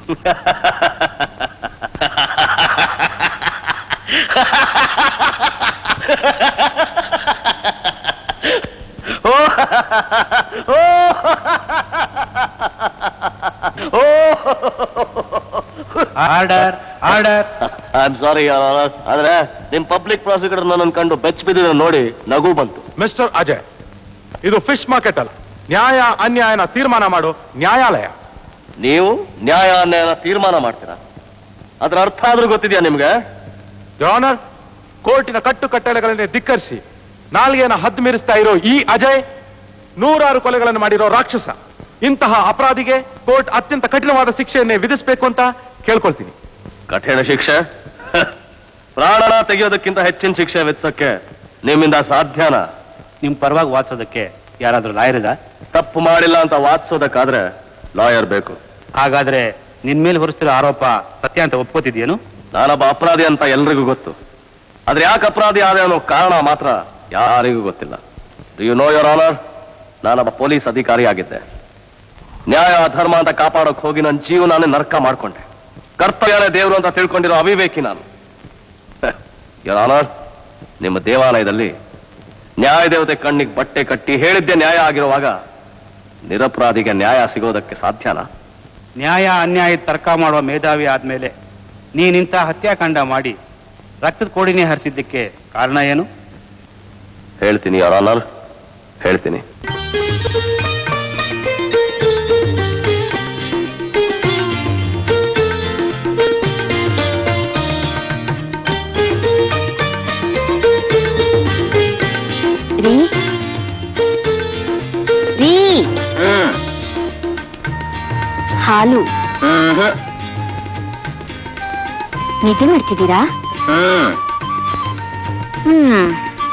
Order order I am sorry ಆದ್ರೆ ನಿಮ್ public prosecutor ನನ್ನ ಕಂಡು ಬೆಚ್ಚ ಬಿದ್ದಿದ ನೋಡಿ ನಗು ಬಂತು ಮಿಸ್ಟರ್ ಅಜಯ್ ಇದು ಫಿಶ್ ಮಾರ್ಕೆಟ್ ಅಲ್ಲ ನ್ಯಾಯ ಅನ್ಯಾಯನ ತೀರ್ಮಾನ ಮಾಡು ನ್ಯಾಯಾಲಯ ನೀವು ನ್ಯಾಯ ಅನ್ಯಾಯನ ತೀರ್ಮಾನ ಮಾಡ್ತೀರಾ ಅದ್ರ ಅರ್ಥ ಆದ್ರೂ ಗೊತ್ತಿದ್ಯಾ ನಿಮ್ಗೆ ಆನರ್ ಕೋರ್ಟಿನ ಕಟ್ಟು ಕಟ್ಟಳೆಗಳನ್ನೇ ಧಿಕ್ಕರಿಸಿ ನಾಲ್ಗೆಯನ್ನ ಹದ್ದು ಮೀರಿಸ್ತಾ ಇರೋ ಈ ಅಜಯ್ ನೂರಾರು ಕೊಲೆಗಳನ್ನು ಮಾಡಿರೋ ರಾಕ್ಷಸ ಇಂತಹ ಅಪರಾಧಿಗೆ ಕೋರ್ಟ್ ಅತ್ಯಂತ ಕಠಿಣವಾದ ಶಿಕ್ಷೆಯನ್ನೇ ವಿಧಿಸಬೇಕು ಅಂತ ಕೇಳ್ಕೊಳ್ತೀನಿ ಕಠಿಣ ಶಿಕ್ಷೆ ಪ್ರಾಣನ ತೆಗೆಯೋದಕ್ಕಿಂತ ಹೆಚ್ಚಿನ ಶಿಕ್ಷೆ ವಿಧಿಸಕ್ಕೆ ನಿಮ್ಮಿಂದ ಸಾಧ್ಯನಾ ನಿಮ್ ಪರವಾಗಿ ವಾದಿಸೋದಕ್ಕೆ ಯಾರಾದ್ರೂ ಲಾಯರ್ ತಪ್ಪು ಮಾಡಿಲ್ಲ ಅಂತ ವಾದಿಸೋದಕ್ಕಾದ್ರೆ ಲಾಯರ್ ಬೇಕು ಹಾಗಾದ್ರೆ ನಿನ್ ಮೇಲೆ ಹೊರಿಸ್ತಿರೋ ಆರೋಪ ಸತ್ಯ ಅಂತ ಒಪ್ಕೋತಿದ್ಯೇನು ನಾನೊಬ್ಬ ಅಪರಾಧಿ ಅಂತ ಎಲ್ರಿಗೂ ಗೊತ್ತು ಆದ್ರೆ ಯಾಕೆ ಅಪರಾಧಿ ಆದ ಅನ್ನೋ ಕಾರಣ ಮಾತ್ರ ಯಾರಿಗೂ ಗೊತ್ತಿಲ್ಲ do you know your honour ನಾನೊಬ್ಬ ಪೊಲೀಸ್ ಅಧಿಕಾರಿ ಆಗಿದ್ದೆ ನ್ಯಾಯ ಧರ್ಮ ಅಂತ ಕಾಪಾಡೋಕ್ ಹೋಗಿ ನನ್ನ ಜೀವನಾನೇ ನರ್ಕ ಮಾಡ್ಕೊಂಡೆ ಕರ್ತವ್ಯನೇ ದೇವರು ಅಂತ ತಿಳ್ಕೊಂಡಿರೋ ಅವಿವೇಕಿ ನಾನು ಯೋರ್ ಆನರ್ ನಿಮ್ಮ ದೇವಾಲಯದಲ್ಲಿ ನ್ಯಾಯ ದೇವತೆ ಕಣ್ಣಿಗೆ ಬಟ್ಟೆ ಕಟ್ಟಿ ಹೇಳಿದ್ದೆ ನ್ಯಾಯ ಆಗಿರುವಾಗ ನಿರಪರಾಧಿಗೆ ನ್ಯಾಯ ಸಿಗೋದಕ್ಕೆ ಸಾಧ್ಯನಾ ನ್ಯಾಯ ಅನ್ಯಾಯ ತರ್ಕ ಮಾಡುವ ಮೇಧಾವಿ ಆದ್ಮೇಲೆ ನೀನಿಂತ ಹತ್ಯಾಕಾಂಡ ಮಾಡಿ ರಕ್ತದ ಕೋಡಿನೇ ಹರಿಸಿದ್ದಕ್ಕೆ ಕಾರಣ ಏನು ಹೇಳ್ತೀನಿ ಯೋರ್ ಆನರ್ ಹೇಳ್ತೀನಿ ರೀ ರೀ ಹಾಲು ನಿದ್ದೆ ಮಾಡ್ತಿದ್ದೀರಾ ಹ್ಮ್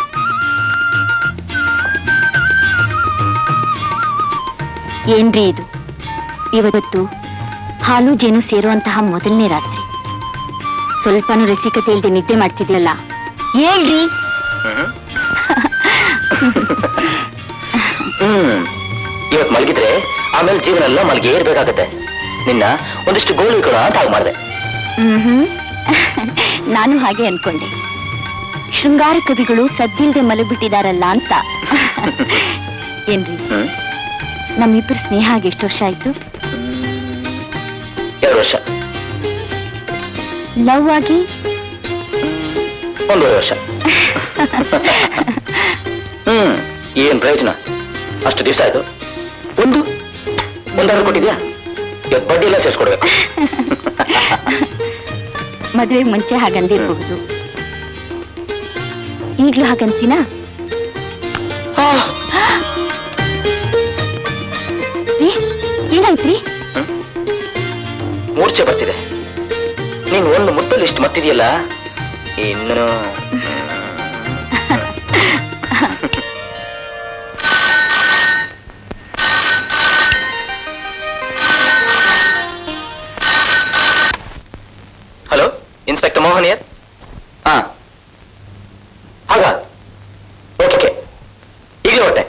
ಏನ್ರಿ ಇದು ಇವತ್ತು ಹಾಲು ಜೇನು ಸೇರುವಂತಹ ಮೊದಲನೇ ರಾತ್ರಿ ಸ್ವಲ್ಪನೂ ರಸಿಕತೆ ಇಲ್ಲದೆ ನಿದ್ದೆ ಮಾಡ್ತಿದ್ಯಲ್ಲ ಹೇಳ್ರಿ ಹ್ಮ್ ಇವತ್ ಮಲಗಿದ್ರೆ ಆಮೇಲೆ ಜೀವನ ಎಲ್ಲ ಮಲಗಿ ಇರ್ಬೇಕಾಗತ್ತೆ ನಿನ್ನ ಒಂದಿಷ್ಟು ಗೋಳು ಕೊಡ ಅಂತ ಹಾಗೆ ಮಾಡಿದೆ ಮ್ಹ್ಮ್. ನಾನು ಹಾಗೆ ಅನ್ಕೊಂಡೆ ಶೃಂಗಾರ ಕವಿಗಳು ಸದ್ದಿಲ್ದೆ ಮಲಗಿಬಿಟ್ಟಿದಾರಲ್ಲ ಅಂತ ಏನ್ರಿ ಹ್ಮ್ ನಮ್ಮಿಬ್ಬರ ಸ್ನೇಹ ಆಗಿ ಎಷ್ಟು ವರ್ಷ ಆಯ್ತು ಎರಡು ವರ್ಷ ಲವ್ ಆಗಿ ಒಂದೂವರೆ ವರ್ಷ ಹ್ಮ್ ಏನ್ ಪ್ರಯೋಜನ ಅಷ್ಟು ದಿವಸ ಆಯ್ತು ಒಂದು ಒಂದಾದ್ರೂ ಕೊಟ್ಟಿದ್ಯಾ ಇವತ್ತು ಬಡ್ಡಿ ಎಲ್ಲ ಸೇರಿಸ್ಕೊಡ್ಬೇಕು ಮದುವೆಗೆ ಮುಂಚೆ ಹಾಗಂದಿರಬಹುದು ಈಗ್ಲೂ ಹಾಗನ್ಸಿನಾ ರೀ, ಏನಾಯ್ತ್ರಿ ಮೂರ್ಛೆ ಬರ್ತಿದೆ ನೀನ್ ಒಂದು ಮುಟ್ಟಲ್ಲಿ ಇಷ್ಟು ಮತ್ತಿದೆಯಲ್ಲ ಇನ್ನು ಹಲೋ ಇನ್ಸ್ಪೆಕ್ಟರ್ ಮೋಹನ್ ಯರ್ ಹಾ ಹಾಗ ಓಕೆ ಈಗಲೇ ಹೊಟ್ಟೆ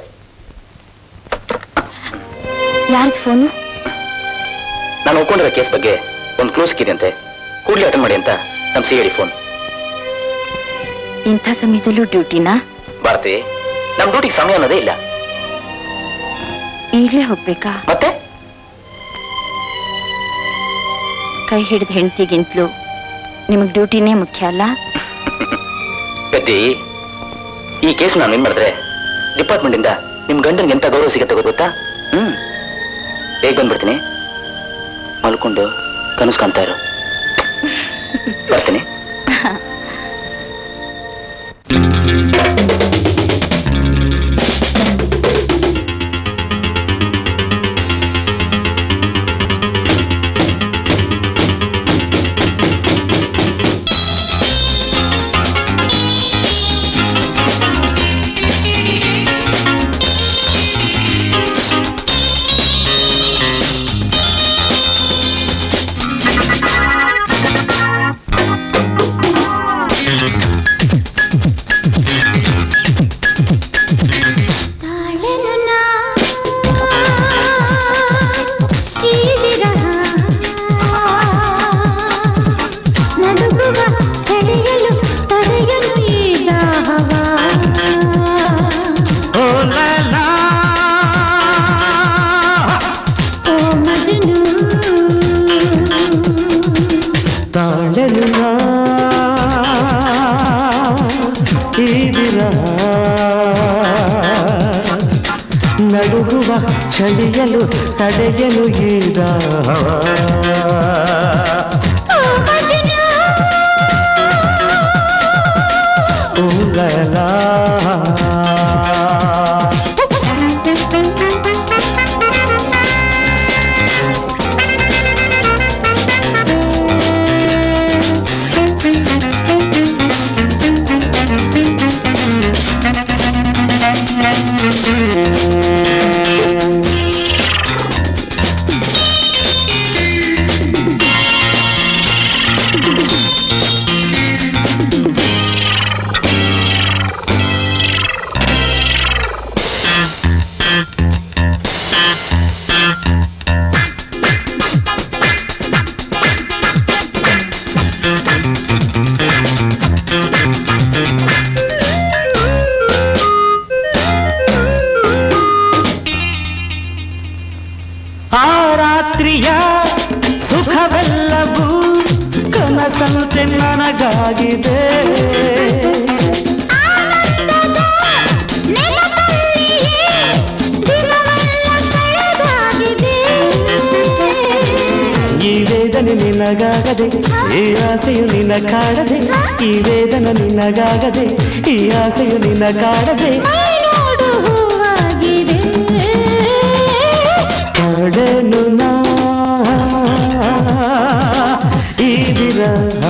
ಯಾರ್ದು ಫೋನು ನಾನು ಒಪ್ಕೊಂಡಿರೋ ಕೇಸ್ ಬಗ್ಗೆ ಒಂದು ಕ್ಲೂ ಸಿಕ್ಕಿದೆಯಂತೆ ಕೂಡಲೇ ಅಟೆಂಡ್ ಮಾಡಿ ಅಂತ ನಮ್ ಸಿ ಫೋನ್ ಇಂಥ ಸಮಯದಲ್ಲೂ ಡ್ಯೂಟಿನಾ ಭಾರತಿ ನಮ್ ಡ್ಯೂಟಿಗೆ ಸಮಯ ಅನ್ನೋದೇ ಇಲ್ಲ ಈಗ್ಲೇ ಹೋಗ್ಬೇಕಾ ಮತ್ತೆ ಕೈ ಹಿಡಿದ ಹೆಂಡತಿಗಿಂತಲೂ ನಿಮಗ್ ಡ್ಯೂಟಿನೇ ಮುಖ್ಯ ಅಲ್ಲ ಪೆದ್ದಿ ಈ ಕೇಸ್ ನಾನು ಏನ್ ಮಾಡಿದ್ರೆ ಡಿಪಾರ್ಟ್ಮೆಂಟ್ ಇಂದ ನಿಮ್ ಗಂಡನ್ಗೆ ಎಂತ ಗೌರವ ಸಿಗತ್ತೆ ಗೊತ್ತಾ ಹ್ಮ್ ಬೇಗ ಬಂದ್ಬಿಡ್ತೀನಿ ಮಲ್ಕೊಂಡು ಕನಸು ಕಾಣ್ತಾ ಇರು ಬರ್ತೀನಿ ಚಳಿಯಲು ತಡೆಯಲು ಈಗ ಉಂಗಲ ಆ ರಾತ್ರಿಯ ಸುಖವೆಲ್ಲವೂ ಕನಸಂತೆ ನನಗಾಗಿದೆ ಈ ವೇದನೆ ನಿನಗಾಗದೆ ಈ ಆಸೆಯು ನಿನ್ನ ಕಾಡದೆ ಈ ವೇದನೆ ನಿನಗಾಗದೆ ಈ ಆಸೆಯು ನಿನ್ನ ಕಾಡದೆ ಕಡೆನು ನಾ ಈ ವಿರಹ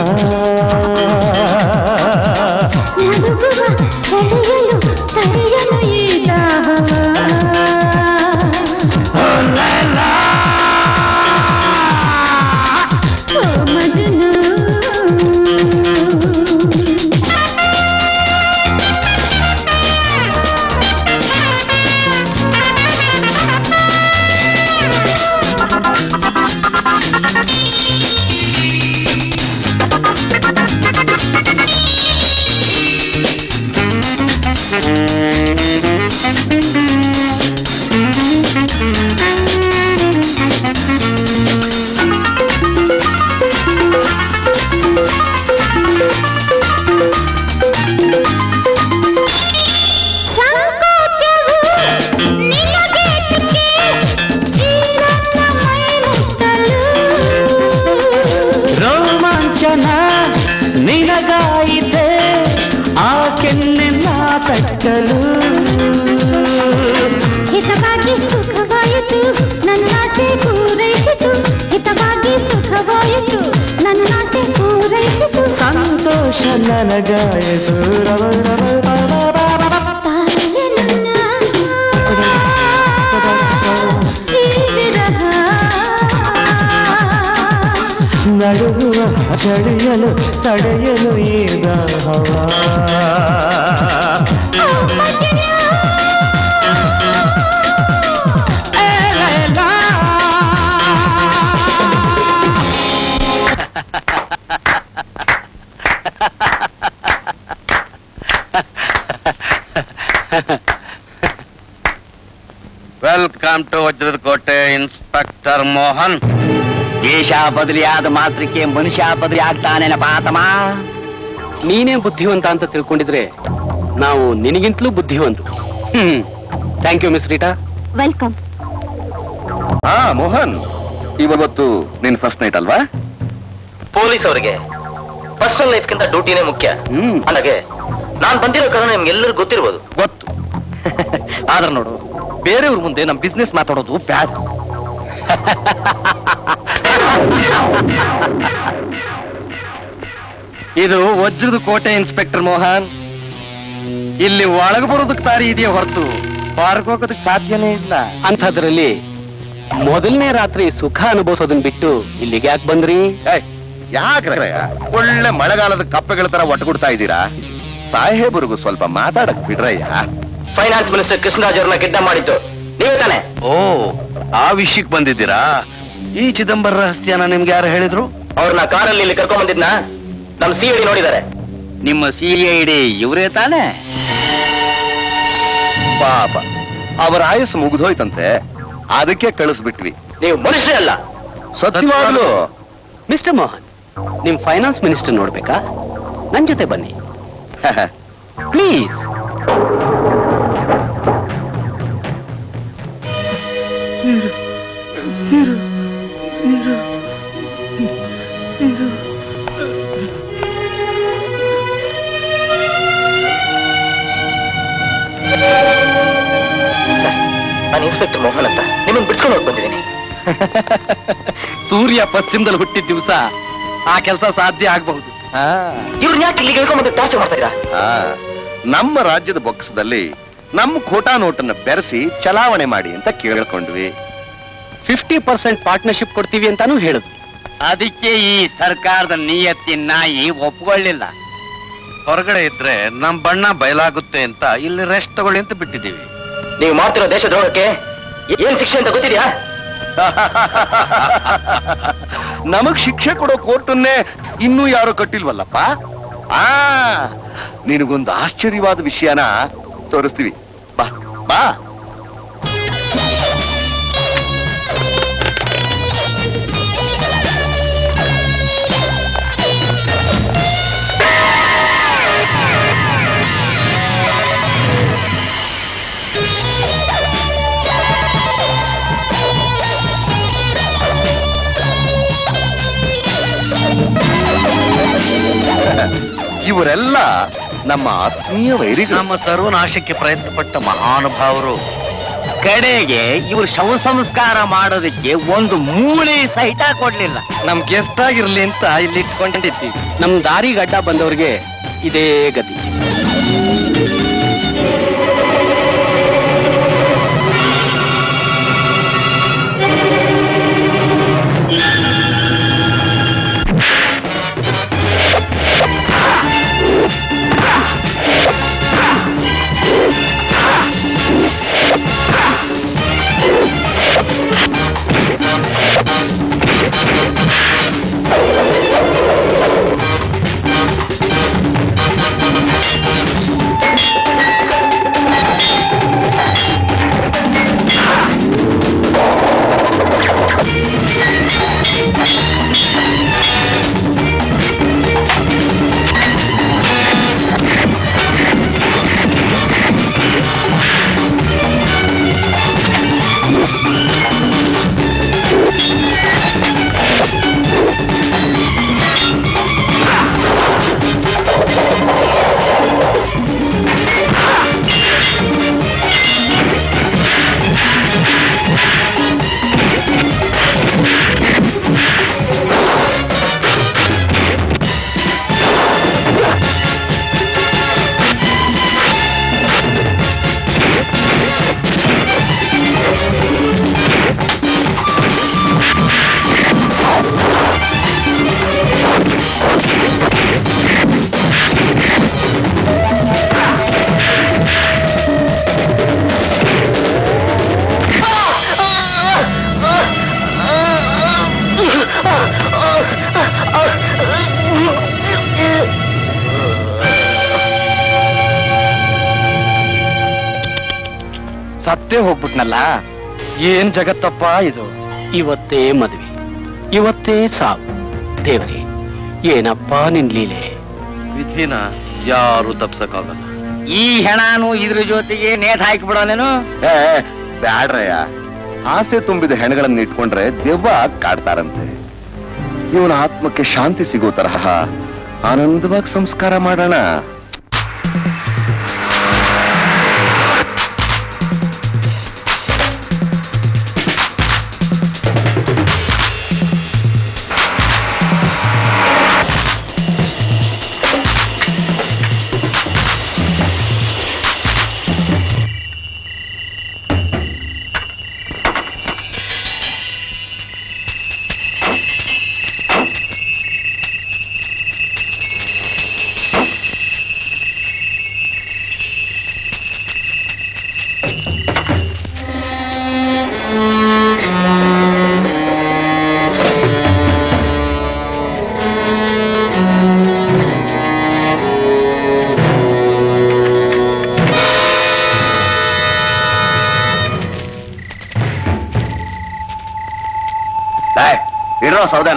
ರೋಮಾಂಚನ ನಿನಗಾಯಿತೆ ಆ ಕೆನ್ನೆನ್ನ ತಟ್ಟಲು ಹಿತವಾಗಿ ಸುಖವಾಯಿತು ನನ್ನ ಆಸೆ ಪೂರೈಸಿತು ಹಿತವಾಗಿ ಸುಖವಾಯಿತು ನನ್ನ ಆಸೆ ಪೂರೈಸಿತು ಸಂತೋಷ ನನಗಾಯಿತು ರವ ರವ ರವ ರವ ರವ. ತಾಯಿಯ ನನ್ನ ಈ ವಿರಹ ನಡುಗುವ ಚಳಿಯಲು ತಡೆಯಲು ಈಗ ಹವಾ ವೆಲ್ಕಮ್ ಟು ವಜ್ರದ ಕೋಟೆ ಇನ್ಸ್ಪೆಕ್ಟರ್ ಮೋಹನ್ ದೇಶ ಬದಲಿಯಾದ ಮಾತ್ರಕ್ಕೆ ಮನುಷ್ಯ ಬದಲಿ ಆಗ್ತಾನೇನಪ್ಪ ಆತಮ ನೀನೇ ಬುದ್ಧಿವಂತ ಅಂತ ತಿಳ್ಕೊಂಡಿದ್ರೆ ನಾವು ನಿನಗಿಂತಲೂ ಬುದ್ಧಿವಂತ hmm thank you miss Rita welcome ಹಾ ಮೋಹನ್ ಇವತ್ತು ನಿನ್ ಫಸ್ಟ್ ನೈಟ್ ಅಲ್ವಾ ಪೊಲೀಸ್ ಅವರಿಗೆ ಪರ್ಸನಲ್ ಲೈಫ್ಗಿಂತ ಡ್ಯೂಟಿನೇ ಮುಖ್ಯ ಹ್ಮ್ ನನಗೆ ನಾನ್ ಬಂದಿರೋ ಕಾರಣ ನಿಮ್ಗೆಲ್ಲರಿಗೂ ಗೊತ್ತಿರ್ಬೋದು ಗೊತ್ತು ಆದ್ರೆ ನೋಡು ಬೇರೆಯವ್ರ ಮುಂದೆ ನಮ್ ಬಿಸ್ನೆಸ್ ಮಾತಾಡೋದು ಬ್ಯಾಡ್ ಇದು ವಜ್ರದ ಕೋಟೆ ಇನ್ಸ್ಪೆಕ್ಟರ್ ಮೋಹನ್ ಇಲ್ಲಿ ಒಳಗೆ ಬರೋದಕ್ಕೆ ದಾರಿ ಇದೆಯಾ ಹೊರತು ಹೊರಗೆ ಹೋಗೋದಕ್ಕೆ ಸಾಧ್ಯನೇ ಇಲ್ಲ ಅಂಥದ್ರಲ್ಲಿ ಮೊದಲನೇ ರಾತ್ರಿ ಸುಖ ಅನುಭವಿಸೋದನ್ನ ಬಿಟ್ಟು ಇಲ್ಲಿಗೆ ಯಾಕೆ ಬಂದ್ರಿ ಯಾಕ್ರೆ ಒಳ್ಳೆ ಮಳೆಗಾಲದ ಕಪ್ಪೆಗಳ ತರ ಒಟ್ಟುಗುಡ್ತಾ ಇದ್ದೀರಾ ಸಾಹೇಬರಿಗೂ ಸ್ವಲ್ಪ ಮಾತಾಡಕ್ ಬಿಡ್ರಯ್ಯ ಫೈನಾನ್ಸ್ ಮಿನಿಸ್ಟರ್ ಕೃಷ್ಣರಾಜ್ ಅವ್ರನ್ನ ಕಿಡ್ನಾಪ್ ಮಾಡಿದ್ದು ನೀವೇ ತಾನೆ ಓ ಆ ವಿಷಯಕ್ಕೆ ಬಂದಿದ್ದೀರಾ ಈ ಚಿದಂಬರ ರಹಸ್ಯನ ನಿಮ್ಗೆ ಯಾರು ಹೇಳಿದ್ರು ಅವ್ರನ್ನ ಕಾರಲ್ಲಿ ಇಲ್ಲಿ ಕರ್ಕೊಂಡ್ ಬಂದಿದ್ನ ನಮ್ ಸಿ ನೋಡಿದ್ದಾರೆ ನಿಮ್ಮ ಸಿ ಐ ಡಿ ಇವರೇ ತಾನೇ ಪಾಪ ಅವರ ಆಯುಸ್ ಮುಗಿದೋಯ್ತಂತೆ ಅದಕ್ಕೆ ಕಳಿಸ್ಬಿಟ್ವಿ ನೀವು ಮನುಷ್ಯರೇ ಅಲ್ಲ ಸತ್ಯವಾಗ್ಲು ಮಿಸ್ಟರ್ ಮೋಹನ್ ನಿಮ್ ಫೈನಾನ್ಸ್ ಮಿನಿಸ್ಟರ್ ನೋಡ್ಬೇಕಾ ನನ್ ಜೊತೆ ಬನ್ನಿ ಪ್ಲೀಸ್ ನಾನು ಇನ್ಸ್ಪೆಕ್ಟರ್ ಮೋಹನ್ ಅಂತ ನಿಮ್ಮನ್ನು ಬಿಡ್ಸ್ಕೊಂಡು ಹೋಗಿ ಬಂದಿದ್ದೀನಿ ಸೂರ್ಯ ಪಶ್ಚಿಮದಲ್ಲಿ ಹುಟ್ಟಿದ ದಿವಸ ಆ ಕೆಲಸ ಸಾಧ್ಯ ಆಗಬಹುದು ಇವ್ರನ್ನ ಯಾಕೆ ಇಲ್ಲಿಗೆ ಹೇಳ್ಕೊಂಡ್ಬಂದು ಟಾರ್ಚರ್ ಮಾಡ್ತಾ ಇದ್ದೀರಾ ಆ, ನಮ್ಮ ರಾಜ್ಯದ ಬೊಕ್ಕಸದಲ್ಲಿ ನಮ್ಮ ಖೋಟಾ ನೋಟನ್ನ ಬೆರೆಸಿ ಚಲಾವಣೆ ಮಾಡಿ ಅಂತ ಕೇಳ್ಕೊಂಡ್ವಿ ಫಿಫ್ಟಿ ಪರ್ಸೆಂಟ್ ಪಾರ್ಟ್ನರ್ಶಿಪ್ ಕೊಡ್ತೀವಿ ಅಂತಾನು ಹೇಳಿದ್ವಿ ಅದಕ್ಕೆ ಈ ಸರ್ಕಾರದ ನಿಯತ್ತಿನ ನಾಯಿ ಒಪ್ಕೊಳ್ಳಿಲ್ಲ ಹೊರಗಡೆ ಇದ್ರೆ ನಮ್ ಬಣ್ಣ ಬಯಲಾಗುತ್ತೆ ಅಂತ ಇಲ್ಲಿ ರೆಸ್ಟ್ ತಗೊಳ್ಳಿ ಅಂತ ಬಿಟ್ಟಿದ್ದೀವಿ ನೀವು ಮಾಡ್ತಿರೋ ದೇಶ ದ್ರೋಹಕ್ಕೆ ಏನ್ ಶಿಕ್ಷೆ ಅಂತ ಗೊತ್ತಿದ್ಯಾ ನಮಗ್ ಶಿಕ್ಷೆ ಕೊಡೋ ಕೋರ್ಟನ್ನೇ ಇನ್ನೂ ಯಾರು ಕಟ್ಟಿಲ್ವಲ್ಲಪ್ಪ ಆ ನಿನಗೊಂದು ಆಶ್ಚರ್ಯವಾದ ವಿಷಯನ ತೋರಿಸ್ತೀವಿ ಬಾ ಬಾ ಇವರೆಲ್ಲ ನಮ್ಮ ಆತ್ಮೀಯ ವೈರಿಗಳು ನಮ್ಮ ಸರ್ವನಾಶಕ್ಕೆ ಪ್ರಯತ್ನ ಪಟ್ಟ ಮಹಾನುಭಾವರು ಕಡೆಗೆ ಇವರು ಶವ ಸಂಸ್ಕಾರ ಮಾಡೋದಕ್ಕೆ ಒಂದು ಮೂಳೆ ಸಹಿತ ಕೊಡ್ಲಿಲ್ಲ ನಮ್ಗೆ ಎಷ್ಟಾಗಿರ್ಲಿ ಅಂತ ಇಲ್ಲಿ ಇಟ್ಕೊಂಡಿದ್ದೀವಿ ನಮ್ ದಾರಿಗೆ ಅಡ್ಡ ಬಂದವ್ರಿಗೆ ಇದೇ ಗತಿ ಸತ್ತೇ ಹೋಗ್ಬಿಟ್ನಲ್ಲ ಏನ್ ಜಗತ್ತಪ್ಪ ಇದು ಇವತ್ತೇ ಮದುವೆ ಇವತ್ತೇ ಸಾವು ದೇವ್ರಿ ಏನಪ್ಪ ನಿನ್ ಲೀಲೆ ವಿಧಿನ ಯಾರು ತಪ್ಸಕ್ಕಾಗಲ್ಲ ಈ ಹೆಣಾನು ಇದ್ರ ಜೊತೆಗೆ ನೇತ್ ಹಾಕಿಬಿಡೋನೇನು ಏ ಬ್ಯಾಡ್ರಯ್ಯ ಆಸೆ ತುಂಬಿದ ಹೆಣಗಳನ್ನ ಇಟ್ಕೊಂಡ್ರೆ ದೆವ್ವ ಕಾಡ್ತಾರಂತೆ ಇವನ ಆತ್ಮಕ್ಕೆ ಶಾಂತಿ ಸಿಗೋ ತರಹ ಆನಂದವಾಗಿ ಸಂಸ್ಕಾರ ಮಾಡೋಣ ಇಡೋ ಸೌದನ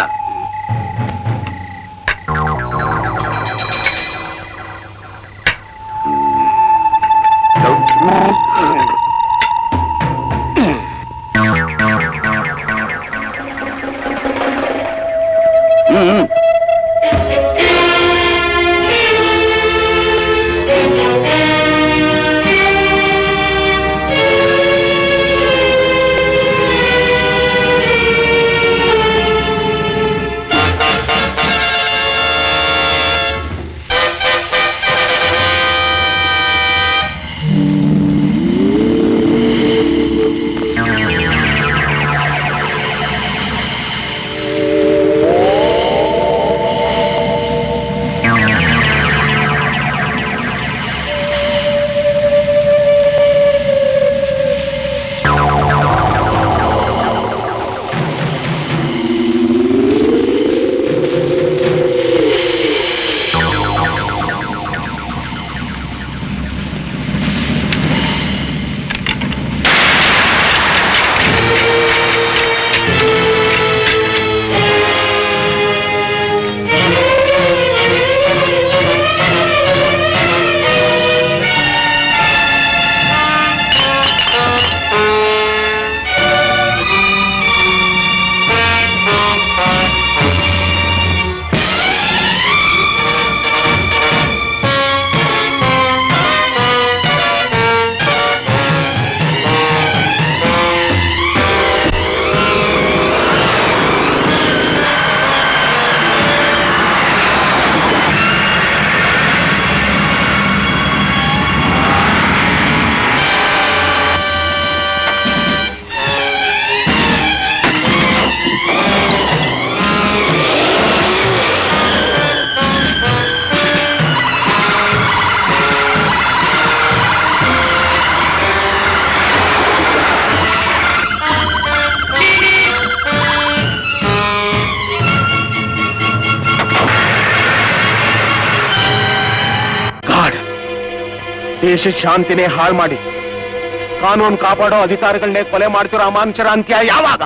ದೇಶದ ಶಾಂತಿನೇ ಹಾಳು ಮಾಡಿ ಕಾನೂನು ಕಾಪಾಡೋ ಅಧಿಕಾರಿಗಳನ್ನೇ ಕೊಲೆ ಮಾಡ್ತಿರೋ ಅಮಾನುಷರ ಅಂತ್ಯ ಯಾವಾಗ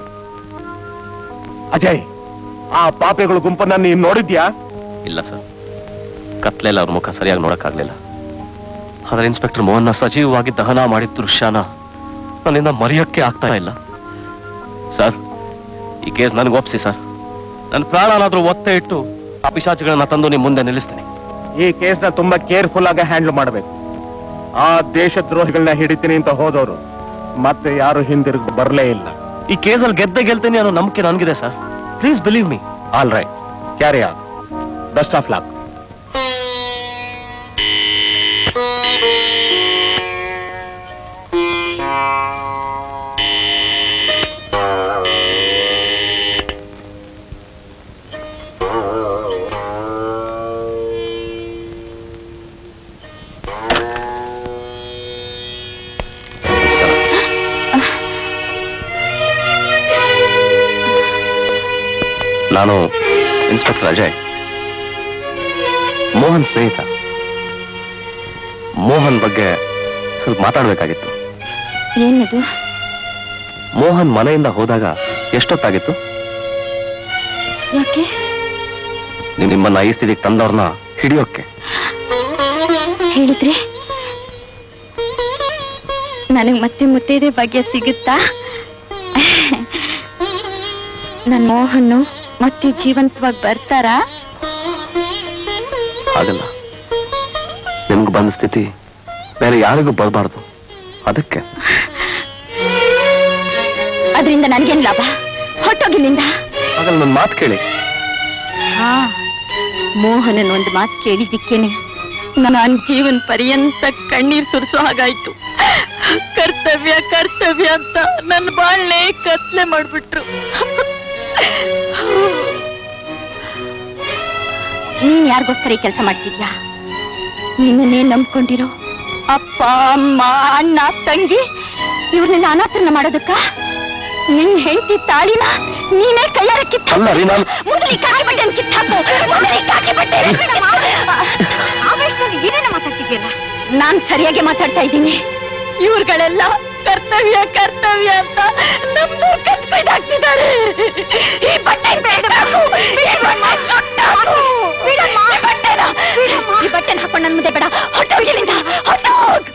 ಅಜಯ್ ಆ ಪಾಪಿಗಳ ಗುಂಪನ್ನ ನೀನ್ ನೋಡಿದ್ಯಾ ಇಲ್ಲ ಸರ್ ಕತ್ಲೆಲ್ಲ ಅವ್ರ ಮುಖ ಸರಿಯಾಗಿ ನೋಡಕ್ಕಾಗ್ಲಿಲ್ಲ ಆದ್ರೆ ಇನ್ಸ್ಪೆಕ್ಟರ್ ಮೋಹನ್ನ ಸಜೀವವಾಗಿ ದಹನ ಮಾಡಿದ ದೃಶ್ಯನ ನನ್ನಿಂದ ಮರೆಯಕ್ಕೆ ಆಗ್ತಾ ಇಲ್ಲ ಸರ್ ಈ ಕೇಸ್ ನನಗೆ ಒಪ್ಸಿ ಸರ್ ನನ್ನ ಪ್ರಾಣನಾದ್ರೂ ಒತ್ತೆ ಇಟ್ಟು ಆ ಪಿಶಾಚಿಗಳನ್ನ ತಂದು ನಿಮ್ ಮುಂದೆ ನಿಲ್ಲಿಸ್ತೀನಿ ಈ ಕೇಸ್ನ ತುಂಬಾ ಕೇರ್ಫುಲ್ ಆಗಿ ಹ್ಯಾಂಡಲ್ ಮಾಡಬೇಕು ಆ ದೇಶದ್ರೋಹಿಗಳನ್ನ ಹಿಡಿತೀನಿ ಅಂತ ಹೋದವರು ಮತ್ತೆ ಯಾರು ಹಿಂದಿರುಗಿ ಬರಲೇ ಇಲ್ಲ ಈ ಕೇಸಲ್ಲಿ ಗೆದ್ದೆ ಗೆಲ್ತೀನಿ ಅನ್ನೋ ನಂಬಿಕೆ ನನಗಿದೆ sir please believe me all right carry on best of luck ನಾನು ಇನ್ಸ್ಪೆಕ್ಟರ್ ಅಜಯ್ ಮೋಹನ್ ಸ್ನೇಹಿತ ಮೋಹನ್ ಬಗ್ಗೆ ಸ್ವಲ್ಪ ಮಾತಾಡ್ಬೇಕಾಗಿತ್ತು ಏನದು ಮೋಹನ್ ಮನೆಯಿಂದ ಹೋದಾಗ ಎಷ್ಟೊತ್ತಾಗಿತ್ತು ಯಾಕೆ ನೀವ್ ನಿಮ್ಮನ್ನ ಈ ಸ್ಥಿತಿಗೆ ತಂದವ್ರನ್ನ ಹಿಡಿಯೋಕೆ ಹೇಳಿದ್ರೆ ನನಗ್ ಮತ್ತೆ ಮುತ್ತೈದೆ ಭಾಗ್ಯ ಸಿಗುತ್ತಾ ನನ್ ಮೋಹನ್ನು ಮತ್ತೆ ಜೀವಂತವಾಗಿ ಬರ್ತಾರಾ ಆಗಲ್ಲ ನಿಮ್ಗೆ ಬಂದ ಸ್ಥಿತಿ ಬೇರೆ ಯಾರಿಗೂ ಬರಬಾರ್ದು ಅದಕ್ಕೆ ಅದರಿಂದ ನನಗೇನ್ ಲಾಭ ಹೊಟ್ಟೋಗಿಲ್ಲಿಂದ ಹಾಗಲ್ಲ ನನ್ನ ಮಾತು ಕೇಳಿ ಹಾ ಮೋಹನನ್ ಒಂದು ಮಾತು ಕೇಳಿದಿಕ್ಕೇನೆ ನಾನು ಜೀವನ ಪರ್ಯಂತ ಕಣ್ಣೀರ್ ಸುರಿಸೋ ಹಾಗಾಯ್ತು ಕರ್ತವ್ಯ ಕರ್ತವ್ಯ ಅಂತ ನನ್ನ ಬಾಳ್ನೆ ಕತ್ಲೆ ಮಾಡ್ಬಿಟ್ರು ನೀನ್ ಯಾರಿಗೋಸ್ಕರ ಈ ಕೆಲಸ ಮಾಡ್ತಿದ್ಯಾ ನಿನ್ನನ್ನೇ ನಂಬ್ಕೊಂಡಿರೋ ಅಪ್ಪ ಅಮ್ಮ ಅಣ್ಣ ತಂಗಿ ಇವ್ರನ್ನೆಲ್ಲ ಅನಾಥರನ್ನ ಮಾಡೋದಕ್ಕ ನಿನ್ ಹೆಂಡತಿ ತಾಳಿನ ನೀನೇ ಕೈಯಾರ ಕಿತ್ತ ಅಲ್ಲ ರೀ ನಾನು ಮೊದಲು ಈ ಕಾಕಿ ಬಟ್ಟೆಯನ್ನು ಕಿತ್ತಾಕು ಮೊದಲು ಈ ಕಾಕಿ ಬಟ್ಟೆ ಆವೇಶದಲ್ಲಿ ಏನೇನ ಮಾತಾಡ್ತಿದ್ಯಲ್ಲ ನಾನ್ ಸರಿಯಾಗಿ ಮಾತಾಡ್ತಾ ಇದ್ದೀನಿ ಇವ್ರುಗಳೆಲ್ಲ ಕರ್ತವ್ಯ ಕರ್ತವ್ಯ ಅಂತ ನಮ್ದು ಕತ್ಕೊಯ್ದಾಕ್ತಿದ್ದಾರೆ ಈ ಬಟ್ಟೆ ಬೇಡಬೇಕು ಈ ಬಟ್ಟೆ ಸುಟ್ಟಾಕು. ಬಿಡಮ್ಮ, ಈ ಬಟ್ಟೆನ ಈ ಬಟ್ಟೆನ ಹಾಕೊಂಡು ನನ್ ಮುಂದೆ ಬೇಡ ಹೊಟ್ಟೋಗಿಲ್ಲಿಂದ ಹೊಟ್ಟೋಗ್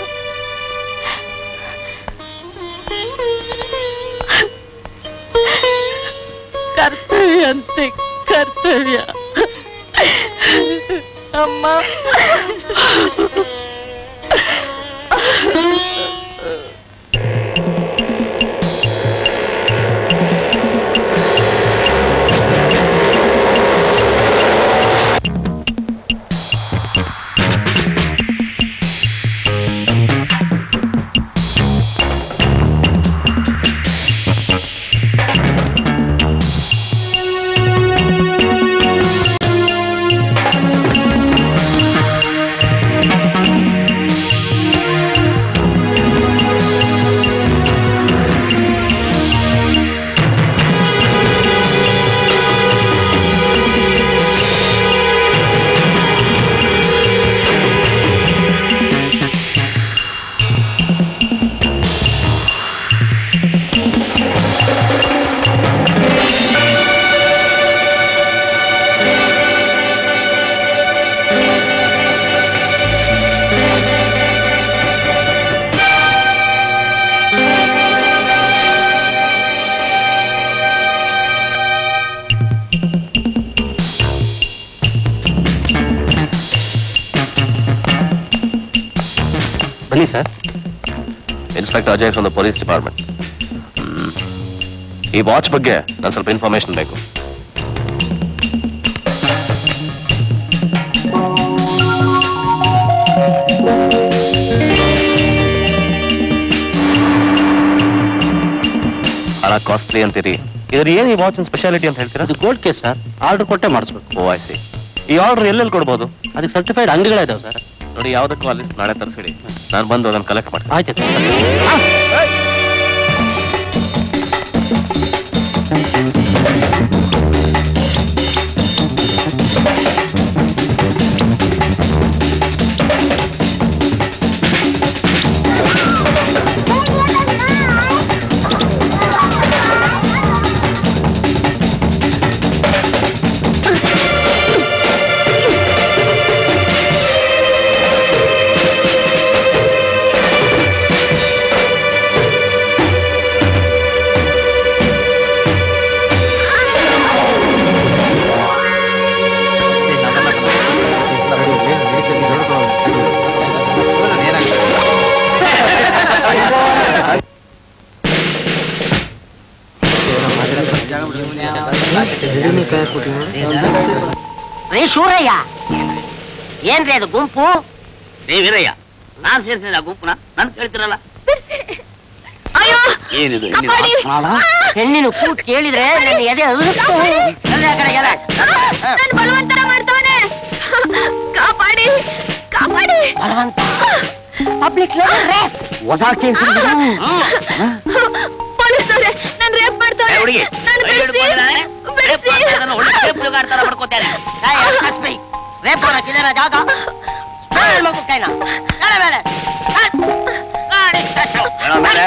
ಕರ್ತವ್ಯ ಅಂತೆ ಕರ್ತವ್ಯ ಅಮ್ಮ ಬನ್ನಿ sir inspector Ajay from the police department ಈ ವಾಚ್ ಬಗ್ಗೆ ನಾನು ಸ್ವಲ್ಪ ಇನ್ಫಾರ್ಮೇಶನ್ ಬೇಕು ಬಹಳ ಕಾಸ್ಟ್ಲಿ ಅಂತೀರಿ ಇದ್ರ ಏನ್ ಈ ವಾಚ್ ಸ್ಪೆಷಾಲಿಟಿ ಅಂತ ಹೇಳ್ತೀರಾ ಅದು ಗೋಲ್ಡ್ ಕೇಸ್ ಸರ್ ಆರ್ಡರ್ ಕೊಟ್ಟೆ ಮಾಡಿಸ್ಬೇಕು ಓ ಐ ಸಿ ಈ ಆರ್ಡರ್ ಎಲ್ಲೆಲ್ಲಿ ಕೊಡ್ಬೋದು ಅದಕ್ಕೆ ಸರ್ಟಿಫೈಡ್ ಅಂಗಡಿಗಳಿದಾವೆ ಸರ್ ನೋಡಿ ಯಾವ್ದಕ್ಕೂ ಅಲ್ಲಿ ನಾಳೆ ತರಿಸಿಡಿ ನಾನು ಬಂದು ಅದನ್ನು ಕಲೆಕ್ಟ್ ಮಾಡ್ತೀನಿ ಆಯ್ತು ರೀ ಶೂರಯ್ಯ ಏನ್ರಿ ಅದು ಗುಂಪು ಏ ವೀರಯ್ಯ ನಾನ್ ಸೇರ್ಸಿಲ್ಲ ಗುಂಪುನ ನನ್ ಕೇಳ್ತಿರಲ್ಲ ಅಯ್ಯೋ ಏನಿದು ಕಾಪಾಡಿ. ಹೆಣ್ಣಿನ ಕೂಟ್ ಕೇಳಿದ್ರೆ ನನ್ನ ಎದೆ ಅದುರುತ್ತು. ಎಲ್ಲಿ ಆ ಕಡೆ ಎಲೆ? ನನ್ ಬಲವಂತರ ಮಾಡ್ತಾನೆ ಕಾಪಾಡಿ ಕಾಪಾಡಿ ಬಲವಂತ ಪಬ್ಲಿಕ್ ಹೊಸ ಕೇಸ್ ಪೊಲೀಸರೇ ನನ್ ರೇಪ್ ಮಾಡ್ತಾನೆ ಹುಡುಗಿ ನನ್ ಕೈ ಹಿಡ್ಕೊಂಡಿದ್ದಾನೆ. ರೇಪ್ ಮಾಡ್ತಾ ಇದ್ದಾನೆ, ಒಳ್ಳೆ ರೇಪ್ ಹುಡುಗಾಡ್ತಾರ ಮಾಡ್ಕೋತಾರೆ ರೇಪ್ ಹಾಕಿದಾರ ಜಾಗ ಮಗು ಕೈನ ಎಳೆ ಮೇಲೆ ಹಟ್. ಗಾಡಿ ಸ್ಟಾರ್ಟ್. ಹೇಳೋ ಮೇಲೆ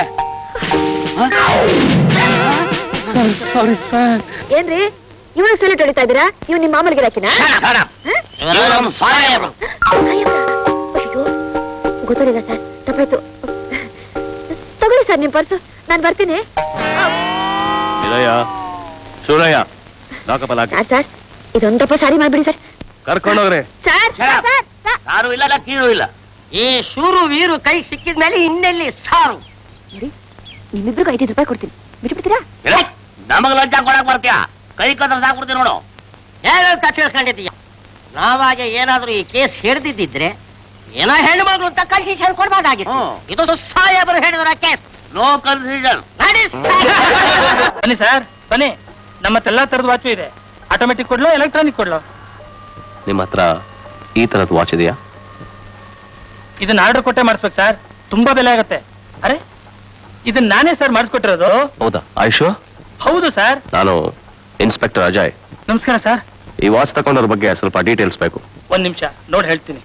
ಏನ್ರಿ ಇವನು ಸೆಲೆಟ್ ಹೊಡಿತಾ ಇದ್ದೀರಾ ಇವ್ ನಿಮ್ಮ ಮಾಮೂಲಿ ಗಿರಾಕಿನ ಇವರು ನಮ್ಮ ಸಾಹೇಬ್ರು. ಅಯ್ಯೋ ಗೊತ್ತಾಗಿಲ್ಲ ಸರ್ ತಪ್ಪಾಯ್ತು ತಗೊಳ್ಳಿ ಸರ್ ನಿಮ್ ಪರ್ಸು ನಾನ್ ಬರ್ತೀನಿ ವೀರಯ್ಯ ಶೂರಯ್ಯ ಲಾಕಪಲ್ಲ ಹಾಕಿ ಸರ್ ಸರ್ ಇದೊಂದು ತಪ್ಪ ಸಾರಿ ಮಾಡ್ಬಿಡಿ ಸರ್ ಕರ್ಕೊಂಡೋಗ್ರಿ sir Shut up. Sir sir ಯಾರು ಇಲ್ಲ ಕೀಳು ಇಲ್ಲ ಈ ಶೂರು ವೀರು ಕೈ ಸಿಕ್ಕಿದ ಮೇಲೆ ಇನ್ನೆಲ್ಲಿ ಸಾರು ನೋಡಿ ನಿಮ್ಮಿಬ್ರಿಗೂ ಐದೈದು ರೂಪಾಯಿ ಕೊಡ್ತೀನಿ ಬಿಟ್ಬಿಡ್ತೀರಾ ಏ, ನಮಗ್ ಲಂಚ ಕೊಡಕ್ ಬರ್ತೀಯ ಕೈ ಕದ್ರ ಸಾಕ್ಬಿಡ್ತೀನಿ ನೋಡು ಹೇಳಂತ ತಿಳ್ಕೊಂಡಿದ್ದೀಯ ನಾವಾಗ ಏನಾದ್ರೂ ಈ ಕೇಸ್ ಹಿಡ್ದಿದ್ದಿದ್ರೆ ಏನೋ ಹೆಣ್ಣು ಮಗಳು ಅಂತ ಕನ್ಸಿಷನ್ ಕೊಡ್ಬೋದಾಗಿತ್ತು ಹ್ಮ್. ಇದು ಸಾಹೇಬರು ಹೇಳಿದ್ರ ಕೇಸ್ ನೋ ಕನ್ಫ್ಯೂಷನ್ ನಡಿ ಬನ್ನಿ ಸರ್ ಬನ್ನಿ ನಮ್ಮತ್ತೆಲ್ಲ ತರದ ವಾಚು ಇದೆ ಆಟೋಮೆಟಿಕ್ ಕೊಡ್ಲೋ ಎಲೆಕ್ಟ್ರಾನಿಕ್ ಕೊಡ್ಲೋ ನಿಮ್ಮ ಹತ್ರ ಈ ತರದ್ ವಾಚ್ ಇದೆಯಾ ಇದನ್ನ ಆರ್ಡರ್ ಕೊಟ್ಟೆ ಮಾಡಿಸ್ಬೇಕು ಸರ್ ತುಂಬಾ ಬೆಲೆ ಆಗುತ್ತೆ ಅರೆ ಇದನ್ನ ನಾನೇ ಸರ್ ಮಾಡಿಸ್ಕೊಟ್ಟಿರೋದು ಹೌದಾ ಆಯುಷು ಹೌದು ಸರ್ ನಾನು ಇನ್ಸ್ಪೆಕ್ಟರ್ ಅಜಯ್ ನಮಸ್ಕಾರ ಸರ್ ಈ ವಾಚ್ ತಗೊಂಡವ್ರ ಬಗ್ಗೆ ಸ್ವಲ್ಪ ಡೀಟೇಲ್ಸ್ ಬೇಕು ಒಂದ್ ನಿಮಿಷ ನೋಡಿ ಹೇಳ್ತೀನಿ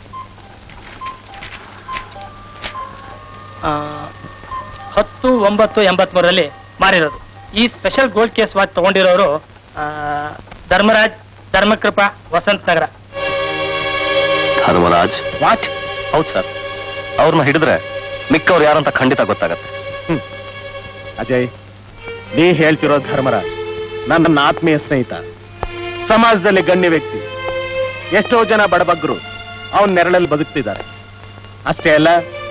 ಆ, ಹತ್ತು ಒಂಬತ್ತು ಎಂಬತ್ಮೂರರಲ್ಲಿ ಮಾರಿರೋದು ಈ ಸ್ಪೆಷಲ್ ಗೋಲ್ಡ್ ಕೇಸ್ ವಾಚ್ ತಗೊಂಡಿರೋರು ಆ, ಧರ್ಮರಾಜ್ ಧರ್ಮಕೃಪಾ ವಸಂತ್ ನಗರ ಧರ್ಮರಾಜ್ ವಾಚ್ ಹೌದು ಸರ್ ಅವ್ರನ್ನ ಹಿಡಿದ್ರೆ ಮಿಕ್ಕವ್ರು ಯಾರಂತ ಖಂಡಿತ ಗೊತ್ತಾಗತ್ತೆ ಅಜಯ್ ನೀ ಹೇಳ್ತಿರೋ ಧರ್ಮರಾಜ್ ನನ್ನ ಆತ್ಮೀಯ ಸ್ನೇಹಿತ ಸಮಾಜದಲ್ಲಿ ಗಣ್ಯ ವ್ಯಕ್ತಿ ಎಷ್ಟೋ ಜನ ಬಡಬಗ್ಗರು ಅವನ ನೆರಳಲ್ಲಿ ಬದುಕ್ತಿದ್ದಾರೆ ಅಷ್ಟೇ ಅಲ್ಲ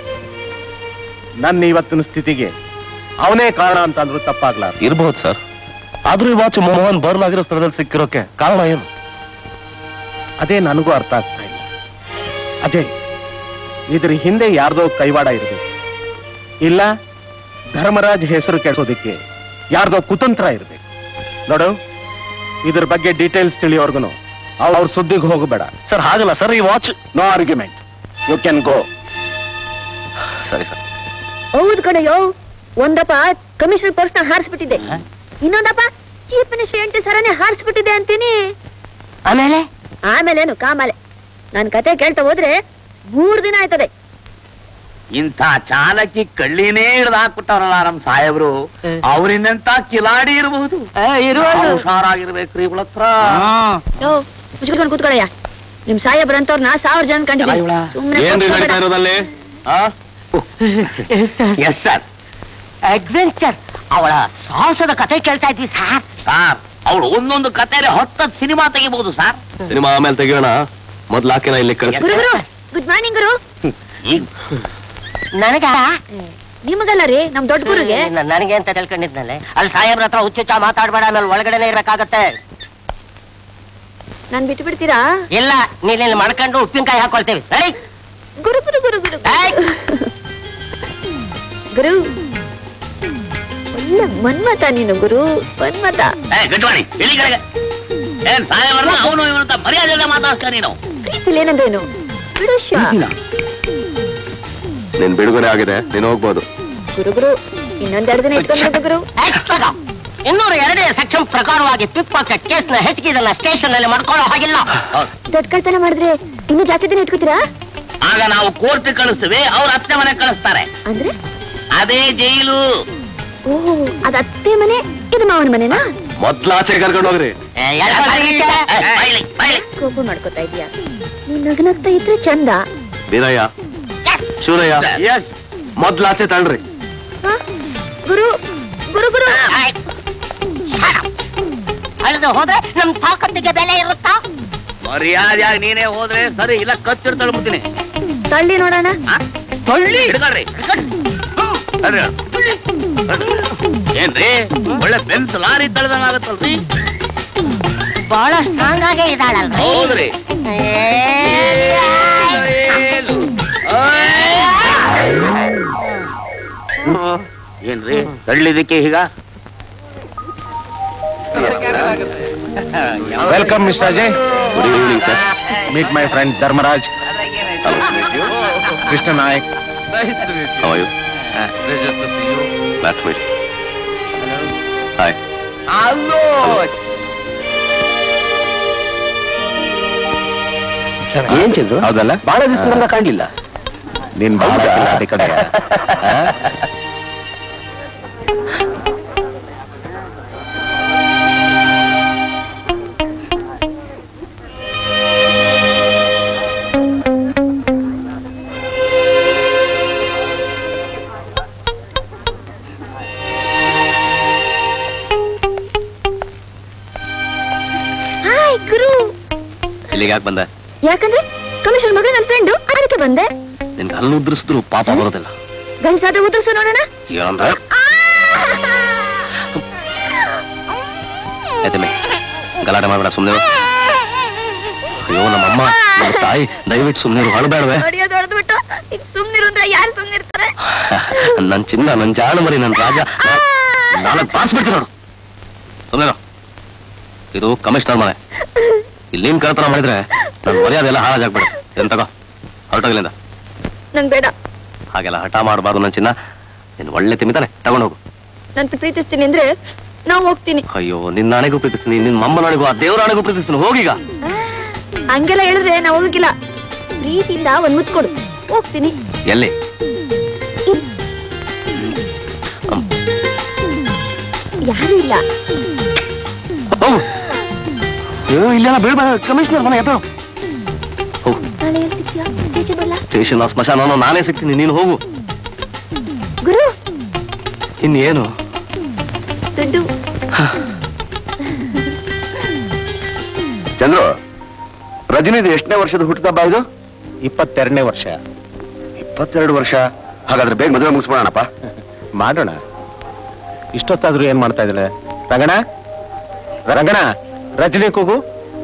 ನನ್ನ ಇವತ್ತಿನ ಸ್ಥಿತಿಗೆ ಅವನೇ ಕಾರಣ ಅಂತ ಅಂದ್ರೂ ತಪ್ಪಾಗ್ಲಾರ ಇರ್ಬಹುದು ಸರ್ ಆದ್ರೂ ಈ ವಾಚ್ ಮೋಹನ್ ಬರ್ನ್ ಆಗಿರೋ ಸ್ಥಳದಲ್ಲಿ ಸಿಕ್ಕಿರೋಕೆ ಕಾರಣ ಏನು ಅದೇ ನನಗೂ ಅರ್ಥ ಆಗ್ತಾ ಇಲ್ಲ ಅಜಯ್ ಇದ್ರ ಹಿಂದೆ ಯಾರ್ದೋ ಕೈವಾಡ ಇರಬೇಕು ಇಲ್ಲ ಧರ್ಮರಾಜ್ ಹೆಸರು ಕೆಡಿಸೋದಕ್ಕೆ ಯಾರ್ದೋ ಕುತಂತ್ರ ಇರಬೇಕು ನೋಡು ಇದ್ರ ಬಗ್ಗೆ ಡೀಟೇಲ್ಸ್ ತಿಳಿಯೋರ್ಗುನು ಅವ್ರ ಸುದ್ದಿಗೆ ಹೋಗಬೇಡ ಸರ್ ಹಾಗಲ್ಲ ಸರ್ ಈ watch no argument you can go ಸರಿ ಸರ್ ಹೌದು ಕಣಯ್ಯೋ ಒಂದಪ್ಪ ಕಮಿಷನರ್ ಪರ್ಸ್ನ ಹಾರಿಸ್ಬಿಟ್ಟಿದೆ ಇನ್ನೊಂದಪ್ಪ ಚೀಫ್ ಮಿನಿಸ್ಟರ್ ಎಂಟಿ ಸರನೆ ಹಾರಿಸ್ಬಿಟ್ಟಿದೆ ಅಂತೀನಿ ಆಮೇಲೆ ಆಮೇಲೇನು ಕಾಮಾಲೆ ನನ್ ಕತೆ ಕೇಳ್ತಾ ಹೋದ್ರೆ ಮೂರ್ ದಿನ ಆಯ್ತದೆ ಇಂಥ ಚಾಲಕಿ ಕಳ್ಳಿನೇ ಹಿಡ್ದು ಹಾಕ್ಬಿಟ್ಟವ್ರಲ್ಲ ನಮ್ ಸಾಹೇಬ್ರು ಅವ್ರಿನ್ನಂತ ಕಿಲಾಡಿ ಇರಬಹುದು ಹುಷಾರಾಗಿರ್ಬೇಕ್ರಿ ಇವಳ ಹತ್ರ ಯೋ ಮುಚ್ಕೊಂಡು ಕೂತ್ಕೊಳ್ಳಯ್ಯ ನಿಮ್ ಸಾಹೇಬ್ರಂತವ್ರನ್ನ ಸಾವಿರ ಜನ ಕಂಡಿದ್ದೀನಿ ಏನ್ರಿ ನಡೀತಾ ಸುಮ್ಮನೆ ಇರೋದಲ್ಲಿ ಆ ಎಸ್ ಸರ್ ಅಡ್ವೆಂಚರ್ ಅವಳ ಸಾಹಸದ ಕತೆ ಕೇಳ್ತಾ ಇದ್ವಿ ಸರ್ ಸರ್ ಅವಳು ಒಂದೊಂದು ಕತೆಯಲ್ಲಿ ಹತ್ತತ್ತು ಸಿನಿಮಾ ತೆಗಿಬಹುದು ಸರ್ ಸಿನಿಮಾ ಆಮೇಲೆ ತೆಗಿಯೋಣ ಮೊದ್ಲು ಆಕೆನ ಇಲ್ಲಿ ಕಳಿಸಿ ಗುರು ಗುರು ಗುಡ್ ಮಾರ್ನಿಂಗ್ ಗುರು ಈಗ ನನಗ ನಿಮಗಲ್ಲ ರೀ ನಮ್ ದೊಡ್ಡ ಗುರುಗೆ ನ- ನನಗೆ ಅಂತ ತಿಳ್ಕೊಂಡಿದ್ನಲ್ಲೇ ಅಲ್ಲಿ ಸಾಹೇಬ್ರ ಹತ್ರ ಹುಚ್ಚುಚ್ಚ ಮಾತಾಡ್ಬೇಡ ಆಮೇಲೆ ಒಳಗಡೆನೆ ಇರ್ಬೇಕಾಗತ್ತೆ ನಾನ್ ಬಿಟ್ಟು ಬಿಡ್ತೀರಾ ಇಲ್ಲ ನೀನ್ ಇಲ್ಲಿ ಮಾಡ್ಕೊಂಡು ಉಪ್ಪಿನಕಾಯಿ ಹಾಕೊಳ್ತೇವೆ ಸರಿ ಗುರು ಗುರು ಗುರು ಗುರು ಏಯ್! ಗುರು ಒಳ್ಳೆ ಮನ್ಮತ ನೀನು ಗುರು ಮನ್ಮತ ಏ ಗಟ್ವಾಣಿ ಇಳಿ ಕೆಳಗೆ ಏನ್ ಸಾಹೇಬ್ರನ್ನ ಅವನು ಇವನು ಅಂತ ಮರ್ಯಾದೆ ಮಾತಾಡ್ಸ್ಕ ನೀನು ಪ್ರೀತಿಲಿ ಏನಂದ್ರೇನು ಬಿಡು ಶ್ಯಾ. ನಿನ್ ಬಿಡುಗಡೆ ಆಗಿದೆ ನೀನ್ ಹೋಗ್ಬೋದು ಗುರು ಗುರು ಇನ್ನೊಂದೆರಡು ದಿನ ಇಟ್ಕೊಂಡು ಗುರು ಏಯ್, ತಗೋ. ಇನ್ನೂರ ಎರಡನೇ ಸೆಕ್ಷನ್ ಪ್ರಕಾರವಾಗಿ ಪಿಕ್ ಪಾಕೆಟ್ ಕೇಸ್ ನ ಹೆಚ್ಚಿಗೆ ಸ್ಟೇಷನ್ ಅಲ್ಲಿ ಮಾಡ್ಕೊಳ್ಳೋ ಹಾಗಿಲ್ಲ ದೊಡ್ಡ ಕಳ್ತನ ಮಾಡಿದ್ರೆ ಇನ್ನೂ ಜಾಸ್ತಿ ದಿನ ಇಟ್ಕೋತೀರಾ ಆಗ ನಾವು ಕೋರ್ಟ್ ಕಳಿಸ್ತೀವಿ ಅವ್ರ ಅತ್ತೆ ಮನೆ ಕಳಿಸ್ತಾರೆ ಅಂದ್ರೆ ಅದೇ ಜೈಲು ಓಹ್ ಅದ್ ಅತ್ತೆ ಮನೆ ಇದು ಮಾವನ ಮನೆನಾ ಮೊದ್ಲು ಆಚೆ ಕರ್ಕೊಂಡು ಹೋಗ್ರಿ ಏ, ಎಳ್ಕೊಳ್ರಿ ಈಚೆ. ಏ, ಬಾಯ್ಲಿ, ಬಾಯ್ಲಿ. ಕೋಪ ಮಾಡ್ಕೋತಾ ಇದೀಯಾ ನೀನ್ ನಗನಗ್ತಾ ಇದ್ರೆ ಚಂದ ವೀರಯ್ಯ ಶಿವರಯ್ಯ Yes. ಮೊದ್ಲು ಆಚೆ ತಳ್ರಿ ಹ? ಗುರು ಗುರು ಗುರು ಏಯ್, shut up. ಅಳ್ದು ಹೋದ್ರೆ ನಮ್ ತಾಕತ್ತಿಗೆ ಬೆಲೆ ಇರುತ್ತಾ ಮರ್ಯಾದೆಯಾಗಿ ನೀನೇ ಹೋದ್ರೆ ಸರಿ ಇಲ್ಲ ಕತ್ತಿರ್ ತಳ್ಬಿಡ್ತೀನಿ ತಳ್ಳಿ ನೋಡೋಣ ಆ? ಹಿಡ್ಕೊಳ್ರಿ ಹಿಡ್ಕೊಳ್ರಿ. ಹ್ಮ್. ತಡ್ರಿ. ಏನ್ರಿ ಒಳ್ಳೆ ಬೆನ್ಸ್ ಲಾರಿ ತಳ್ದಂಗ ಆಗತ್ತಲ್ರಿ ಬಹಳ ಸ್ಟ್ರಾಂಗ್ ಆಗೇ ಇದ್ದಾಳಲ್ರಿ ಹೌದ್ರಿ ಏನ್ರಿ ತಳ್ಳಿದಕ್ಕೆ ಈಗ welcome mister Ajay good evening sir meet my friend Dharmaraj Krishna Nayak How are you? Glad to meet you. Hi. ಏನ್ ಚಂದ್ರು ಹೌದಲ್ಲ ಬಹಳ ದಿವಸದಿಂದ ಕಾಣಲಿಲ್ಲ ನೀನ್ ಬಹಳ ಕಿಲಾಡಿ ಕಡೆ ಹಾಯ್ ಗುರು ಇಲ್ಲಿಗೆ ಯಾಕೆ ಬಂದೆ ಯಾಕಂದ್ರೆ ಕಮಿಷನ್ ಮಗಳು ನನ್ನ ಫ್ರೆಂಡು ಅದಕ್ಕೆ ಬಂದೆ ನಿನ್ಗೆ ಹಲ್ಲು ಉದ್ರಿಸಿದ್ರು ಪಾಪ ಬರೋದಿಲ್ಲ ಗಂಡಸಾದ ಉದುರ್ಸು ನೋಡೋಣ ಏನಂದ್ರೆ ಎದಮೆ ಗಲಾಟೆ ಮಾಡಬೇಡ ಸುಮ್ಮನೆ ಅಯ್ಯೋ ನಮ್ಮಮ್ಮ ನಮ್ಮ ತಾಯಿ ದಯವಿಟ್ಟು ಸುಮ್ಮನೆ ಹೊಳಬೇಡವೆ ಹೊಡಿಯೋದು ಹೊಡೆದ್ಬಿಟ್ಟು ಈಗ ಸುಮ್ನಿರು ಅಂದ್ರೆ ಯಾರು ಸುಮ್ನಿರ್ತಾರೆ ನನ್ ಚಿನ್ನ ನನ್ ಜಾಣ ಮರಿ ನನ್ ರಾಜ ನಾಲ್ಕು ಬಾರಿಸ್ಬಿಡ್ತೀನಿ ನೋಡು ಸುಮ್ಮನೆ ಇದು ಕಮಿಷನರ್ ಮನೆ ಇಲ್ಲಿ ನೀನ್ ಕಳ್ತನ ಮಾಡಿದ್ರೆ ನನ್ ಮರ್ಯಾದೆ ಎಲ್ಲ ಹಾಳಾಗ್ಬಿಡು ಏನ್ ತಗೋ ಹೊರಟೋಗಿಲ್ಲಿಂದ ನಂಗ್ ಬೇಡ ಹಾಗೆಲ್ಲ ಹಠ ಮಾಡಬಾರ್ದು ನನ್ ಚಿನ್ನ ನೀನ್ ಒಳ್ಳೆ ತಿಮಿತಾನೆ ತಗೊಂಡು ಹೋಗು ನನ್ ಪ್ರೀತಿಸ್ತೀನಿ ಅಂದ್ರೆ ನಾವು ಹೋಗ್ತೀನಿ ಅಯ್ಯೋ ನಿನ್ನ ನಾಳೆಗೂ ಪ್ರೀತಿಸ್ತೀನಿ ನಿನ್ನ ಮಮ್ಮ ನಾಳೆಗೂ ಆ ದೇವರ ನಾಳೆಗೂ ಪ್ರೀತಿಸ್ತೀನಿ ಹೋಗೀಗ ಹಂಗೆಲ್ಲ ಹೇಳಿದ್ರೆ ನಾವು ಹೋಗಿಲ್ಲ ಪ್ರೀತಿಯಿಂದ ಒಂದ್ ಮುಚ್ಕೊಡು ಹೋಗ್ತೀನಿ ಎಲ್ಲಿ ಯಾರು ಇಲ್ಲ ಹೋಗು ಅಯ್ಯೋ ಇಲ್ಲೆಲ್ಲ ಬೀಳ್ಬೇಡ ಕಮಿಷನರ್ ಮನೆ ಎತ್ತೋ ಹೋಗು ನಾಳೆ ಎಲ್ಲಿ ಸಿಗ್ತೀಯಾ ಸ್ಟೇಷನ್ ಅಲ್ಲ ಸ್ಟೇಷನ್ ಸ್ಮಶಾನ ನಾನೇ ಸಿಗ್ತೀನಿ ನೀನು ಹೋಗು ಗುರು ಇನ್ನೇನು ದುಡ್ಡು ಚಂದ್ರು ರಜನಿದು ಎಷ್ಟನೇ ವರ್ಷದ ಹುಟ್ಟುಹಬ್ಬ ಇದು ಇಪ್ಪತ್ತೆರಡನೇ ವರ್ಷ ಇಪ್ಪತ್ತೆರಡು ವರ್ಷ ಹಾಗಾದ್ರೆ ಬೇಗ ಮದುವೆ ಮುಗಿಸ್ಬೋಣಪ್ಪ ಮಾಡೋಣ ಇಷ್ಟೊತ್ತಾದ್ರೂ ಏನ್ ಮಾಡ್ತಾ ಇದ್ದಾಳೆ ರಂಗಣ ರಂಗಣ ರಜನಿ ಕೂಗು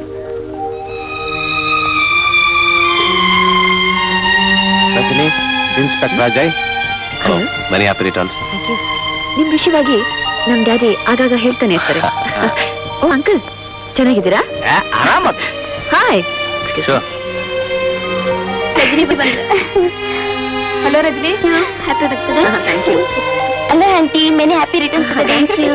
Rajani inspector Ajay many happy returns ನಿಮ್ ವಿಷಯವಾಗಿ ನಮ್ ಡ್ಯಾಡಿ ಆಗಾಗ ಹೇಳ್ತಾನೆ ಇರ್ತಾರೆ ಓ ಅಂಕಲ್ ಚೆನ್ನಾಗಿದ್ದೀರಾ ಆರಾಮ hi Sure. Rajani hello Rajani happy birthday thank you hello aunty many happy returns thank you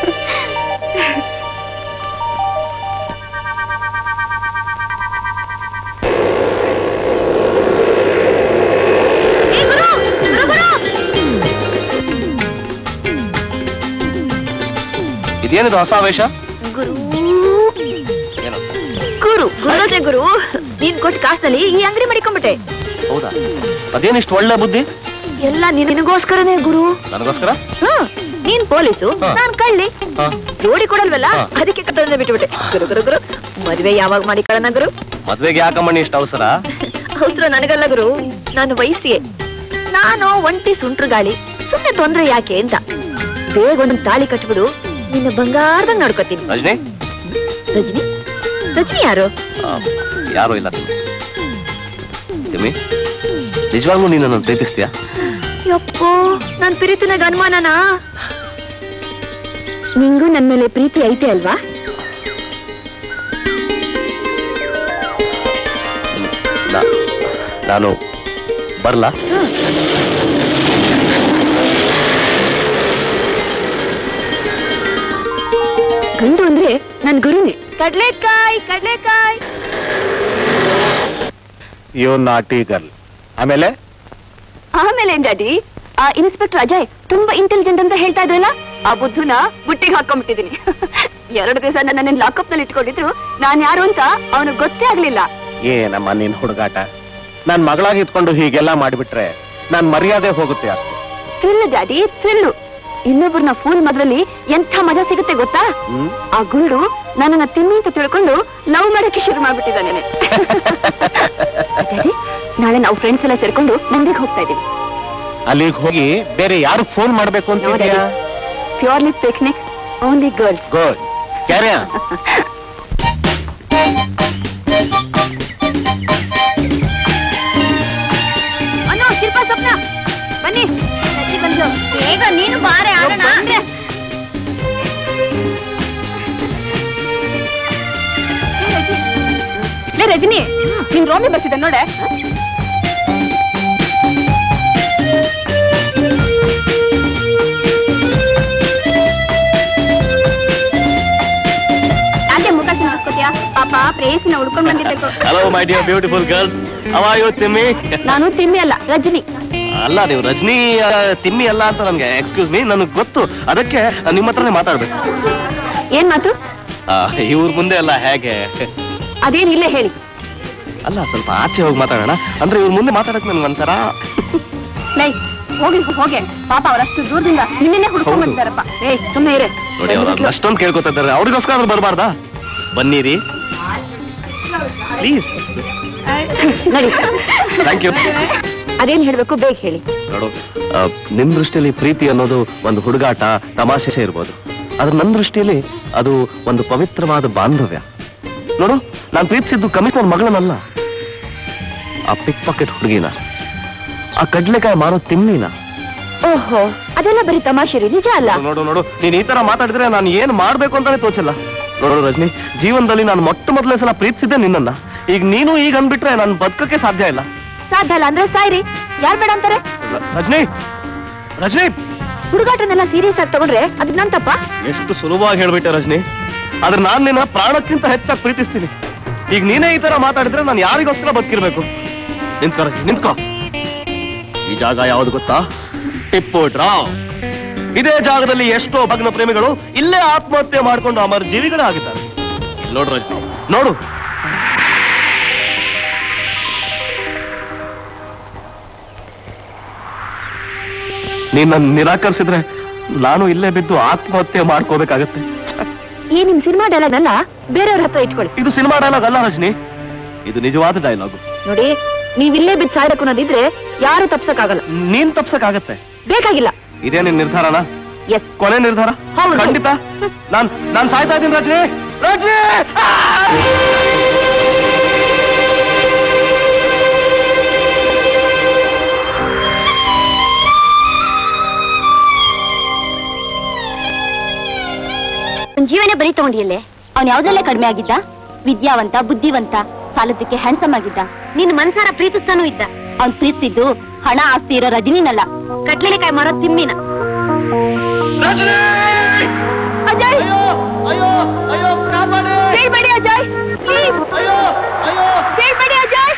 ಇದೇನಿದು ಹೊಸ ವೇಷ ಗುರು ಏನು ಗುರು ಗುರು ಗುರು ನೀನ್ ಕೊಟ್ಟ ಕಾಸಲ್ಲಿ ಈ ಅಂಗಡಿ ಮಾಡಿಕೊಂಬಿಟ್ಟೆ ಹೌದಾ ಅದೇನಿಷ್ಟು ಒಳ್ಳೆ ಬುದ್ಧಿ ಎಲ್ಲ ನಿನಗೋಸ್ಕರನೇ ಗುರು ನನಗೋಸ್ಕರ ಹ್ಮ್ ನೀನ್ ಪೊಲೀಸು ಹಾ. ನಾನ್ ಕಳ್ಳಿ ಹಾ. ಜೋಡಿ ಕೊಡಲ್ವಲ್ಲ ಹಾ. ಅದಕ್ಕೆ ಕಟ್ಟೋದನ್ನ ಬಿಟ್ಟುಬಿಟ್ಟೆ ಗುರು ಗುರು ಗುರು ಮದ್ವೆ ಯಾವಾಗ ಮಾಡಿಕೊಳ್ಳೋಣ ಗುರು ಮದ್ವೆಗೆ ಯಾಕಮ್ಮಣ್ಣಿ ಇಷ್ಟು ಅವಸರ ಅವಸರ ನನಗಲ್ಲ ಗುರು ನಾನು ವಯಸ್ಸಿಗೆ ನಾನು ಒಂಟಿ ಸುಂಟ್ರು ಗಾಳಿ ಸುಮ್ಮನೆ ತೊಂದ್ರೆ ಯಾಕೆ ಅಂತ ಬೇಗ ಒಂದು ತಾಳಿ ಕಟ್ಬಿಡು ನಿನ್ನ ಬಂಗಾರದಂಗ್ ನೋಡ್ಕೋತೀನಿ ರಜನಿ ರಜನಿ ರಜನಿ ಯಾರು ಆ, ಯಾರೂ ಇಲ್ಲ ತಿಮ್ಮಿ ನಿಜವಾಗ್ಲೂ ನೀನು ನನ್ನ ಪ್ರೀತಿಸ್ತೀಯಾ ಯಪ್ಪೋ ನನ್ ಪ್ರೀತಿನಾಗ ಅನುಮಾನನಾ ನಿಂಗೂ ನನ್ ಮೇಲೆ ಪ್ರೀತಿ ಐತೆ ಅಲ್ವಾ ನಾ- ನಾನು ಬರ್ಲಾ ಗಂಡು ಅಂದ್ರೆ ನನ್ ಗುರುನೇ ಕಡ್ಲೆಕಾಯಿ ಕಡ್ಲೆಕಾಯಿ ಯು ನಾಟಿ ಗರ್ಲ್ ಆಮೇಲೆ ಆಮೇಲೆ ಏನ್ ಡ್ಯಾಡಿ ಆ ಇನ್ಸ್ಪೆಕ್ಟರ್ ಅಜಯ್ ತುಂಬಾ ಇಂಟೆಲಿಜೆಂಟ್ ಅಂತ ಹೇಳ್ತಾ ಇದ್ರಲ್ಲ ಆ ಬುದ್ಧುನ ಬುಟ್ಟಿಗೆ ಹಾಕೊಂಡ್ಬಿಟ್ಟಿದೀನಿ ಎರಡು ದಿವಸ ನನ್ನ ಲಾಕಪ್ ನಲ್ಲಿ ಇಟ್ಕೊಂಡಿದ್ರು ನಾನ್ ಯಾರು ಅಂತ ಅವನು ಗೊತ್ತೇ ಆಗ್ಲಿಲ್ಲ ಏನಮ್ಮ ನಿನ್ ಹುಡುಗಾಟ ನನ್ ಮಗಳಾಗಿ ಇಟ್ಕೊಂಡು ಹೀಗೆಲ್ಲ ಮಾಡಿಬಿಟ್ರೆ ನನ್ ಮರ್ಯಾದೆ ಹೋಗುತ್ತೆ ಅಷ್ಟೇ ಥ್ರಿಲ್ ಡ್ಯಾಡಿ ಥ್ರಿಲ್ಲು ಇನ್ನೊಬ್ಬರನ್ನ ಫೂಲ್ ಮದ್ರಲ್ಲಿ ಎಂಥ ಮಜಾ ಸಿಗುತ್ತೆ ಗೊತ್ತಾ ಹ್ಮ್ ಆ ಗುಂಡು ನನ್ನನ್ನ ತಿನ್ನಿ ಅಂತ ತಿಳ್ಕೊಂಡು ಲವ್ ಮಾಡಕ್ಕೆ ಶುರು ಮಾಡ್ಬಿಟ್ಟಿದ್ದಾನೆ ಡ್ಯಾಡಿ ನಾಳೆ ನಾವು ಫ್ರೆಂಡ್ಸ್ ಎಲ್ಲ ಸೇರ್ಕೊಂಡು ಮಂದಿಗೆ ಹೋಗ್ತಾ ಇದೀವಿ ಅಲ್ಲಿಗೆ ಹೋಗಿ ಬೇರೆ ಯಾರು ಫೋನ್ ಮಾಡ್ಬೇಕು ಅಂತಿದ್ಯಾ purely picnic only girls good ಕ್ಯಾರಿಯ ಅನ್ನು ಶಿಲ್ಪ ಸ್ವಪ್ನ ಬನ್ನಿ ರಜಿ ಬಂದ್ಲು ಬೇಗ ನೀನು ಬಾರೆ ಆಡೋಣ ಲೇ ರಜನಿ ನಿನ್ ರೋಮಿ ಬರ್ತಿದ್ದ ನೋಡೆ ಯಾಕೆ ಮುಖ ಸಿಂಗಿಸ್ಕೊತೀಯ ಪಾಪ ಪ್ರೇಯಸಿನ ಹುಡ್ಕೊಂಡ್ ಬಂದಿರ್ಬೇಕು hello my dear beautiful girls ಅವ ಯು ತಿಮ್ಮಿ ನಾನು ತಿಮ್ಮಿ ಅಲ್ಲ ರಜನಿ ಅಲ್ಲ ನೀವು ರಜನಿ ಆ, ತಿಮ್ಮಿ ಅಲ್ಲ ಅಂತ ನನಗೆ ಎಕ್ಸ್ಕ್ಯೂಸ್ ಮೀ ನನಗೆ ಗೊತ್ತು ಅದಕ್ಕೆ ನಿಮ್ಮ ಹತ್ರನೇ ಮಾತಾಡ್ಬೇಕು ಏನ್ ಮಾತು ಇವ್ರ ಮುಂದೆ ಅಲ್ಲ ಹೇಗೆ ಅದೇನ್ ಇಲ್ಲೇ ಹೇಳಿ ಅಲ್ಲ ಸ್ವಲ್ಪ ಆಚೆ ಹೋಗಿ ಮಾತಾಡೋಣ ಅಂದ್ರೆ ಇವ್ರ ಮುಂದೆ ಮಾತಾಡಕ್ ನನ್ಗೆ ಒಂಥರ ಲೈ ಹೋಗಿ ಹೋಗೆ ಪಾಪ ಅವರಷ್ಟು ದೂರದಿಂದ ನಿನ್ನೆ ಹುಡ್ಕೊಂಡ್ ಹೌದು. ಬಂದಿದ್ದಾರಪ್ಪ ಏ ಸುಮ್ಮನೆ ಇರೇ ನೋಡಿ ಅವ್ರು ಅಷ್ಟೊಂದು ಕೇಳ್ಕೊತಾ ಇದ್ದಾರೆ ಅವ್ರಿಗೋಸ್ಕರ ಆದ್ರೂ ಬರಬಾರ್ದಾ ಬನ್ನಿರಿ ಪ್ಲೀಸ್ ನಡಿ ಥ್ಯಾಂಕ್ ಯು ಅದೇನ್ ಹೇಳ್ಬೇಕು ಬೇಗ ಹೇಳಿ ನೋಡು ಆ, ನಿಮ್ ದೃಷ್ಟಿಯಲ್ಲಿ ಪ್ರೀತಿ ಅನ್ನೋದು ಒಂದು ಹುಡುಗಾಟ ತಮಾಷೆ ಇರ್ಬೋದು ಆದ್ರೆ ನನ್ನ ದೃಷ್ಟಿಯಲ್ಲಿ ಅದು ಒಂದು ಪವಿತ್ರವಾದ ಬಾಂಧವ್ಯ ನೋಡು ನಾನು ಪ್ರೀತಿಸಿದ್ದು ಕಮಿಷನ್ ಮಗಳನ್ನಲ್ಲ ಆ ಪಿಕ್ ಪಾಕೆಟ್ ಹುಡುಗಿನ ಆ ಕಡ್ಲೆಕಾಯಿ ಮಾರೋ ತಿಮ್ಮಿನ ಓಹೋ ಅದೆಲ್ಲ ಬರೀ ತಮಾಷೆ ರೀ ನಿಜ ಅಲ್ಲ ನೋಡು ನೋಡು ನೀನ್ ಈ ತರ ಮಾತಾಡಿದ್ರೆ ನಾನು ಏನ್ ಮಾಡ್ಬೇಕು ಅಂತಾನೆ ತೋಚಲ್ಲ ನೋಡು ರಜನಿ ಜೀವನದಲ್ಲಿ ನಾನು ಮೊಟ್ಟ ಮೊದಲೇ ಸಲ ಪ್ರೀತಿಸಿದ್ದೆ ನಿನ್ನನ್ನ ಈಗ ನೀನು ಈಗ ಅಂದ್ಬಿಟ್ರೆ ನಾನು ಬದುಕಕ್ಕೆ ಸಾಧ್ಯ ಇಲ್ಲ ಸಾಧ್ಯ ಅಲ್ಲ ಅಂದ್ರೆ ಸಾಯ್ರಿ ಯಾರ್ ಬೇಡ ಅಂತಾರೆ ರಜನಿ ರಜನಿ ಹುಡುಗಾಟನೆಲ್ಲ ಸೀರಿಯಸ್ ಆಗಿ ತಗೊಂಡ್ರೆ ಅದ್ ನನ್ ತಪ್ಪ ಎಷ್ಟು ಸುಲಭವಾಗಿ ಹೇಳ್ಬಿಟ್ಟೆ ರಜನಿ ಆದ್ರೆ ನಾನ್ ನಿನ್ನ ಪ್ರಾಣಕ್ಕಿಂತ ಹೆಚ್ಚಾಗಿ ಪ್ರೀತಿಸ್ತೀನಿ ಈಗ ನೀನೇ ಈ ತರ ಮಾತಾಡಿದ್ರೆ ನಾನು ಯಾರಿಗೋಸ್ಕರ ಬದುಕಿರ್ಬೇಕು ನಿಂತ್ಕೋ ರಜನಿ ನಿಂತ್ಕೋ ಈ ಜಾಗ ಯಾವ್ದು ಗೊತ್ತಾ ಟಿಪ್ಪು ಡ್ರಾವ್ ಇದೇ ಜಾಗದಲ್ಲಿ ಎಷ್ಟೋ ಭಗ್ನ ಪ್ರೇಮಿಗಳು ಇಲ್ಲೇ ಆತ್ಮಹತ್ಯೆ ಮಾಡ್ಕೊಂಡು ಅಮರ ಜೀವಿಗಳೇ ಆಗಿದ್ದಾರೆ ಇಲ್ಲಿ ನೋಡು ರಜನಿ ನೋಡು ನೀನ್ ನನ್ನ ನಿರಾಕರಿಸಿದ್ರೆ ನಾನು ಇಲ್ಲೇ ಬಿದ್ದು ಆತ್ಮಹತ್ಯೆ ಮಾಡ್ಕೋಬೇಕಾಗತ್ತೆ ಈ ನಿಮ್ ಸಿನಿಮಾ ಡೈಲಾಗ್ ಅನ್ನ ಬೇರೆಯವ್ರ ಹತ್ರ ಇಟ್ಕೊಳ್ಳಿ ಇದು ಸಿನಿಮಾ ಡೈಲಾಗ್ ಅಲ್ಲ ರಜನಿ ಇದು ನಿಜವಾದ ಡೈಲಾಗು ನೋಡಿ ನೀವ್ ಇಲ್ಲೇ ಬಿದ್ದು ಸಾಯ್ಬೇಕು ಅನ್ನೋದಿದ್ರೆ ಯಾರು ತಪ್ಸಕ್ಕಾಗಲ್ಲ ನೀನ್ ತಪ್ಸಕ್ಕಾಗತ್ತೆ ಬೇಕಾಗಿಲ್ಲ ಇದೇ ನಿನ್ ನಿರ್ಧಾರನಾ ಎಸ್ ಕೊನೆ ನಿರ್ಧಾರ ಹೌದು. ಖಂಡಿತ ನಾನ್ ನಾನ್ ಸಾಯ್ತಾ ಇದ್ದೀನಿ ರಜನಿ ರಜನಿ ಅವ್ನ್ ಜೀವನೇ ಬರೀ ತಗೊಂಡಿಯಲ್ಲೇ ಅವ್ನ್ ಯಾವ್ದೆಲ್ಲ ಕಡಿಮೆ ಆಗಿದ್ದ ವಿದ್ಯಾವಂತ ಬುದ್ಧಿವಂತ ಸಾಲದಕ್ಕೆ ಹ್ಯಾಂಡ್ಸಮ್ ಆಗಿದ್ದ ನಿನ್ ಮನ್ಸಾರ ಪ್ರೀತಿಸ್ತಾನೂ ಇದ್ದ ಅವ್ನ್ ಪ್ರೀತಿಸಿದ್ದು ಹಣ ಆಸ್ತಿ ಇರೋ ರಜನಿನಲ್ಲ ಕಟ್ಲೆಕಾಯಿ ಮಾರೋ ತಿಮ್ಮಿನ ಅಜಯ್ ಬೇಡ್ಬೇಡಿ ಅಜಯ್ ಪ್ಲೀಸ್ ಬೇಡ್ಬೇಡಿ ಅಜಯ್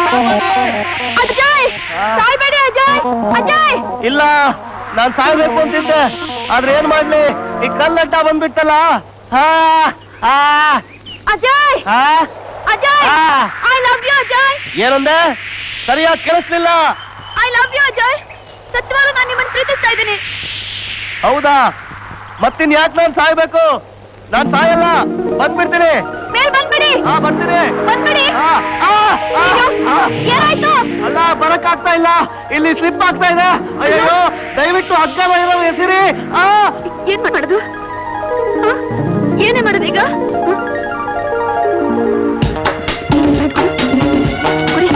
ಅಜಯ್ ಸಾಯ್ಬೇಡಿ ಅಜಯ್ ಅಜಯ್ ಇಲ್ಲ ನಾನ್ ಸಾಯ್ಬೇಕು ಅಂತಿದ್ದೆ ಆದ್ರೆ ಏನ್ ಮಾಡ್ಲಿ ಈ ಕಲ್ಲಡ್ಡ ಬಂದ್ಬಿಟ್ಟಲ್ಲ ಹಾ ಹಾ ಅಜಯ್ ಹಾ ಅಜಯ್ ಆ. ಐ ಲವ್ ಯು ಅಜಯ್ ಏನಂದೆ ಸರಿಯಾಗಿ ಕೇಳಿಸ್ಲಿಲ್ಲ ಐ ಲವ್ ಯು ಅಜಯ್ ಸತ್ಯವಾಗ್ಲೂ ನಾನು ನಿಮ್ಮನ್ನ ಪ್ರೀತಿಸ್ತಾ ಇದ್ದೀನಿ ಹೌದಾ ಮತ್ತಿನ್ ಯಾಕೆ ನಾನ್ ಸಾಯ್ಬೇಕು ನಾನ್ ಸಾಯಲ್ಲ ಬಂದ್ಬಿಡ್ತೀನಿ ಮೇಲ್ ಬಂದ್ಬಿಡಿ ಹಾ ಬರ್ತೀನಿ ಬಂದ್ಬಿಡಿ ಆ, ಆ, ಆ, ಆ. ಏನಾಯ್ತು ಅಲ್ಲ ಬರಕ್ ಆಗ್ತಾ ಇಲ್ಲ ಇಲ್ಲಿ ಸ್ಲಿಪ್ ಆಗ್ತಾ ಇದೆ ಅಯ್ಯೋ ದಯವಿಟ್ಟು ಹಗ್ಗ ಇರೋ ಹೆಸರಿ ಆ ಏನ್ ಮಾಡೋದು ಹ? ಏನೇ ಮಾಡೋದು ಈಗ ಹ? ಕೊಡಿ.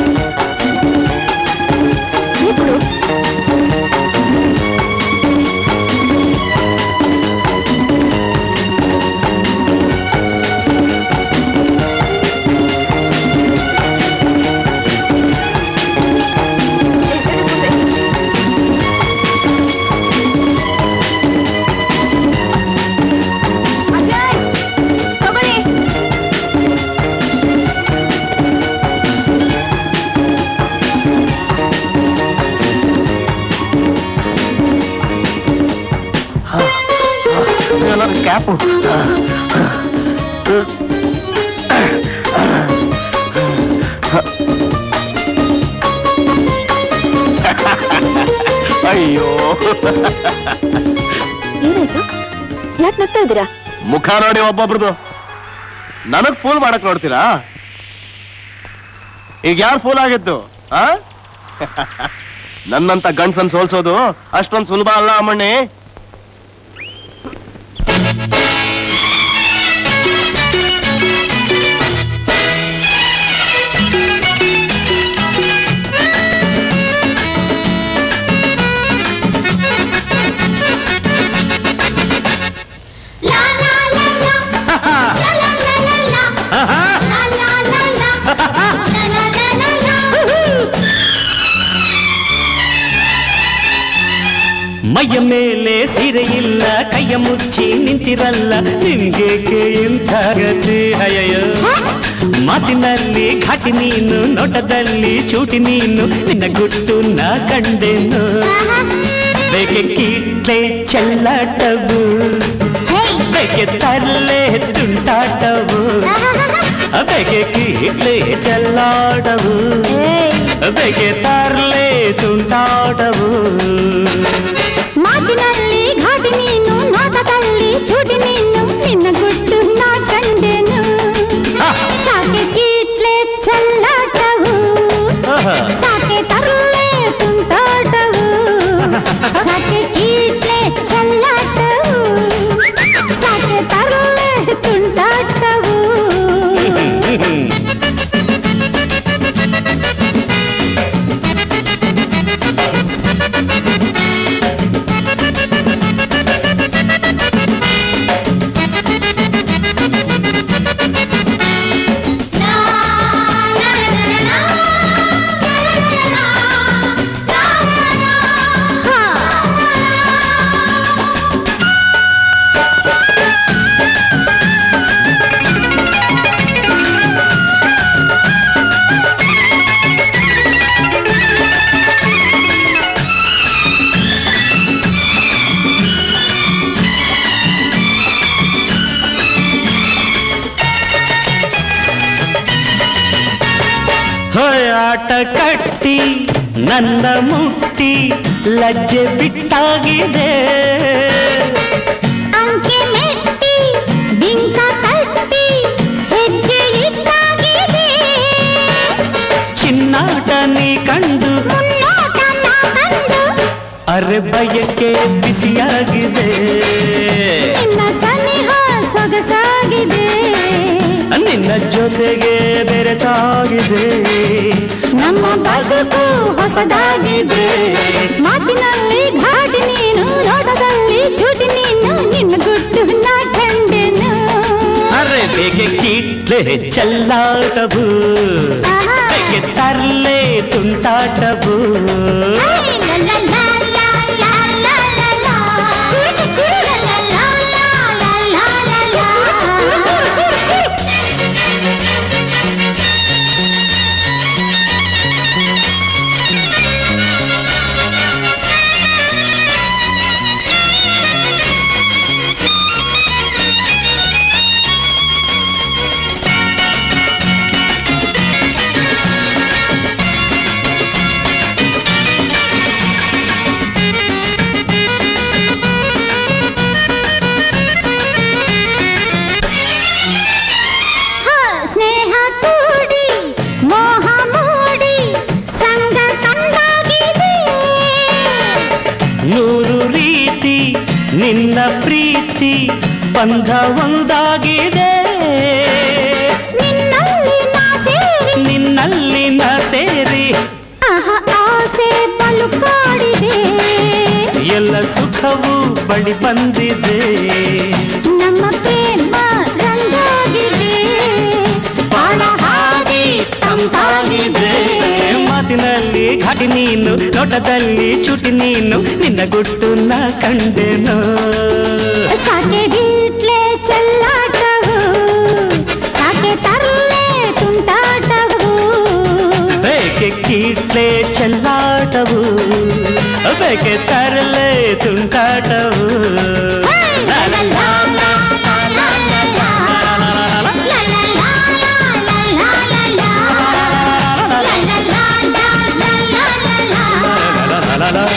ನೀರ್ ಕೊಡು. ಅಜಯ್ ತಗೊಳ್ಳಿ ಕ್ಯಾಪು ಅಯ್ಯೋ ಏನಾಯ್ತು ಯಾಕೆ ನಗ್ತಾ ಇದ್ದೀರಾ ಮುಖ ನೋಡಿ ಒಬ್ಬೊಬ್ರದು ನನಗ್ ಫೂಲ್ ಮಾಡಕ್ ನೋಡ್ತೀರಾ ಈಗ ಯಾರು ಫೂಲ್ ಆಗಿದ್ದು ಆ ನನ್ನಂತ ಗಂಡ್ಸನ್ ಸೋಲ್ಸೋದು ಅಷ್ಟೊಂದ್ ಸುಲಭ ಅಲ್ಲ ಅಮ್ಮಣ್ಣಿ ಮೈಯ ಮೇಲೆ ಸೀರೆ ಇಲ್ಲ ಕೈಯ ಮುಚ್ಚಿ ನಿಂತಿರಲ್ಲ ನಿನ್ಗೇಕೆ ಇಂಥ ಗತಿ ಅಯ್ಯಯ್ಯೋ ಮಾತಿನಲ್ಲಿ ಘಾಟಿ ನೀನು ನೋಟದಲ್ಲಿ ಚೂಟಿ ನೀನು ನಿನ್ನ ಗುಟ್ಟು ನಾ ಕಂಡೆನು ಬೇಗೆ ಕೀಟ್ಲೆ ಚೆಲ್ಲಾಟವು ಬೇಗೆ ತರ್ಲೆ ತುಂಟಾಟವು ಬೇಗೆ ಕೀಟ್ಲೆ ಚೆಲ್ಲಾಟವು ಬೇಗೆ ತರ್ಲೆ ತುಂಟಾಟವು ಮಾತಿನಲ್ಲಿ ಘಾಟಿ ನೀನು ನಾಟದಲ್ಲಿ ಚೂಟಿ ನೀನು ನಿನ್ನ ಗುಟ್ಟು ನಾ ಕಂಡೆನು ಸಾಕೆ ಕೀಟ್ಲೆ ಚೆಲ್ಲಾಟವು ಆಹಾ. ಸಾಕೆ ತರಲೆ ತುಂಟಾಟವು ಸಾಕೆ ಕೀಟ್ಲೆ ಚೆಲ್ಲಾಟವು ಸಾಕೆ ತರಲೆ ತುಂಟಾಟವು ಹೊಯ್ಯಾಟ ಕಟ್ಟಿ ನನ್ನ ಮುಟ್ಟಿ ಲಜ್ಜೆ ಬಿಟ್ಟಾಗಿದೆ ಅಂಕೆ ಮೆಟ್ಟಿ ಬಿಂಕ ತಟ್ಟಿ ಹೆಜ್ಜೆ ಇಟ್ಟಾಗಿದೆ ಚಿನ್ನಾಟ ನೀ ಕಂಡು ಮುನ್ನೋಟ ನಾ ಕಂಡು ಅರೆ ಬಯಕೆ ಬಿಸಿಯಾಗಿದೆ ನಿನ್ನ ಸನಿಹ ಸೊಗಸಾಗಿದೆ ನಿನ್ನ ಜೊತೆಗೆ ಬೆರೆತಾಗಿದೆ ನಮ್ಮ ಬದುಕು ಹೊಸದಾಗಿದೆ ಮಾತಿನಲ್ಲಿ ಘಾಟಿ ನೀನು ನೋಟದಲ್ಲಿ ಚೂಟಿ ನೀನು ನಿನ್ನ ಗುಟ್ಟು ನಾ ಕಂಡೆನು ಅರೆ ಬೇಗೆ ಕೀಟ್ಲೆ ಚೆಲ್ಲಾಟವು ಆಹಾ. ಬೇಗೆ ತರ್ಲೆ ತುಂಟಾಟವು ಐ ಲಾ ಲಾ ಲಾ ಲಾ ಲಾ ಲಾ ಲಾ ಲಾ. ಲಾ ಲಾ ಲಾ ಲಾ ಲಾ ಲಾ ಲಾ ಲಾ. ಹ, ಸ್ನೇಹ ಕೂಡಿ ಮೋಹ ಮೂಡಿ ಸಂಗ ಕಂಡಾಗಿದೆ ನೂರು ರೀತಿ ನಿನ್ನ ಪ್ರೀತಿ ಬಂಧ ಒಂದಾಗಿದೆ ನಿನ್ನಲ್ಲಿ ನಾ ಸೇರಿ ನಿನ್ನಲ್ಲಿ ನ ಸೇರಿ ಆಹ ಆಸೆ ಬಲು ಕಾಡಿದೆ ಎಲ್ಲ ಸುಖವು ಬಳಿ ಬಂದಿದೆ ನಮ್ಮ ಪ್ರೇಮ ರಂಗಾಗಿದೆ ಬಾಳ ಹಾಗೆ ತಂಪಾಗಿದೆ ಮಾತಿನಲ್ಲಿ ಘಾಟಿ ನೀನು ನೋಟದಲ್ಲಿ ಚುಟಿ ನೀನು ನಿನ್ನ ಗುಟ್ಟು ನಾ ಕಂಡೆನು ಸಾಕೆ ಗೀಟ್ಲೆ ಚೆಲ್ಲಾಟವು ಸಾಕೆ ತರಲೆ ತುಂಟಾಟವು ಬೇಕೆ ಕೀಟ್ಲೆ ಚೆಲ್ಲಾಟವು ಬೇಕೆ ತರಲೆ ತುಂಟಾಟವು ಲಾ ಲಾ ಲಾ ಲಾ ಲಾ ಲಾ ಲಾ ಲಾ ಲಾ ಲಾ. ಲಾ ಲಾ ಲಾ ಲಾ.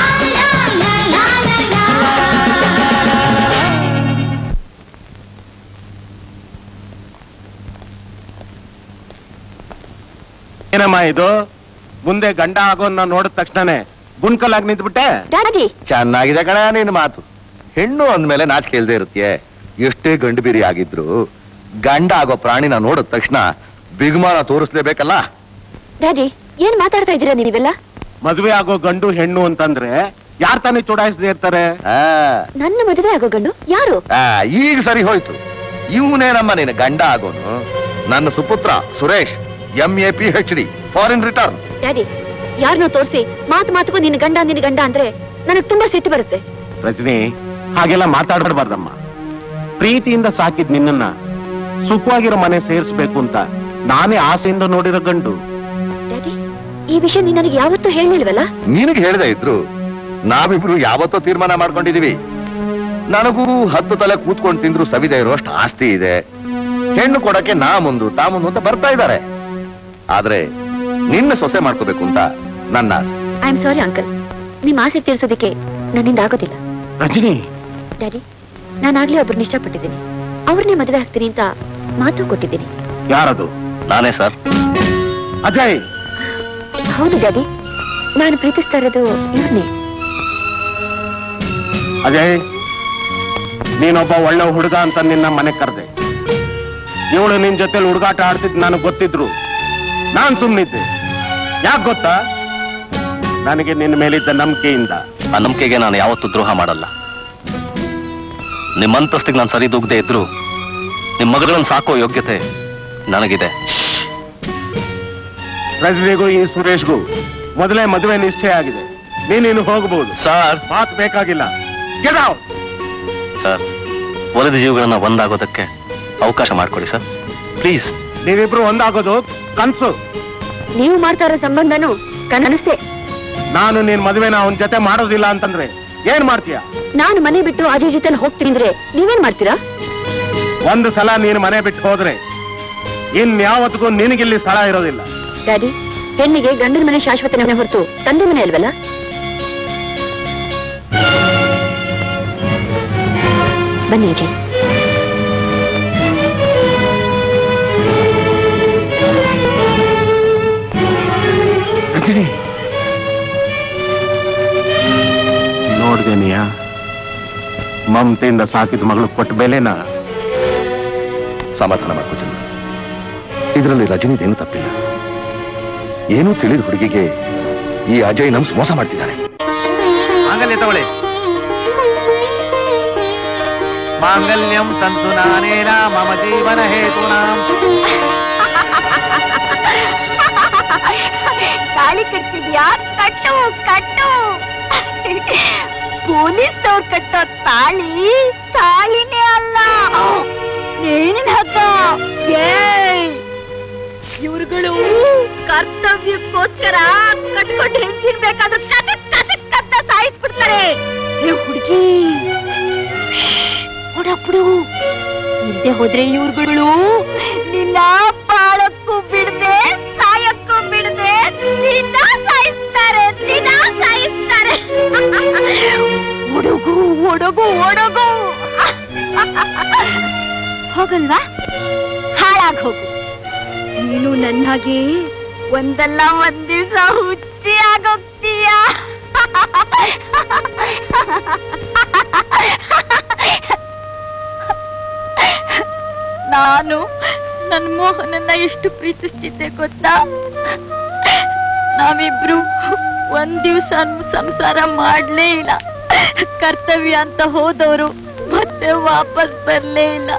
ಏನಮ್ಮ ಇದು ಮುಂದೆ ಗಂಡ ಆಗೋನ್ನ ನೋಡಿದ ತಕ್ಷಣನೇ ಗುಣ್ಕಲಾಗಿ ನಿಂತ್ಬಿಟ್ಟೆ ಡ್ಯಾಡಿ ಚೆನ್ನಾಗಿದೆ ಕಣ ನಿನ್ನ ಮಾತು ಹೆಣ್ಣು ಅಂದ್ಮೇಲೆ ನಾಚಿಕೆ ಇಲ್ದೇ ಇರುತ್ತೆಯೇ ಎಷ್ಟೇ ಗಂಡು ಬೀರಿ ಆಗಿದ್ರು ಗಂಡ ಆಗೋ ಪ್ರಾಣಿನ ನೋಡಿದ ತಕ್ಷಣ ಬಿಗುಮಾನ ತೋರಿಸ್ಲೇಬೇಕಲ್ಲ ಡ್ಯಾಡಿ ಏನ್ ಮಾತಾಡ್ತಾ ಇದ್ದೀರಾ ನೀವೆಲ್ಲ ಮದುವೆ ಆಗೋ ಗಂಡು ಹೆಣ್ಣು ಅಂತಂದ್ರೆ ಯಾರ್ ತಾನೇ ಚುಡಾಯಿಸದೇ ಇರ್ತಾರೆ ಆ, ನನ್ನ ಮದುವೆ ಆಗೋ ಗಂಡು ಯಾರು ಆ, ಈಗ ಸರಿ ಹೋಯ್ತು ಇವನೇನಮ್ಮ ನಿನ್ನ ಗಂಡ ಆಗೋನು ನನ್ನ ಸುಪುತ್ರ Suresh M A P H D foreign return daddy ಯಾರನ್ನೋ ತೋರಿಸಿ ಮಾತು ಮಾತುಗೂ ನಿನ್ ಗಂಡ ನಿನ್ ಗಂಡ ಅಂದ್ರೆ ನನಗೆ ತುಂಬಾ ಸಿಟ್ಟು ಬರುತ್ತೆ ರಜನಿ ಹಾಗೆಲ್ಲ ಮಾತಾಡಬಾರ್ದಮ್ಮ ಪ್ರೀತಿಯಿಂದ ಸಾಕಿದ್ ನಿನ್ನನ್ನ ಸುಖವಾಗಿರೋ ಮನೆ ಸೇರಿಸ್ಬೇಕು ಅಂತ ನಾನೇ ಆಸೆಯಿಂದ ನೋಡಿರೋ ಗಂಡು ಡ್ಯಾಡಿ ಈ ವಿಷಯ ನೀನ್ ನನಗೆ ಯಾವತ್ತೂ ಹೇಳಿಲ್ವಲ್ಲ ನಿನಗೆ ಹೇಳ್ದೆ ಇದ್ರು ನಾವಿಬ್ರು ಯಾವತ್ತೋ ತೀರ್ಮಾನ ಮಾಡ್ಕೊಂಡಿದೀವಿ ನನಗೂ ಹತ್ತು ತಲೆ ಕೂತ್ಕೊಂಡು ತಿಂದ್ರು ಸವಿದೆ ಇರೋಷ್ಟು ಆಸ್ತಿ ಇದೆ ಹೆಣ್ಣು ಕೊಡಕ್ಕೆ ನಾ ಮುಂದು ತಾ ಮುಂದು ಅಂತ ಬರ್ತಾ ಇದ್ದಾರೆ ಆದ್ರೆ ನಿನ್ನ ಸೊಸೆ ಮಾಡ್ಕೋಬೇಕು ಅಂತ ನನ್ನ ಆಸೆ ಐ ಆಮ್ ಸಾರಿ ಅಂಕಲ್ ನಿಮ್ ಆಸೆ ತೀರ್ಸೋದಕ್ಕೆ ನನ್ನಿಂದ ಆಗೋದಿಲ್ಲ ರಜನಿ ಡ್ಯಾಡಿ ನಾನಾಗ್ಲೇ ಒಬ್ಬರನ್ನ ಇಷ್ಟಪಟ್ಟಿದ್ದೀನಿ ಅವ್ರನ್ನೇ ಮದುವೆ ಆಗ್ತೀನಿ ಅಂತ ಮಾತು ಕೊಟ್ಟಿದ್ದೀನಿ ಯಾರದು ನಾನೇ ಸರ್ ಅಜಯ್ ಹೌದು ಡ್ಯಾಡಿ ನಾನು ಪ್ರೀತಿಸ್ತಾ ಇರೋದು ಇವ್ರನ್ನೇ ಅಜಯ್ ನೀನೊಬ್ಬ ಒಳ್ಳೆ ಹುಡುಗ ಅಂತ ನಿನ್ನ ಮನೆ ಕರೆದೆ ಇವಳು ನಿನ್ ಜೊತೆಲಿ ಹುಡುಗಾಟ ಆಡ್ತಿದ್ ನನಗೆ ಗೊತ್ತಿದ್ರು ನಾನ್ ಸುಮ್ನಿದ್ದೆ ಯಾಕೆ ಗೊತ್ತಾ ನನಗೆ ನಿನ್ನ ಮೇಲಿದ್ದ ನಂಬಿಕೆಯಿಂದ ಆ ನಂಬಿಕೆಗೆ ನಾನು ಯಾವತ್ತೂ ದ್ರೋಹ ಮಾಡಲ್ಲ ನಿಮ್ಮ ಅಂತಸ್ತಿಗೆ ನಾನು ಸರಿದೂಗದೆ ಇದ್ರು ನಿಮ್ಮ ಮಗಳನ್ನು ಸಾಕೋ ಯೋಗ್ಯತೆ ನನಗಿದೆ ರಜನಿಗೂ ಈ ಸುರೇಶ್ಗೂ ಮೊದಲೇ ಮದುವೆ ನಿಶ್ಚಯ ಆಗಿದೆ ನೀನಿನ್ನು ಹೋಗಬಹುದು ಸರ್ ಮಾತು ಬೇಕಾಗಿಲ್ಲ ಗೆಟ್ ಔಟ್ ಸರ್ ಒಲಿದ ಜೀವಗಳನ್ನ ಒಂದಾಗೋದಕ್ಕೆ ಅವಕಾಶ ಮಾಡಿಕೊಡಿ ಸರ್ ಪ್ಲೀಸ್ ನೀವಿಬ್ರು ಒಂದಾಗೋದು ಕನ್ಸು ನೀವು ಮಾಡ್ತಾ ಇರೋ ಸಂಬಂಧನೂ ಕನಸೆ ನಾನು ನಿನ್ ಮದುವೆನ ಅವನ ಜೊತೆ ಮಾಡೋದಿಲ್ಲ ಅಂತಂದ್ರೆ ಏನ್ ಮಾಡ್ತೀಯ ನಾನು ಮನೆ ಬಿಟ್ಟು ಅಜಯ್ ಜೊತೆ ಹೋಗ್ತೀನಿ ಅಂದ್ರೆ ನೀವೇನ್ ಮಾಡ್ತೀರಾ ಒಂದು ಸಲ ನೀನು ಮನೆ ಬಿಟ್ಟು ಹೋದ್ರೆ ಇನ್ಯಾವತ್ತಿಗೂ ನಿನಗಿಲ್ಲಿ ಸ್ಥಳ ಇರೋದಿಲ್ಲ ಡ್ಯಾಡಿ ಹೆಣ್ಣಿಗೆ ಗಂಡನ ಮನೆ ಶಾಶ್ವತ ಮನೆ ಹೊರತು ತಂದೆ ಮನೆ ಅಲ್ವಲ್ಲ ಬನ್ನಿ ಅಜಯ್ ನೋಡ್ದೇನಿಯ ಮಮತೆಯಿಂದ ಸಾಕಿದ ಮಗಳು ಕೊಟ್ಟ ಬೆಲೆನ ಸಮಾಧಾನ ಮಾಡ್ಕೋ ಚಂದ್ರ ಇದರಲ್ಲಿ ರಜನಿದೇನು ತಪ್ಪಿಲ್ಲ ಏನೂ ತಿಳಿದ ಹುಡುಗಿಗೆ ಈ ಅಜಯ್ ನಮ್ಸ್ ಮೋಸ ಮಾಡ್ತಿದ್ದಾನೆ ಮಾಂಗಲ್ಯ ತಗೊಳ್ಳಿ ಮಾಂಗಲ್ಯಂ ತಂತು ನಾನೇನ ಮಮ ಜೀವನ ಹೇತುನಾಂ ತಾಳಿ ಕಟ್ತಿದ್ಯಾ ಕಟ್ಟು ಕಟ್ಟು ಪೊಲೀಸ್ ಅವ್ರು ಕಟ್ಟೋ ತಾಳಿ ತಾಳಿನೇ ಅಲ್ಲ ನೇಣಿನ ಹಗ್ಗ ಇವ್ರುಗಳು ಕರ್ತವ್ಯಕ್ಕೋಸ್ಕರ ಕಟ್ಕೊಂಡು ಹೆಂಗಿನ್ ಬೇಕಾದ್ರೂ ಕದಕ್ ಕದಕ್ ಕತ್ತ ಸಾಯಿಸ್ಬಿಡ್ತಾರೆ ಏ ಹುಡುಗಿ ಹೊಡಕ್ಬಿಡು ಇಲ್ದೆ ಹೋದ್ರೆ ಇವ್ರುಗಳು ನಿನ್ನ ಬಾಳಕ್ಕೂ ಬಿಡದೆ ಸಾಯಕ್ಕೂ ಬಿಡದೆ ದಿನ ಸಾಯಿಸ್ತಾರೆ ದಿನ ಸಾಯಿಸ್ತಾರೆ ಹುಡುಗು ಹುಡುಗು ಹುಡುಗು ಹೋಗಲ್ವಾ ಹಾಳಾಗ್ ಹೋಗು ನೀನು ನನ್ನ ಹಾಗೆ ಒಂದಲ್ಲ ಒಂದ್ ದಿವಸ ಹುಚ್ಚಿ ಆಗೋಗ್ತೀಯ ನಾನು ನನ್ನ ಮೋಹನನ್ನ ಎಷ್ಟು ಪ್ರೀತಿಸ್ತಿದ್ದೆ ಗೊತ್ತಾ ನಾವಿಬ್ರು ಒಂದ್ ದಿವ್ಸ ಸಂಸಾರ ಮಾಡ್ಲೇ ಇಲ್ಲ ಕರ್ತವ್ಯ ಅಂತ ಹೋದವರು ಮತ್ತೆ ವಾಪಸ್ ಬರ್ಲೇ ಇಲ್ಲ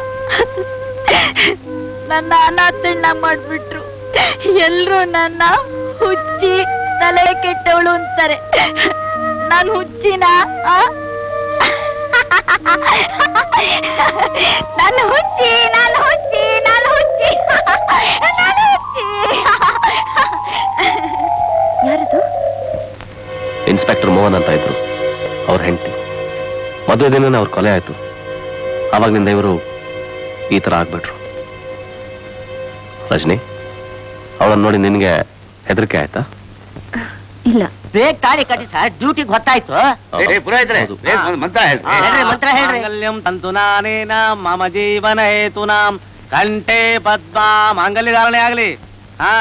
ನನ್ನ ಅನಾಥಣ್ಣ ಮಾಡ್ಬಿಟ್ರು ಎಲ್ರು ನನ್ನ ಹುಚ್ಚಿ ತಲೆ ಕೆಟ್ಟವಳು ಅಂತಾರೆ ನಾನು ಹುಚ್ಚಿನ ನಾನು ಹುಚ್ಚಿ ನಾನು ಹುಚ್ಚಿ ನಾನು ಹುಚ್ಚಿ ನಾನು ಹುಚ್ಚಿ ಯಾರದು ಇನ್ಸ್ಪೆಕ್ಟರ್ ಮೋಹನ್ ಅಂತ ಇದ್ರು ಅವ್ರ ಹೆಂಡತಿ ಮದುವೆ ದಿನನೇ ಅವ್ರ ಕೊಲೆ ಆಯ್ತು ಆವಾಗ್ನಿಂದ ಇವರು ಈ ತರ ಆಗ್ಬಿಟ್ರು ರಜನಿ ಅವಳನ್ನ ನೋಡಿ ನಿನ್ಗೆ ಹೆದರಿಕೆ ಆಯ್ತಾ ಇಲ್ಲ ಬೇಗ ತಾಳಿ ಕಟ್ಟಿ ಸರ್ ಡ್ಯೂಟಿಗೆ ಗೊತ್ತಾಯ್ತು ಪುರೋಹಿತರೆ ಹೌದು. ಬೇಗ ಒಂದು ಮಂತ್ರ ಹೇಳಿ ಹಾ, ಹೇಳ್ರಿ ಮಂತ್ರ ಹೇಳ್ರಿ ಮಾಂಗಲ್ಯಂ ತಂತು ನಾನೇನ ಮಮ ಜೀವನ ಹೇತುನಾಂ ಕಂಠೆ ಪದ್ಮ ಮಾಂಗಲ್ಯ ಧಾರಣೆ ಆಗ್ಲಿ ಹಾ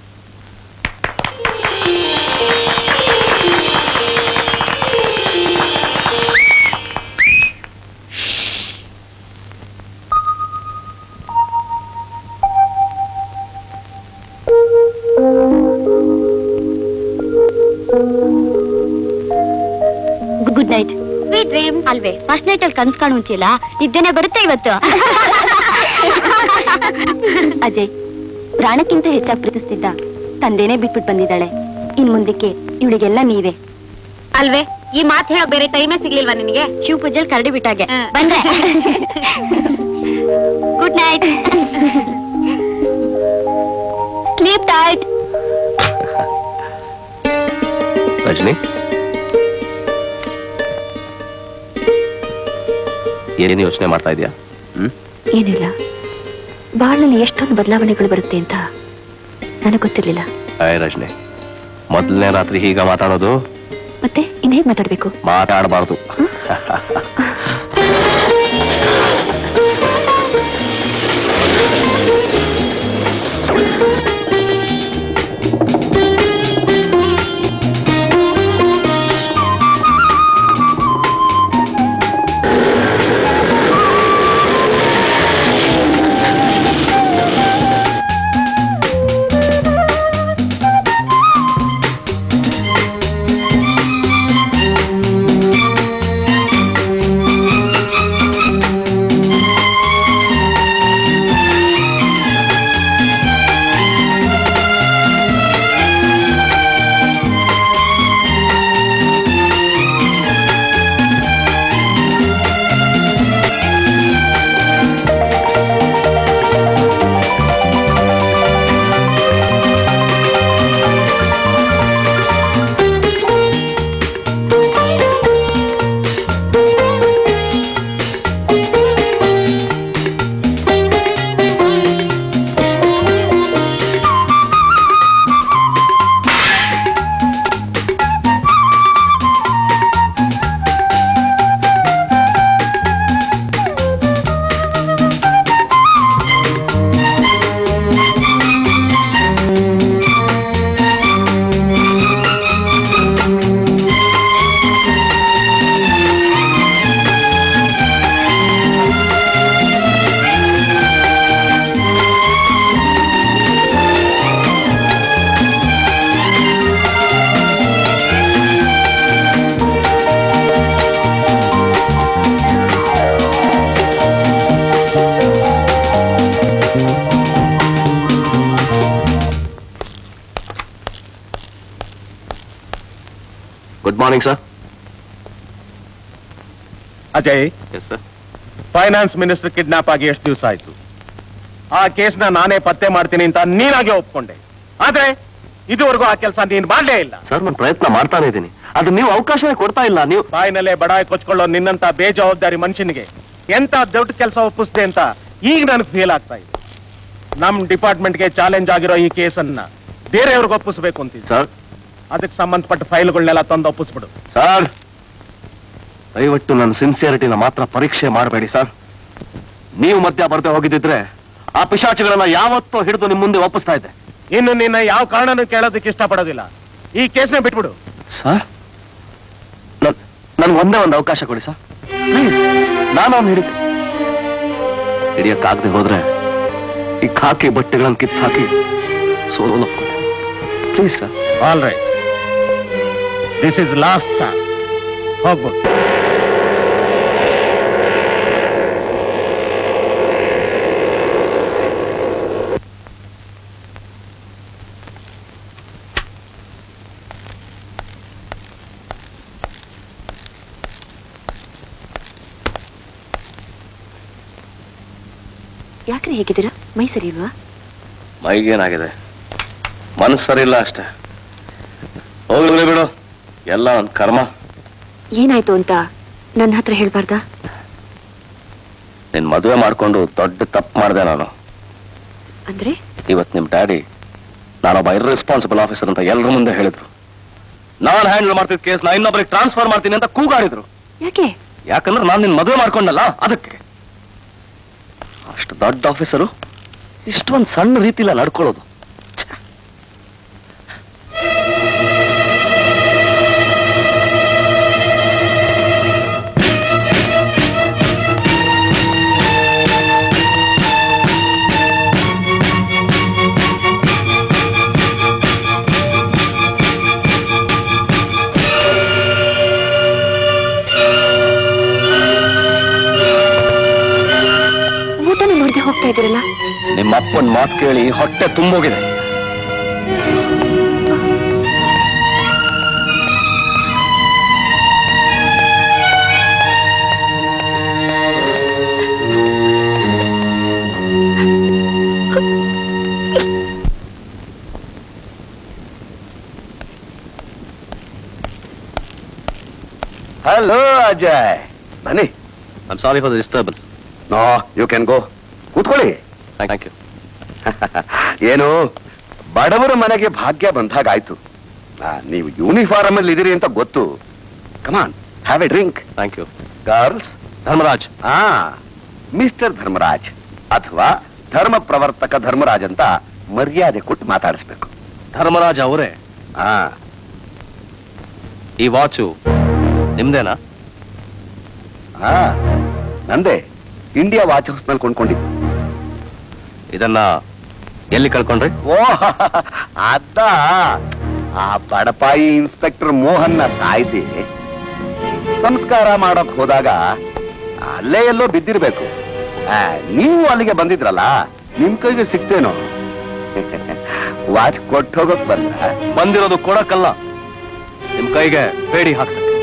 ಗುಡ್ ನೈಟ್ ಸ್ವೀಟ್ ಡ್ರೀಮ್ ಅಲ್ವೇ ಫಸ್ಟ್ ನೈಟ್ ಅಲ್ಲಿ ಕನ್ಸ್ ಕಾಣುವಂತಿಲ್ಲ ನಿದ್ದೆನೆ ಬರುತ್ತೆ ಇವತ್ತು ಅಜಯ್ ಪ್ರಾಣಕ್ಕಿಂತ ಹೆಚ್ಚಾಗಿ ಪ್ರೀತಿಸ್ತಿದ್ದ ತಂದೆನೇ ಬಿಟ್ಬಿಟ್ಟು ಬಂದಿದ್ದಾಳೆ ಇನ್ ಮುಂದಕ್ಕೆ ಇವಳಿಗೆಲ್ಲ ನೀವೇ ಅಲ್ವೇ ಈ ಮಾತು ಹೇಳೋ ಬೇರೆ ಟೈಮೇ ಸಿಗ್ಲಿಲ್ವಾ ನಿನಗೆ ಶಿವ ಪೂಜೆಲ್ ಕರಡಿ ಬಿಟ್ಟಾಗೆ ಬಂದೆ good night sleep tight Rajani ಏನೇನು ಯೋಚನೆ ಮಾಡ್ತಾ ಇದೀಯಾ ಹ್ಮ್ ಏನಿಲ್ಲ ಬಾಳ್ನಲ್ಲಿ ಎಷ್ಟೊಂದು ಬದಲಾವಣೆಗಳು ಬರುತ್ತೆ ಅಂತ ನನಗೆ ಗೊತ್ತಿರ್ಲಿಲ್ಲ ಆಯ್ ರಜನಿ ಮೊದಲನೇ ರಾತ್ರಿ ಹೀಗ ಮಾತಾಡೋದು ಮತ್ತೆ ಇನ್ ಹೇಗ್ ಮಾತಾಡ್ಬೇಕು ಮಾತಾಡಬಾರ್ದು good morning sir Ajay yes sir finance minister kidnap ಆಗಿ ಎಷ್ಟು ದಿವಸ ಆಯ್ತು ಆ ಕೇಸ್ನ ನಾನೇ ಪತ್ತೆ ಮಾಡ್ತೀನಿ ಅಂತ ನೀನಾಗೆ ಒಪ್ಕೊಂಡೆ ಆದ್ರೆ ಇದುವರೆಗೂ ಆ ಕೆಲಸ ನೀನ್ ಮಾಡಲೇ ಇಲ್ಲ ಸರ್ ನಾನು ಪ್ರಯತ್ನ ಮಾಡ್ತಾನೆ ಇದ್ದೀನಿ ಅದು ನೀವು ಅವಕಾಶವೇ ಕೊಡ್ತಾ ಇಲ್ಲ ನೀವು ಬಾಯಿನಲ್ಲೇ ಬಡಾಯಿ ಕೊಚ್ಕೊಳ್ಳೋ ನಿನ್ನಂತ ಬೇಜವಾಬ್ದಾರಿ ಮನುಷ್ಯನಿಗೆ ಎಂತ ದೊಡ್ಡ ಕೆಲಸ ಒಪ್ಪಿಸ್ದೆ ಅಂತ ಈಗ ನನಗೆ ಫೀಲ್ ಆಗ್ತಾ ಇದೆ ನಮ್ ಡಿಪಾರ್ಟ್ಮೆಂಟ್ಗೆ ಚಾಲೆಂಜ್ ಆಗಿರೋ ಈ ಕೇಸನ್ನ ಬೇರೆಯವ್ರಿಗೆ ಒಪ್ಪಿಸ್ಬೇಕು ಅಂತಿದ್ದೆ ಸರ್ ಅದಕ್ಕೆ ಸಂಬಂಧಪಟ್ಟ ಫೈಲ್ಗಳನ್ನೆಲ್ಲ ತಂದು ಒಪ್ಪಿಸ್ಬಿಡು ಸರ್ ದಯವಿಟ್ಟು ನನ್ನ ಸಿನ್ಸಿಯರಿಟಿನ ಮಾತ್ರ ಪರೀಕ್ಷೆ ಮಾಡಬೇಡಿ ಸರ್ ನೀವು ಮಧ್ಯ ಬರ್ದೆ ಹೋಗಿದ್ದಿದ್ರೆ ಆ ಪಿಶಾಚಿಗಳನ್ನ ಯಾವತ್ತೋ ಹಿಡಿದು ನಿಮ್ಮ ಮುಂದೆ ಒಪ್ಪಿಸ್ತಾ ಇದ್ದೆ ಇನ್ನು ನಿನ್ನ ಯಾವ ಕಾರಣನೂ ಕೇಳೋದಕ್ಕೆ ಇಷ್ಟಪಡೋದಿಲ್ಲ ಈ ಕೇಸ್ನ ಬಿಟ್ಬಿಡು ಸರ್ ನನ್ಗೆ ಒಂದೇ ಒಂದು ಅವಕಾಶ ಕೊಡಿ ಸರ್ ಪ್ಲೀಸ್ ನಾನು ಅವ್ನು ಹಿಡಿತೆ ಹಿಡಿಯಕ್ಕಾಗದೆ ಹೋದ್ರೆ ಈ ಖಾಕಿ ಬಟ್ಟೆಗಳನ್ನು ಕಿತ್ತು ಹಾಕಿ ಸೋಲು please sir all right this is last chance ಹೋಗ್ಬೋದು ಯಾಕ್ರಿ ಹೇಗಿದ್ದೀರಾ ಮೈ ಸರಿ ಇಲ್ವಾ ಮೈಗೇನಾಗಿದೆ ಮನಸ್ಸು ಸರಿಯಿಲ್ಲ ಅಷ್ಟೇ ಹೋಗ್ಲಿ ಬಿಡು ಎಲ್ಲ ಒಂದು ಕರ್ಮ ಏನಾಯ್ತು ಅಂತ ನನ್ನ ಹತ್ರ ಹೇಳ್ಬಾರ್ದಾ ನಿನ್ ಮದುವೆ ಮಾಡ್ಕೊಂಡು ದೊಡ್ಡ ತಪ್ಪು ಮಾಡಿದೆ ನಾನು ಅಂದ್ರೆ ಇವತ್ತು ನಿಮ್ ಡ್ಯಾಡಿ ನಾನೊಬ್ಬ ಇರ್ರೆಸ್ಪಾನ್ಸಿಬಲ್ ಆಫೀಸರ್ ಅಂತ ಎಲ್ಲರ ಮುಂದೆ ಹೇಳಿದ್ರು ನಾನು ಹ್ಯಾಂಡಲ್ ಮಾಡ್ತಿದ್ದ ಕೇಸ್ ನಾ ಇನ್ನೊಬ್ಬರಿಗೆ ಟ್ರಾನ್ಸ್ಫರ್ ಮಾಡ್ತೀನಿ ಅಂತ ಕೂಗಾಡಿದ್ರು ಯಾಕೆ ಯಾಕಂದ್ರೆ ನಾನು ನಿನ್ ಮದುವೆ ಮಾಡ್ಕೊಂಡಲ್ಲ ಅದಕ್ಕೆ ಅಷ್ಟು ದೊಡ್ಡ ಆಫೀಸರು ಇಷ್ಟೊಂದು ಸಣ್ಣ ರೀತಿಲ್ಲ ನಡ್ಕೊಳ್ಳೋದು ಛೆ. ಊಟನೇ ಮಾಡದೆ ಹೋಗ್ತಾ ಇದ್ದೀರಲ್ಲ ನಿಮ್ಮ ಅಪ್ಪನ ಮಾತು ಕೇಳಿ ಹೊಟ್ಟೆ ತುಂಬೋಗಿದೆ ಹಲೋ ಅಜಯ್ ಬನ್ನಿ I sorry for the disturbance no you can go ಕೂತ್ಕೊಳ್ಳಿ ಥ್ಯಾಂಕ್ ಯು ಏನು ಬಡವರ ಮನೆಗೆ ಭಾಗ್ಯ ಬಂದಾಗಾಯ್ತು ಆ, ನೀವು ಯೂನಿಫಾರ್ಮ್ ಅಲ್ಲಿ ಇದೀರಿ ಅಂತ ಗೊತ್ತು come on have a drink thank you girls Dharmaraj ಆ ಮಿಸ್ಟರ್ ಧರ್ಮರಾಜ್ ಅಥವಾ ಧರ್ಮ ಪ್ರವರ್ತಕ ಧರ್ಮರಾಜ್ ಅಂತ ಮರ್ಯಾದೆ ಕೊಟ್ಟು ಮಾತಾಡಿಸ್ಬೇಕು ಧರ್ಮರಾಜ್ ಅವರೇ ಆ ಈ ವಾಚು ನಿಮ್ದೇನಾ ಆ ನಂದೇ ಇಂಡಿಯಾ ವಾಚ್ ಹೌಸ್ ನಲ್ಲಿ ಕೊಂಡ್ಕೊಂಡಿದ್ದು ಇದನ್ನ ಎಲ್ಲಿ ಕಳ್ಕೊಂಡ್ರಿ ಓ ಅದ ಆ ಬಡಪಾಯಿ ಇನ್ಸ್ಪೆಕ್ಟರ್ ಮೋಹನ್ನ ಸಾಯಿಸಿ ಸಂಸ್ಕಾರ ಮಾಡಕ್ ಹೋದಾಗ ಅಲ್ಲೇ ಎಲ್ಲೋ ಬಿದ್ದಿರ್ಬೇಕು ಆ, ನೀವು ಅಲ್ಲಿಗೆ ಬಂದಿದ್ರಲ್ಲ ನಿಮ್ ಕೈಗೆ ಸಿಕ್ತೇನೋ ವಾಚ್ ಕೊಟ್ಟು ಹೋಗಕ್ ಬಂದ ಬಂದಿರೋದು ಕೊಡಕ್ಕಲ್ಲ ನಿಮ್ ಕೈಗೆ ಬೇಡಿ ಹಾಕ್ಸಕ್ಕೆ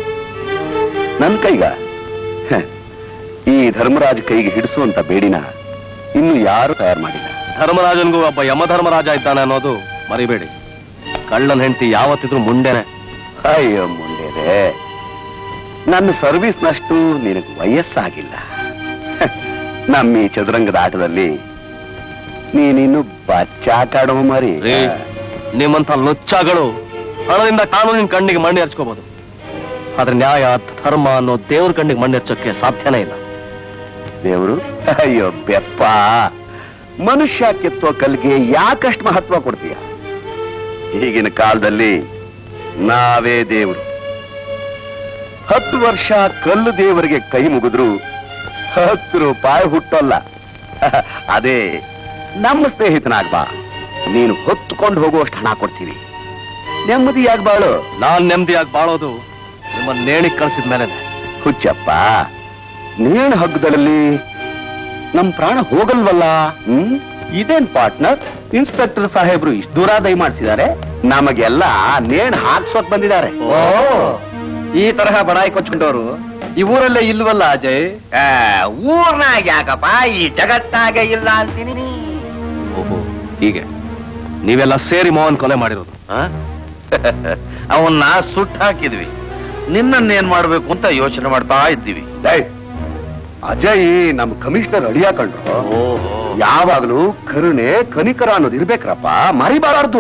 ನನ್ ಕೈಗ ಹ, ಈ ಧರ್ಮರಾಜ್ ಕೈಗೆ ಹಿಡಿಸುವಂತ ಬೇಡಿನ ಇನ್ನು ಯಾರು ತಯಾರು ಮಾಡಿಲ್ಲ ಧರ್ಮರಾಜನ್ಗೂ ಒಬ್ಬ ಯಮಧರ್ಮರಾಜ ಇದ್ದಾನೆ ಅನ್ನೋದು ಮರಿಬೇಡಿ ಕಳ್ಳನ್ ಹೆಂಡತಿ ಯಾವತ್ತಿದ್ರು ಮುಂಡೆನೆ ಅಯ್ಯೋ ಮುಂದೆ ನನ್ನ ಸರ್ವಿಸ್ನಷ್ಟು ನಿನಗೆ ವಯಸ್ಸಾಗಿಲ್ಲ ಹ, ನಮ್ಮ ಈ ಚದುರಂಗದ ಆಟದಲ್ಲಿ ನೀನಿನ್ನು ಬಚ್ಚಾಕಾಡೋ ಮರಿ ರೀ ನಿಮ್ಮಂತ ಲುಚ್ಚಾಗಳು ಹಣದಿಂದ ಕಾನೂನಿನ ಕಣ್ಣಿಗೆ ಮಣ್ಣು ಎರಚ್ಕೋಬಹುದು ಆದ್ರೆ ನ್ಯಾಯ ಧರ್ಮ ಅನ್ನೋ ದೇವ್ರ ಕಣ್ಣಿಗೆ ಮಣ್ಣು ಎರಚೋಕೆ ಸಾಧ್ಯನೇ ಇಲ್ಲ ದೇವರು ಅಯ್ಯೋ ಬೆಪ್ಪ ಮನುಷ್ಯ ಕೆತ್ತೋ ಕಲ್ಗೆ ಯಾಕಷ್ಟು ಮಹತ್ವ ಕೊಡ್ತೀಯ ಈಗಿನ ಕಾಲದಲ್ಲಿ ನಾವೇ ದೇವರು ಹತ್ತು ವರ್ಷ ಕಲ್ಲು ದೇವರಿಗೆ ಕೈ ಮುಗಿದ್ರು ಹತ್ತು ರೂಪಾಯಿ ಹುಟ್ಟೋಲ್ಲ ಅದೇ ನಮ್ಮ ಸ್ನೇಹಿತನಾಗ್ ಬಾ ನೀನು ಹೊತ್ತುಕೊಂಡು ಹೋಗುವಷ್ಟು ಹಣ ಕೊಡ್ತೀವಿ ನೆಮ್ಮದಿಯಾಗಿ ಬಾಳು ನಾನ್ ನೆಮ್ಮದಿಯಾಗಿ ಬಾಳೋದು ನಿಮ್ಮ ನೇಣಿಗೆ ಕಳ್ಸಿದ ಮೇಲೆ ಹುಚ್ಚಪ್ಪ ನೇಣು ಹಗ್ಗದಲ್ಲಿ ನಮ್ ಪ್ರಾಣ ಹೋಗಲ್ವಲ್ಲ ಹ್ಮ್ ಇದೇನ್ ಪಾರ್ಟ್ನರ್ ಇನ್ಸ್ಪೆಕ್ಟರ್ ಸಾಹೇಬ್ರು ಇಷ್ಟು ದೂರ ದಯಮಾಡ್ಸಿದ್ದಾರೆ ನಮಗೆಲ್ಲ ನೇಣು ಹಾಕ್ಸೋಕ್ ಬಂದಿದ್ದಾರೆ ಓ ಈ ತರಹ ಬಡಾಯಿ ಕೊಚ್ಕೊಂಡವರು ಈ ಊರಲ್ಲೇ ಇಲ್ವಲ್ಲ ಅಜಯ್ ಊರ್ನಾಗ ಯಾಕಪ್ಪ ಈ ಜಗತ್ತಾಗೆ ಇಲ್ಲ ಅಂತೀನಿ ಓಹೋ ಹೀಗೆ ನೀವೆಲ್ಲ ಸೇರಿ ಮೋಹನ್ ಕೊಲೆ ಮಾಡಿರೋದು ಅವನ್ನ ಸುಟ್ಟು ಹಾಕಿದ್ವಿ ನಿನ್ನನ್ನೇನ್ ಮಾಡ್ಬೇಕು ಅಂತ ಯೋಚನೆ ಮಾಡ್ತಾ ಇದ್ದೀವಿ ಡೈ, ಅಜಯ್ ನಮ್ ಕಮಿಷನರ್ ಅಳಿಯ ಕಂಡ್ರು ಯಾವಾಗ್ಲೂ ಕರುಣೆ ಕನಿಕರ ಅನ್ನೋದು ಇರ್ಬೇಕ್ರಪ್ಪ ಮರಿಬಾರ್ದು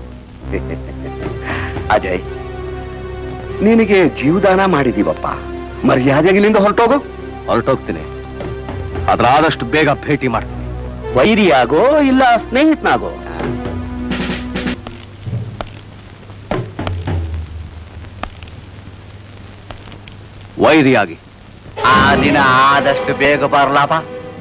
ಅಜಯ್ ನಿನಗೆ ಜೀವದಾನ ಮಾಡಿದೀವಪ್ಪ ಮರ್ಯಾದೆಗೆ ಇಲ್ಲಿಂದ ಹೊರಟೋಗು ಹೊರಟೋಗ್ತೀನಿ ಅದ್ರಾದಷ್ಟು ಬೇಗ ಭೇಟಿ ಮಾಡ್ತೀನಿ ವೈರಿಯಾಗೋ ಇಲ್ಲ ಸ್ನೇಹಿತನಾಗೋ ವೈರಿಯಾಗಿ ಆ ದಿನ ಆದಷ್ಟು ಬೇಗ ಬರ್ಲಾಪ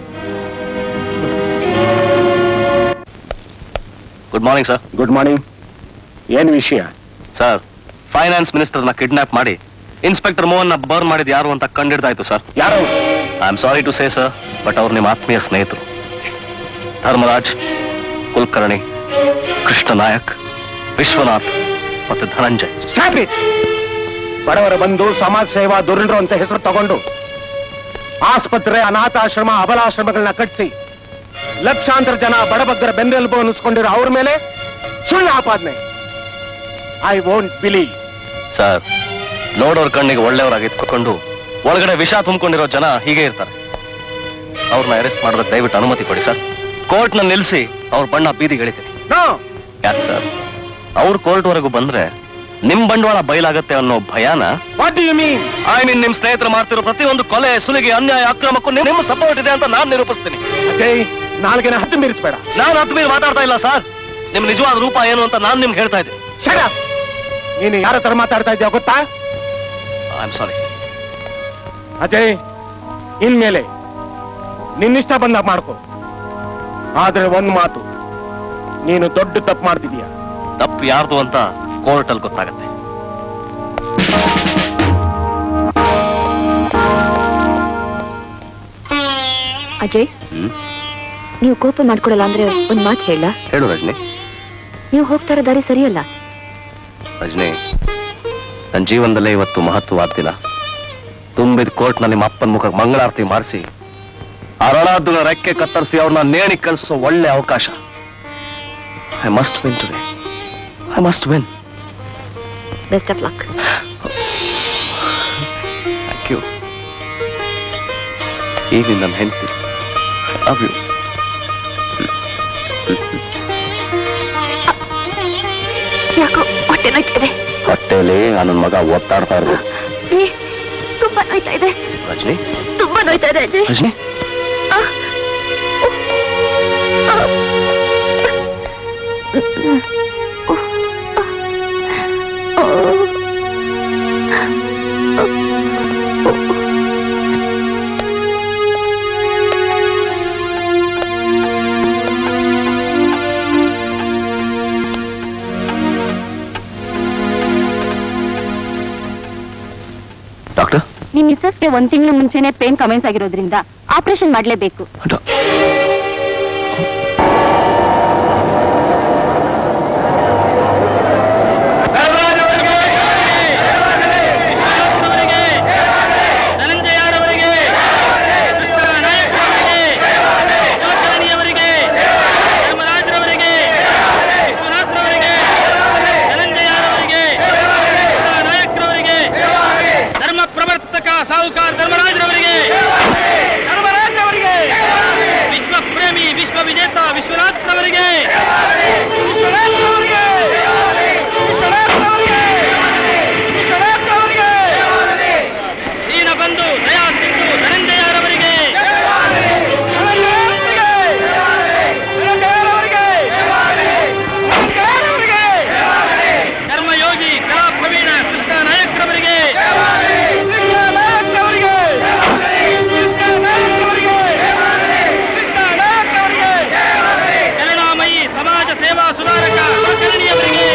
good morning sir good morning ಏನ್ ವಿಷಯ ಸರ್ ಫೈನಾನ್ಸ್ ಮಿನಿಸ್ಟರ್ನ ಕಿಡ್ನಾಪ್ ಮಾಡಿ ಇನ್ಸ್ಪೆಕ್ಟರ್ ಮೋಹನ್ ನ ಬರ್ನ್ ಮಾಡಿದ್ ಯಾರು ಅಂತ ಕಂಡಿಡ್ದಾಯ್ತು ಸರ್ ಯಾರು I am sorry to say sir but ಅವ್ರು ನಿಮ್ಮ ಆತ್ಮೀಯ ಸ್ನೇಹಿತರು ಧರ್ಮರಾಜ್ ಕುಲಕರ್ಣಿ ಕೃಷ್ಣ ನಾಯಕ್ ವಿಶ್ವನಾಥ್ ಮತ್ತೆ ಧನಂಜಯ್ ಬಡವರ ಬಂದು ಸಮಾಜ ಸೇವಾ ದುರಂಡ್ರು ಅಂತ ಹೆಸರು ತಗೊಂಡು ಆಸ್ಪತ್ರೆ ಅನಾಥಾಶ್ರಮ ಅಬಲಾಶ್ರಮಗಳನ್ನ ಕಟ್ಟಿಸಿ ಲಕ್ಷಾಂತರ ಜನ ಬಡಬಗ್ಗರ ಬೆನ್ನೆಲುಬು ಅನ್ನಿಸ್ಕೊಂಡಿರೋ ಅವ್ರ ಮೇಲೆ ಸುಳ್ಳು ಆಪಾದನೆ ಐ ವೋಂಟ್ ಬಿಲೀವ್ ಸರ್ ನೋಡೋರ್ ಕಣ್ಣಿಗೆ ಒಳ್ಳೆಯವರಾಗಿ ಇಟ್ಕೊಂಡು ಒಳಗಡೆ ವಿಷ ತುಂಬಿಕೊಂಡಿರೋ ಜನ ಹೀಗೆ ಇರ್ತಾರೆ ಅವ್ರನ್ನ ಅರೆಸ್ಟ್ ಮಾಡೋದಕ್ಕೆ ದಯವಿಟ್ಟು ಅನುಮತಿ ಕೊಡಿ ಸರ್ ಕೋರ್ಟ್ನ ನಿಲ್ಲಿಸಿ ಅವ್ರ ಬಣ್ಣ ಬೀದಿಗೆ ಎಳಿತೀನಿ ನೋ ಯಾಕೆ ಸರ್ ಅವ್ರ ಕೋರ್ಟ್ ವರೆಗೂ ಬಂದ್ರೆ ನಿಮ್ ಬಂಡವಾಳ ಬಯಲಾಗತ್ತೆ ಅನ್ನೋ ಭಯಾನ what do you mean I mean ನಿಮ್ ಸ್ನೇಹಿತರು ಮಾಡ್ತಿರೋ ಪ್ರತಿಯೊಂದು ಕೊಲೆ ಸುಲಿಗೆ ಅನ್ಯಾಯ ಅಕ್ರಮಕ್ಕೂ ನಿಮ್- ನಿಮ್ಮ ಸಪೋರ್ಟ್ ಇದೆ ಅಂತ ನಾನ್ ನಿರೂಪಿಸ್ತೀನಿ ಅಜಯ್ ನಾಲ್ಗೆನ ಹದ್ದು ಮೀರಿಸ್ಬೇಡ ನಾನು ಹತ್ತು ಮೇಲೆ ಮಾತಾಡ್ತಾ ಇಲ್ಲ ಸರ್ ನಿಮ್ ನಿಜವಾದ ರೂಪ ಏನು ಅಂತ ನಾನ್ ನಿಮ್ಗೆ ಹೇಳ್ತಾ ಇದ್ದೀನಿ ಶಡ ನೀನು ಯಾರ ತರ ಮಾತಾಡ್ತಾ ಇದ್ಯಾ ಗೊತ್ತಾ ಐ ಆಮ್ ಸಾರಿ ಅಜಯ್ ಇನ್ಮೇಲೆ ನಿನ್ನಿಷ್ಟ ಬಂದಾಗ ಮಾಡ್ಕೊ ಆದ್ರೆ ಒಂದ್ ಮಾತು ನೀನು ದೊಡ್ಡ ತಪ್ಪು ಮಾಡ್ತಿದೀಯ ತಪ್ಪು ಯಾರ್ದು ಅಂತ ಕೋರ್ಟ್ ಅಲ್ಲಿ ಗೊತ್ತಾಗತ್ತೆ ಅಜಯ್ ಹ್ಮ್? ನೀವು ಕೋಪ ಮಾಡ್ಕೊಡಲ್ಲ ಅಂದ್ರೆ ಒಂದ್ ಮಾತು ಹೇಳ ಹೇಳು ರಜನಿ ನೀವು ಹೋಗ್ತಾ ಇರೋ ದಾರಿ ಸರಿಯಲ್ಲ ರಜನಿ ನನ್ನ ಜೀವನದಲ್ಲೇ ಇವತ್ತು ಮಹತ್ವವಾದ ದಿನ ತುಂಬಿದ ಕೋರ್ಟ್ನ ನಿಮ್ಮ ಅಪ್ಪನ ಮುಖಕ್ಕೆ ಮಂಗಳಾರತಿ ಮಾಡಿಸಿ ಅರಳಾದುನ ರೆಕ್ಕೆ ಕತ್ತರಿಸಿ ಅವ್ರನ್ನ ನೇಣಿ ಕಳಿಸೋ ಒಳ್ಳೆ ಅವಕಾಶ I must win today I must win best of luck ಈಗ ನನ್ನ ಹೆಂಡತಿ ಲವ್ ಯು ಯಾಕೋ ಹೊಟ್ಟೆ ನೋಯ್ತಾ ಇದೆ ಹೊಟ್ಟೆಯಲ್ಲಿ ನನ್ನ ಮಗ ಒತ್ತಾಡ್ತಾ ಇರ್ಬೋದು ಏ, ತುಂಬಾ ನೋಯ್ತಾ ಇದೆ ರಜನಿ ತುಂಬಾ ನೋಯ್ತಾ ಇದೆ ಅಜ್ಜಿ ರಜನಿ ಆ. ಆ. ಡಾಕ್ಟರ್ ನಿಮ್ ಮಿಸ್ಸಸ್ಗೆ ಒಂದ್ ತಿಂಗಳ ಮುಂಚೆನೆ ಪೇನ್ ಕಮೆಂಟ್ಸ್ ಆಗಿರೋದ್ರಿಂದ ಆಪರೇಷನ್ ಮಾಡ್ಲೇಬೇಕು ಧನಂಜಯರವರಿಗೆ ಕೃಷ್ಣ ನಾಯಕರವರಿಗೆ ಯೋಚರಣಿಯವರಿಗೆ ಧರ್ಮರಾಜರವರಿಗೆ ವಿಶ್ವನಾಥರವರಿಗೆ ಧನಂಜಯರವರಿಗೆ ಕೃಷ್ಣ ನಾಯಕರವರಿಗೆ ಧರ್ಮ ಪ್ರವರ್ತಕ ಸಾಹುಕಾರ ಧರ್ಮರಾಜರವರಿಗೆ ಧರ್ಮರಾಜರವರಿಗೆ ವಿಶ್ವ ಪ್ರೇಮಿ ವಿಶ್ವ ವಿಜೇತ ವಿಶ್ವನಾಥರವರಿಗೆ ವಿಶ್ವನಾಥರವರಿಗೆ ವಿಶ್ವನಾಥರವರಿಗೆ ವಿಶ್ವನಾಥರವರಿಗೆ ದೀನ ಬಂಧು ದಯಾ ಸಿಂಧು ಧನಂಜಯರವರಿಗೆ ಧರ್ಮಯೋಗಿ ಕಲಾ ಪ್ರವೀಣ ಕೃಷ್ಣ ನಾಯಕರವರಿಗೆ ಕರುಣಾಮಯಿ ಸಮಾಜ ಸೇವಾ ಸುಧಾರಕ ಕುಲಕರ್ಣಿಯವರಿಗೆ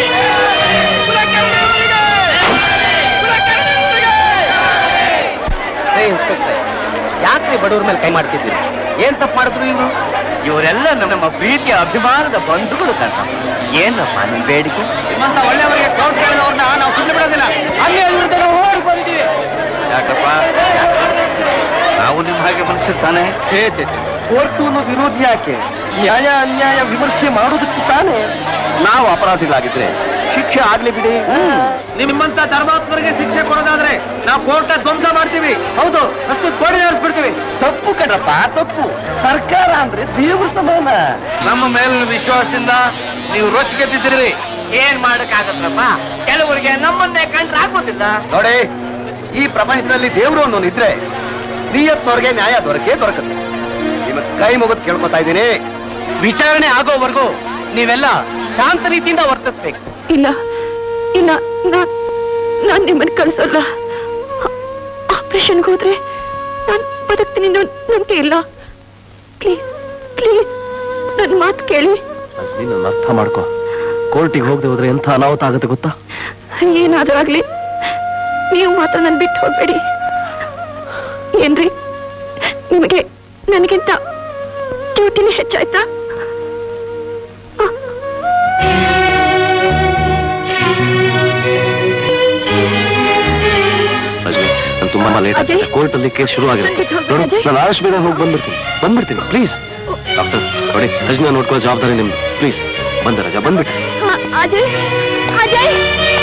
ಯಾಕ್ರಿ ಬಡವ್ರ ಮೇಲೆ ಕೈ ಮಾಡ್ತಿದ್ದೀರಿ ಏನ್ ತಪ್ಪು ಮಾಡಿದ್ರು ಇವರು ಇವರೆಲ್ಲ ನಮ್ಮ ಪ್ರೀತಿಯ ಅಭಿಮಾನದ ಬಂಧುಗಳು ಕಣ ಏನಪ್ಪ ನಿಮ್ ಬೇಡಿಕೆ ನಿಮ್ಮಂತ ಒಳ್ಳೆಯವರಿಗೆ ಕೌಂಟ್ ಕೇಳಿದವ್ರನ್ನ ನಾವು ಸುಮ್ಮನೆ ಬಿಡೋದಿಲ್ಲ ಅಲ್ಲೇ ವಿರುದ್ಧ ನಾವು ಓಡಿ ಬಂದಿದ್ದೀವಿ ಯಾಕಪ್ಪ ಯಾಕೆ? ನಾವು ನಿಮ್ಮ ಹಾಗೆ ಮನುಷ್ಯ ತಾನೇ ಕೋರ್ಟು ವಿರೋಧಿ ಯಾಕೆ ನ್ಯಾಯ ಅನ್ಯಾಯ ವಿಮರ್ಶೆ ಮಾಡೋದಕ್ಕೆ ತಾನೇ ನಾವು ಅಪರಾಧಿಗಳಾಗಿದ್ರೆ ಶಿಕ್ಷೆ ಆಗ್ಲಿ ಬಿಡಿ ನಿಮ್ಮಂತ ಧರ್ಮಾತ್ಮರಿಗೆ ಶಿಕ್ಷೆ ಕೊಡೋದಾದ್ರೆ ನಾವು ಕೋರ್ಟ ಧ್ವಂಸ ಮಾಡ್ತೀವಿ ಹೌದು ಅಷ್ಟು ಕೋಡಿ ಬಿಡ್ತೀವಿ ತಪ್ಪು ಕಣಪ್ಪ ತಪ್ಪು ಸರ್ಕಾರ ಅಂದ್ರೆ ದೇವ್ರ ಸಮಾನ ನಮ್ಮ ಮೇಲಿನ ವಿಶ್ವಾಸದಿಂದ ನೀವು ರೊಚ್ಚಿಗೆದ್ದಿದ್ದೀರಿ ಏನ್ ಮಾಡಕ್ಕಾಗತ್ತಪ್ಪ ಕೆಲವರಿಗೆ ನಮ್ಮನ್ನೇ ಕಂಡ್ರೆ ಆಗೋದಿಲ್ಲ ನೋಡಿ ಈ ಪ್ರಪಂಚದಲ್ಲಿ ದೇವ್ರು ಅನ್ನೋನು ಇದ್ರೆ ನಿಯತ್ನವ್ರಿಗೆ ನ್ಯಾಯ ದೊರಕೇ ದೊರಕುತ್ತೆ ನಿಮ್ಮ ಕೈ ಮುಗಿದು ಕೇಳ್ಕೊತಾ ಇದ್ದೀನಿ ವಿಚಾರಣೆ ಆಗೋವರೆಗೂ ನೀವೆಲ್ಲ ಶಾಂತ ರೀತಿಯಿಂದ ವರ್ತಿಸ್ಬೇಕು ಇಲ್ಲ ಇಲ್ಲ ನಾನ್ ನಾನ್ ನಿಮ್ಮನ್ನ ಕಳ್ಸಲ್ಲ ಆಪರೇಷನ್ಗೆ ಹೋದ್ರೆ ನಾನ್ ಬದುಕ್ತೀನಿ ಅನ್ನೋ ನಂಬಿಕೆ ಇಲ್ಲ ಪ್ಲೀಸ್ ಪ್ಲೀಸ್ ನನ್ನ ಮಾತು ಕೇಳಿ ನೀನು ಅರ್ಥ ಮಾಡ್ಕೋ ಕೋರ್ಟಿಗೆ ಹೋಗದೆ ಹೋದ್ರೆ ಎಂಥ ಅನಾಹುತ ಆಗುತ್ತೆ ಗೊತ್ತಾ ಏನಾದ್ರೂ ಆಗ್ಲಿ ನೀವು ಮಾತ್ರ ನನ್ ಬಿಟ್ಟು ಹೋಗ್ಬೇಡಿ ಏನ್ರಿ ನಿಮಗೆ ನನಗಿಂತ ಡ್ಯೂಟಿನೇ ಹೆಚ್ಚಾಯ್ತಾ ರಜನಿ ನಾನು ತುಂಬಾ ಲೇಟ್ ಆಗ್ತದೆ ಕೋರ್ಟ್ ಅಲ್ಲಿ ಕೇಸ್ ಶುರು ಆಗಿರುತ್ತೆ ನೋಡು ನಾನು ಆದಷ್ಟು ಬೇಗ ಹೋಗಿ ಬಂದ್ಬಿಡ್ತೀನಿ ಬಂದ್ಬಿಡ್ತೀನಿ ಪ್ಲೀಸ್ ಡಾಕ್ಟರ್ ನೋಡಿ ರಜನಿ ನೋಡ್ಕೊಳ್ಳೋ ಜವಾಬ್ದಾರಿ ನಿಮ್ದು ಪ್ಲೀಸ್ ಬಂದ ರಜಾ ಬಂದ್ಬಿಟ್ಟು ಆ, ಅಜಯ್ ಅಜಯ್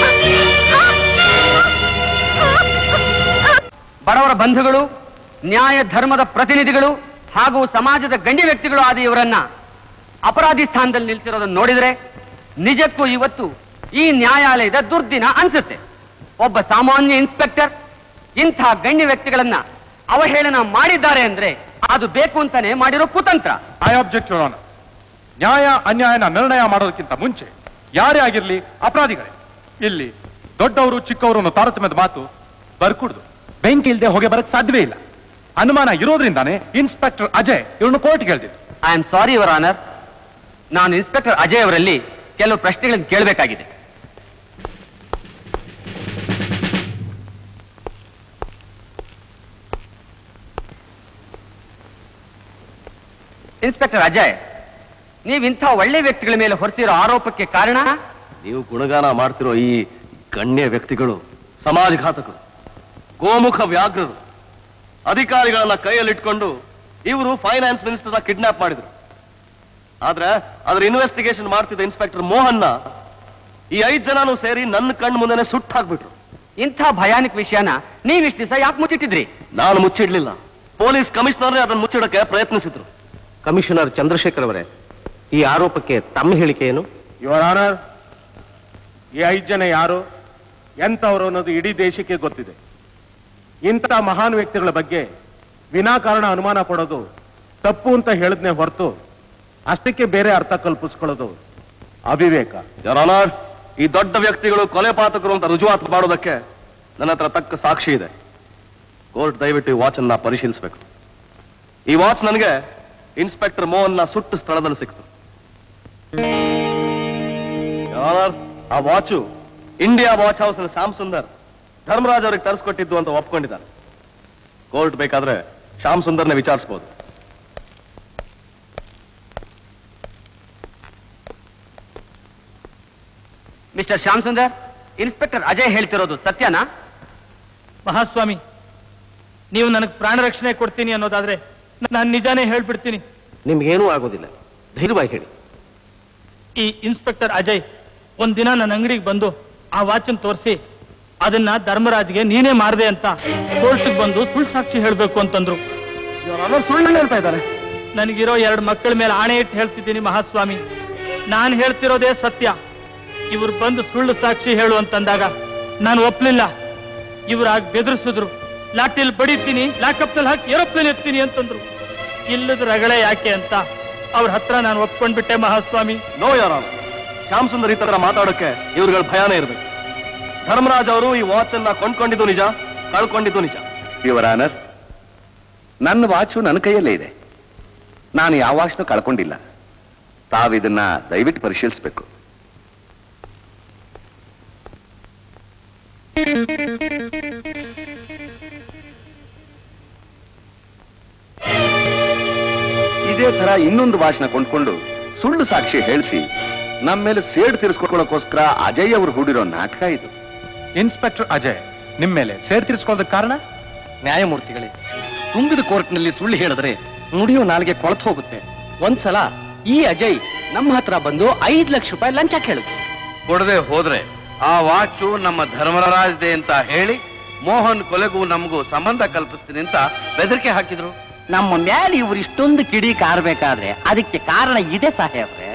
ಬಡವರ ಬಂಧುಗಳು ನ್ಯಾಯ ಧರ್ಮದ ಪ್ರತಿನಿಧಿಗಳು ಹಾಗೂ ಸಮಾಜದ ಗಣ್ಯ ವ್ಯಕ್ತಿಗಳು ಆದ ಇವರನ್ನ ಅಪರಾಧಿ ಸ್ಥಾನದಲ್ಲಿ ನಿಲ್ಸಿರೋದನ್ನ ನೋಡಿದ್ರೆ ನಿಜಕ್ಕೂ ಇವತ್ತು ಈ ನ್ಯಾಯಾಲಯದ ದುರ್ದಿನ ಅನ್ಸುತ್ತೆ ಒಬ್ಬ ಸಾಮಾನ್ಯ ಇನ್ಸ್ಪೆಕ್ಟರ್ ಇಂಥ ಗಣ್ಯ ವ್ಯಕ್ತಿಗಳನ್ನ ಅವಹೇಳನ ಮಾಡಿದ್ದಾರೆ ಅಂದ್ರೆ ಅದು ಬೇಕು ಅಂತಾನೆ ಮಾಡಿರೋ ಕುತಂತ್ರ ಐ ಆಬ್ಜೆಕ್ಟ್ ಯೋಣ ನ್ಯಾಯ ಅನ್ಯಾಯನ ನಿರ್ಣಯ ಮಾಡೋದಕ್ಕಿಂತ ಮುಂಚೆ ಯಾರೇ ಆಗಿರ್ಲಿ ಅಪರಾಧಿಗಳೇ ಇಲ್ಲಿ ದೊಡ್ಡವರು ಚಿಕ್ಕವರು ಅನ್ನೋ ತಾರತಮ್ಯದ ಮಾತು ಬರ್ಕೂಡ್ದು ಬೆಂಕಿ ಇಲ್ಲದೆ ಹೊಗೆ ಬರಕ್ ಸಾಧ್ಯವೇ ಇಲ್ಲ ಅನುಮಾನ ಇರೋದ್ರಿಂದಾನೇ ಇನ್ಸ್ಪೆಕ್ಟರ್ ಅಜಯ್ ಇವ್ರನ್ನ ಕೋರ್ಟ್ ಕೇಳ್ದಿದ್ದು I am sorry your honour ನಾನು ಇನ್ಸ್ಪೆಕ್ಟರ್ ಅಜಯ್ ಅವರಲ್ಲಿ ಕೆಲವು ಪ್ರಶ್ನೆಗಳನ್ನು ಕೇಳಬೇಕಾಗಿದೆ ಇನ್ಸ್ಪೆಕ್ಟರ್ ಅಜಯ್ ನೀವು ಇಂಥ ಒಳ್ಳೆ ವ್ಯಕ್ತಿಗಳ ಮೇಲೆ ಹೊರತಿರೋ ಆರೋಪಕ್ಕೆ ಕಾರಣ ನೀವು ಗುಣಗಾನ ಮಾಡ್ತಿರೋ ಈ ಗಣ್ಯ ವ್ಯಕ್ತಿಗಳು ಸಮಾಜಘಾತಕರು ಗೋಮುಖ ವ್ಯಾಘ್ರರು ಅಧಿಕಾರಿಗಳನ್ನ ಕೈಯಲ್ಲಿಟ್ಕೊಂಡು ಇವರು ಫೈನಾನ್ಸ್ ಮಿನಿಸ್ಟರ್ನ ಕಿಡ್ನಾಪ್ ಮಾಡಿದ್ರು ಆದ್ರೆ ಅದ್ರ ಇನ್ವೆಸ್ಟಿಗೇಷನ್ ಮಾಡ್ತಿದ್ದ ಇನ್ಸ್ಪೆಕ್ಟರ್ ಮೋಹನ್ನ ಈ ಐದ್ ಜನನು ಸೇರಿ ನನ್ನ ಕಣ್ಣು ಮುಂದೆನೆ ಸುಟ್ಟು ಹಾಕ್ಬಿಟ್ರು ಇಂಥ ಭಯಾನಕ ವಿಷಯನ ನೀವಿಷ್ಟು ದಿವಸ ಯಾಕೆ ಮುಚ್ಚಿಟ್ಟಿದ್ರಿ ನಾನು ಮುಚ್ಚಿಡ್ಲಿಲ್ಲ ಪೊಲೀಸ್ ಕಮಿಷನರ್ ಅದನ್ನು ಮುಚ್ಚಿಡಕ್ಕೆ ಪ್ರಯತ್ನಿಸಿದ್ರು ಕಮಿಷನರ್ ಚಂದ್ರಶೇಖರ್ ಅವರೇ ಈ ಆರೋಪಕ್ಕೆ ತಮ್ಮ ಹೇಳಿಕೆ ಏನು ಯುವರ್ ಆನರ್ ಈ ಐದು ಜನ ಯಾರು ಎಂತವರು ಅನ್ನೋದು ಇಡೀ ದೇಶಕ್ಕೆ ಗೊತ್ತಿದೆ ಇಂಥ ಮಹಾನ್ ವ್ಯಕ್ತಿಗಳ ಬಗ್ಗೆ ವಿನಾಕಾರಣ ಅನುಮಾನ ಪಡೋದು ತಪ್ಪು ಅಂತ ಹೇಳಿದ್ನೆ ಹೊರತು ಅಷ್ಟಕ್ಕೆ ಬೇರೆ ಅರ್ಥ ಕಲ್ಪಿಸ್ಕೊಳ್ಳೋದು ಅವಿವೇಕ ಯರಾನಾರ್ ಈ ದೊಡ್ಡ ವ್ಯಕ್ತಿಗಳು ಕೊಲೆ ಪಾತಕರು ಅಂತ ರುಜುವಾತು ಮಾಡೋದಕ್ಕೆ ನನ್ನ ಹತ್ರ ತಕ್ಕ ಸಾಕ್ಷಿ ಇದೆ ಕೋರ್ಟ್ ದಯವಿಟ್ಟು ಈ ವಾಚ್ ಅನ್ನ ಪರಿಶೀಲಿಸಬೇಕು ಈ ವಾಚ್ ನನಗೆ ಇನ್ಸ್ಪೆಕ್ಟರ್ ಮೋಹನ್ನ ಸುಟ್ಟು ಸ್ಥಳದಲ್ಲಿ ಸಿಕ್ತು ಯರಾನಾರ್, ಆ watch India watch house Shyam Sundar Dharmaraj ಅವ್ರಿಗೆ ತರಿಸ್ಕೊಟ್ಟಿದ್ದು ಅಂತ ಒಪ್ಕೊಂಡಿದ್ದಾರೆ ಕೋರ್ಟ್ ಬೇಕಾದ್ರೆ ಶ್ಯಾಮ್ ಸುಂದರ್ನ ವಿಚಾರಿಸಬಹುದು ಮಿಸ್ಟರ್ ಶ್ಯಾಮ್ ಸುಂದರ್ ಇನ್ಸ್ಪೆಕ್ಟರ್ ಅಜಯ್ ಹೇಳ್ತಿರೋದು ಸತ್ಯನಾ ಮಹಾಸ್ವಾಮಿ ನೀವು ನನಗೆ ಪ್ರಾಣ ರಕ್ಷಣೆ ಕೊಡ್ತೀನಿ ಅನ್ನೋದಾದ್ರೆ ನಾನು ನಿಜಾನೇ ಹೇಳ್ಬಿಡ್ತೀನಿ ನಿಮ್ಗೇನೂ ಆಗೋದಿಲ್ಲ ಧೈರ್ಯವಾಗಿ ಹೇಳಿ ಈ ಇನ್ಸ್ಪೆಕ್ಟರ್ ಅಜಯ್ ಒಂದಿನ ನನ್ನ ಅಂಗಡಿಗೆ ಬಂದು ಆ ವಾಚನ್ ತೋರಿಸಿ ಅದನ್ನ ಧರ್ಮರಾಜ್ಗೆ ನೀನೇ ಮಾರದೆ ಅಂತ ಕೋರ್ಟ್ಗೆ ಬಂದು ಸುಳ್ಳು ಸಾಕ್ಷಿ ಹೇಳ್ಬೇಕು ಅಂತಂದ್ರು ಸುಳ್ಳು ಹೇಳ್ತಾ ಇದ್ದಾರೆ ನನಗಿರೋ ಎರಡು ಮಕ್ಕಳ ಮೇಲೆ ಆಣೆ ಇಟ್ಟು ಹೇಳ್ತಿದ್ದೀನಿ ಮಹಾಸ್ವಾಮಿ ನಾನು ಹೇಳ್ತಿರೋದೇ ಸತ್ಯ ಇವ್ರು ಬಂದು ಸುಳ್ಳು ಸಾಕ್ಷಿ ಹೇಳು ಅಂತಂದಾಗ ನಾನು ಒಪ್ಲಿಲ್ಲ ಇವ್ರು ಆಗ ಬೆದರಿಸಿದ್ರು ಲಾಟಿಲ್ ಬಡಿತೀನಿ ಲಾಕಪ್ನಲ್ಲಿ ಹಾಕಿ ಏರೋಪ್ಲೇನ್ ಎತ್ತೀನಿ ಅಂತಂದ್ರು ಇಲ್ಲದ ರಗಳೆ ಯಾಕೆ ಅಂತ ಅವ್ರ ಹತ್ರ ನಾನು ಒಪ್ಕೊಂಡ್ಬಿಟ್ಟೆ ಮಹಾಸ್ವಾಮಿ ನೋ ಯಾರ ಶ್ಯಾಮ್ ಸುಂದರ್ ಈ ತರ ಮಾತಾಡೋಕೆ ಇವ್ರುಗಳ ಭಯಾನೇ ಇರ್ಬೇಕು ಧರ್ಮರಾಜ್ ಅವರು ಈ ವಾಚ್ ಅನ್ನ ಕೊಂಡ್ಕೊಂಡಿದ್ದು ನಿಜ ಕಳ್ಕೊಂಡಿದ್ದು ನಿಜ ಯುವರ್ ಆನರ್ ನನ್ನ ವಾಚು ನನ್ನ ಕೈಯಲ್ಲೇ ಇದೆ ನಾನು ಯಾವ ವಾಚ್ನು ಕಳ್ಕೊಂಡಿಲ್ಲ ತಾವಿದನ್ನ ದಯವಿಟ್ಟು ಪರಿಶೀಲಿಸಬೇಕು ಇದೇ ತರ ಇನ್ನೊಂದು ವಾಚ್ನ ಕೊಂಡ್ಕೊಂಡು ಸುಳ್ಳು ಸಾಕ್ಷಿ ಹೇಳಿಸಿ ನಮ್ಮ ಮೇಲೆ ಸೇಡ್ ತೀರಿಸ್ಕೊಳ್ಳೋಕೋಸ್ಕರ ಅಜಯ್ ಅವರು ಹೂಡಿರೋ ನಾಟಕ ಇದು ಇನ್ಸ್ಪೆಕ್ಟರ್ ಅಜಯ್ ನಿಮ್ಮ ಮೇಲೆ ಸೇರ್ ತೀರಿಸ್ಕೊಳ್ಳೋದಕ್ಕೆ ಕಾರಣ ನ್ಯಾಯಮೂರ್ತಿಗಳೇ ತುಂಬಿದ ಕೋರ್ಟ್ನಲ್ಲಿ ಸುಳ್ಳು ಹೇಳಿದ್ರೆ ನುಡಿಯೋ ನಾಲ್ಗೆ ಕೊಳತು ಹೋಗುತ್ತೆ ಒಂದ್ಸಲ ಈ ಅಜಯ್ ನಮ್ಮ ಹತ್ರ ಬಂದು ಐದ್ ಲಕ್ಷ ರೂಪಾಯಿ ಲಂಚ ಕೇಳಿದ್ರು ಕೊಡದೆ ಹೋದ್ರೆ ಆ ವಾಚು ನಮ್ಮ ಧರ್ಮರಾಜ್ದೆ ಅಂತ ಹೇಳಿ ಮೋಹನ್ ಕೊಲೆಗೂ ನಮಗೂ ಸಂಬಂಧ ಕಲ್ಪಿಸ್ತೀನಿ ಅಂತ ಬೆದರಿಕೆ ಹಾಕಿದ್ರು ನಮ್ಮ ಮ್ಯಾಲೆ ಇವ್ರು ಇಷ್ಟೊಂದು ಕಿಡಿ ಕಾರ್ಬೇಕಾದ್ರೆ ಅದಕ್ಕೆ ಕಾರಣ ಇದೆ ಸಾಹೇಬ್ರೆ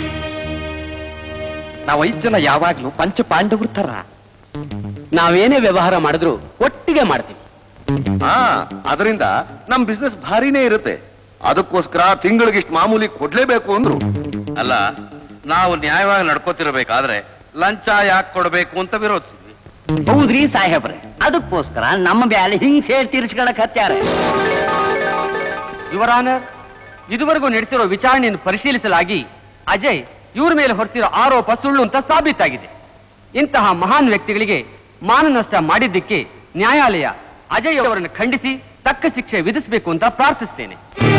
ನಾವು ಐದ್ ಜನ ಯಾವಾಗ್ಲೂ ಪಂಚ ಪಾಂಡವ್ರ ತರ ನಾವೇನೇ ವ್ಯವಹಾರ ಮಾಡಿದ್ರು ಒಟ್ಟಿಗೆ ಮಾಡ್ತೀವಿ ಹಾ ಅದರಿಂದ ನಮ್ ಬಿಸ್ನೆಸ್ ಭಾರಿನೇ ಇರುತ್ತೆ ಅದಕ್ಕೋಸ್ಕರ ತಿಂಗಳಿಗೆ ಇಷ್ಟು ಮಾಮೂಲಿ ಕೊಡ್ಲೇಬೇಕು ಅಂದ್ರು ಅಲ್ಲ ನಾವು ನ್ಯಾಯವಾಗಿ ನಡ್ಕೋತಿರ್ಬೇಕಾದ್ರೆ ಲಂಚ ಯಾಕೆ ಕೊಡಬೇಕು ಅಂತ ವಿರೋಧಿಸಿದ್ವಿ ಹೌದ್ರಿ ಸಾಹೇಬ್ರೆ ಅದಕ್ಕೋಸ್ಕರ ನಮ್ಮ ಬ್ಯಾಲೆ ಹಿಂಗ್ ಸೇರ್ ತೀರ್ಸ್ಕೊಳಕ್ ಹತ್ಯಾರೆ ಯುವರ್ ಆನರ್ ಇದುವರೆಗೂ ನಡೆಸಿರೋ ವಿಚಾರಣೆಯನ್ನು ಪರಿಶೀಲಿಸಲಾಗಿ ಅಜಯ್ ಇವ್ರ ಮೇಲೆ ಹೊರತಿರೋ ಆರೋಪ ಸುಳ್ಳು ಅಂತ ಸಾಬೀತಾಗಿದೆ ಇಂತಹ ಮಹಾನ್ ವ್ಯಕ್ತಿಗಳಿಗೆ ಮಾನನಷ್ಟ ಮಾಡಿದ್ದಕ್ಕೆ ನ್ಯಾಯಾಲಯ ಅಜಯ್ ಅವರನ್ನು ಖಂಡಿಸಿ ತಕ್ಕ ಶಿಕ್ಷೆ ವಿಧಿಸಬೇಕು ಅಂತ ಪ್ರಾರ್ಥಿಸ್ತೇನೆ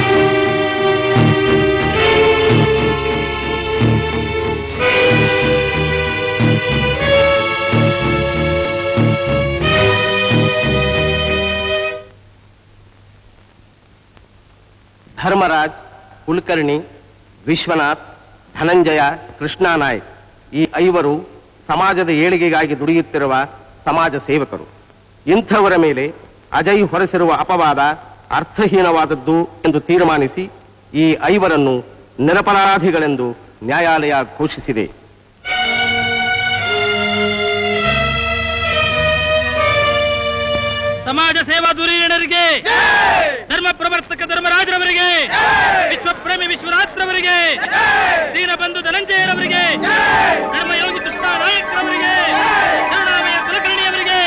ಧರ್ಮರಾಜ್ ಕುಲಕರ್ಣಿ ವಿಶ್ವನಾಥ್ ಧನಂಜಯ ಕೃಷ್ಣ ನಾಯ್ಕ್ ಈ ಐವರು ಸಮಾಜದ ಏಳಿಗೆಗಾಗಿ ದುಡಿಯುತ್ತಿರುವ ಸಮಾಜ ಸೇವಕರು ಇಂಥವರ ಮೇಲೆ ಅಜಯ್ ಹೊರಸಿರುವ ಅಪವಾದ ಅರ್ಥಹೀನವಾದದ್ದು ಎಂದು ತೀರ್ಮಾನಿಸಿ ಈ ಐವರನ್ನು ನಿರಪರಾಧಿಗಳೆಂದು ನ್ಯಾಯಾಲಯ ಘೋಷಿಸಿದೆ ಸಮಾಜ ಸೇವಾ ಧುರೀಣರಿಗೆ ಧರ್ಮ ಪ್ರವರ್ತಕ ಧರ್ಮರಾಜರವರಿಗೆ ವಿಶ್ವಪ್ರೇಮಿ ವಿಶ್ವನಾಥ್ರವರಿಗೆ ದೀನಬಂಧು ಧನಂಜಯರವರಿಗೆ ಧರ್ಮಯೋಗಿ ಕೃಷ್ಣ ನಾಯಕರವರಿಗೆ ಕರುಣಾಮಯ ಕುಲಕರ್ಣಿಯವರಿಗೆ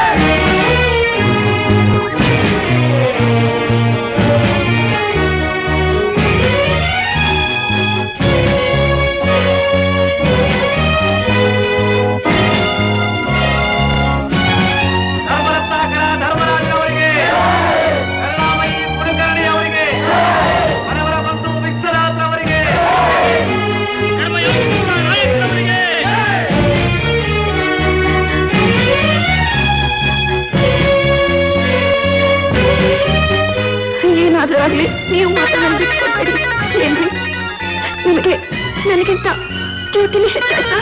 ಧರ್ಮರತ್ನಾಕರ ಧರ್ಮರಾಜರವರಿಗೆ ಕರುಣಾಮಯಿ ಕುಲಕರ್ಣಿ ಅವರಿಗೆ ಮನವರ ಬಂಧು ವಿಶ್ವನಾಥ್ರವರಿಗೆ ಧರ್ಮಯೋಗಿ ಕೃಷ್ಣ ನಾಯಕರವರಿಗೆ ಏನಾದ್ರೂ ಆಗ್ಲಿ ನೀವು ಮಾತನ್ನ ಬಿಟ್ಕೊಡ್ಬೇಡಿ ಏನ್ರಿ ನಿಮಗೆ ನನಗಿಂತ ಡ್ಯೂಟಿಲಿ ಹೆಚ್ಚಾಯ್ತಾ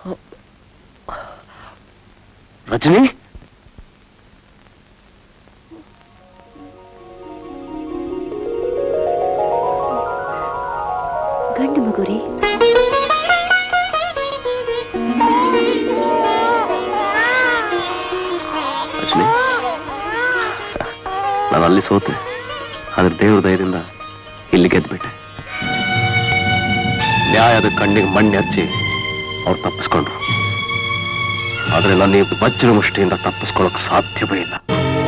ರಜನಿ ಗಂಡು ಮಗು ರೀ ರಜನಿ ನಾನು ಅಲ್ಲಿ ಸೋತೆ ಆದ್ರೆ ದೇವ್ರ ದಯದಿಂದ ಇಲ್ಲಿ ಗೆದ್ಬಿಟ್ಟೆ ನ್ಯಾಯದ ಕಣ್ಣಿಗೆ ಮಣ್ಣು ಹಚ್ಚಿ ಅವ್ರು ತಪ್ಪಿಸ್ಕೊಂಡ್ರು ಆದ್ರೆ ನನ್ನ ಈ ವಜ್ರ ಮುಷ್ಟಿಯಿಂದ ತಪ್ಪಿಸ್ಕೊಳ್ಳೋಕೆ ಸಾಧ್ಯವೇ ಇಲ್ಲ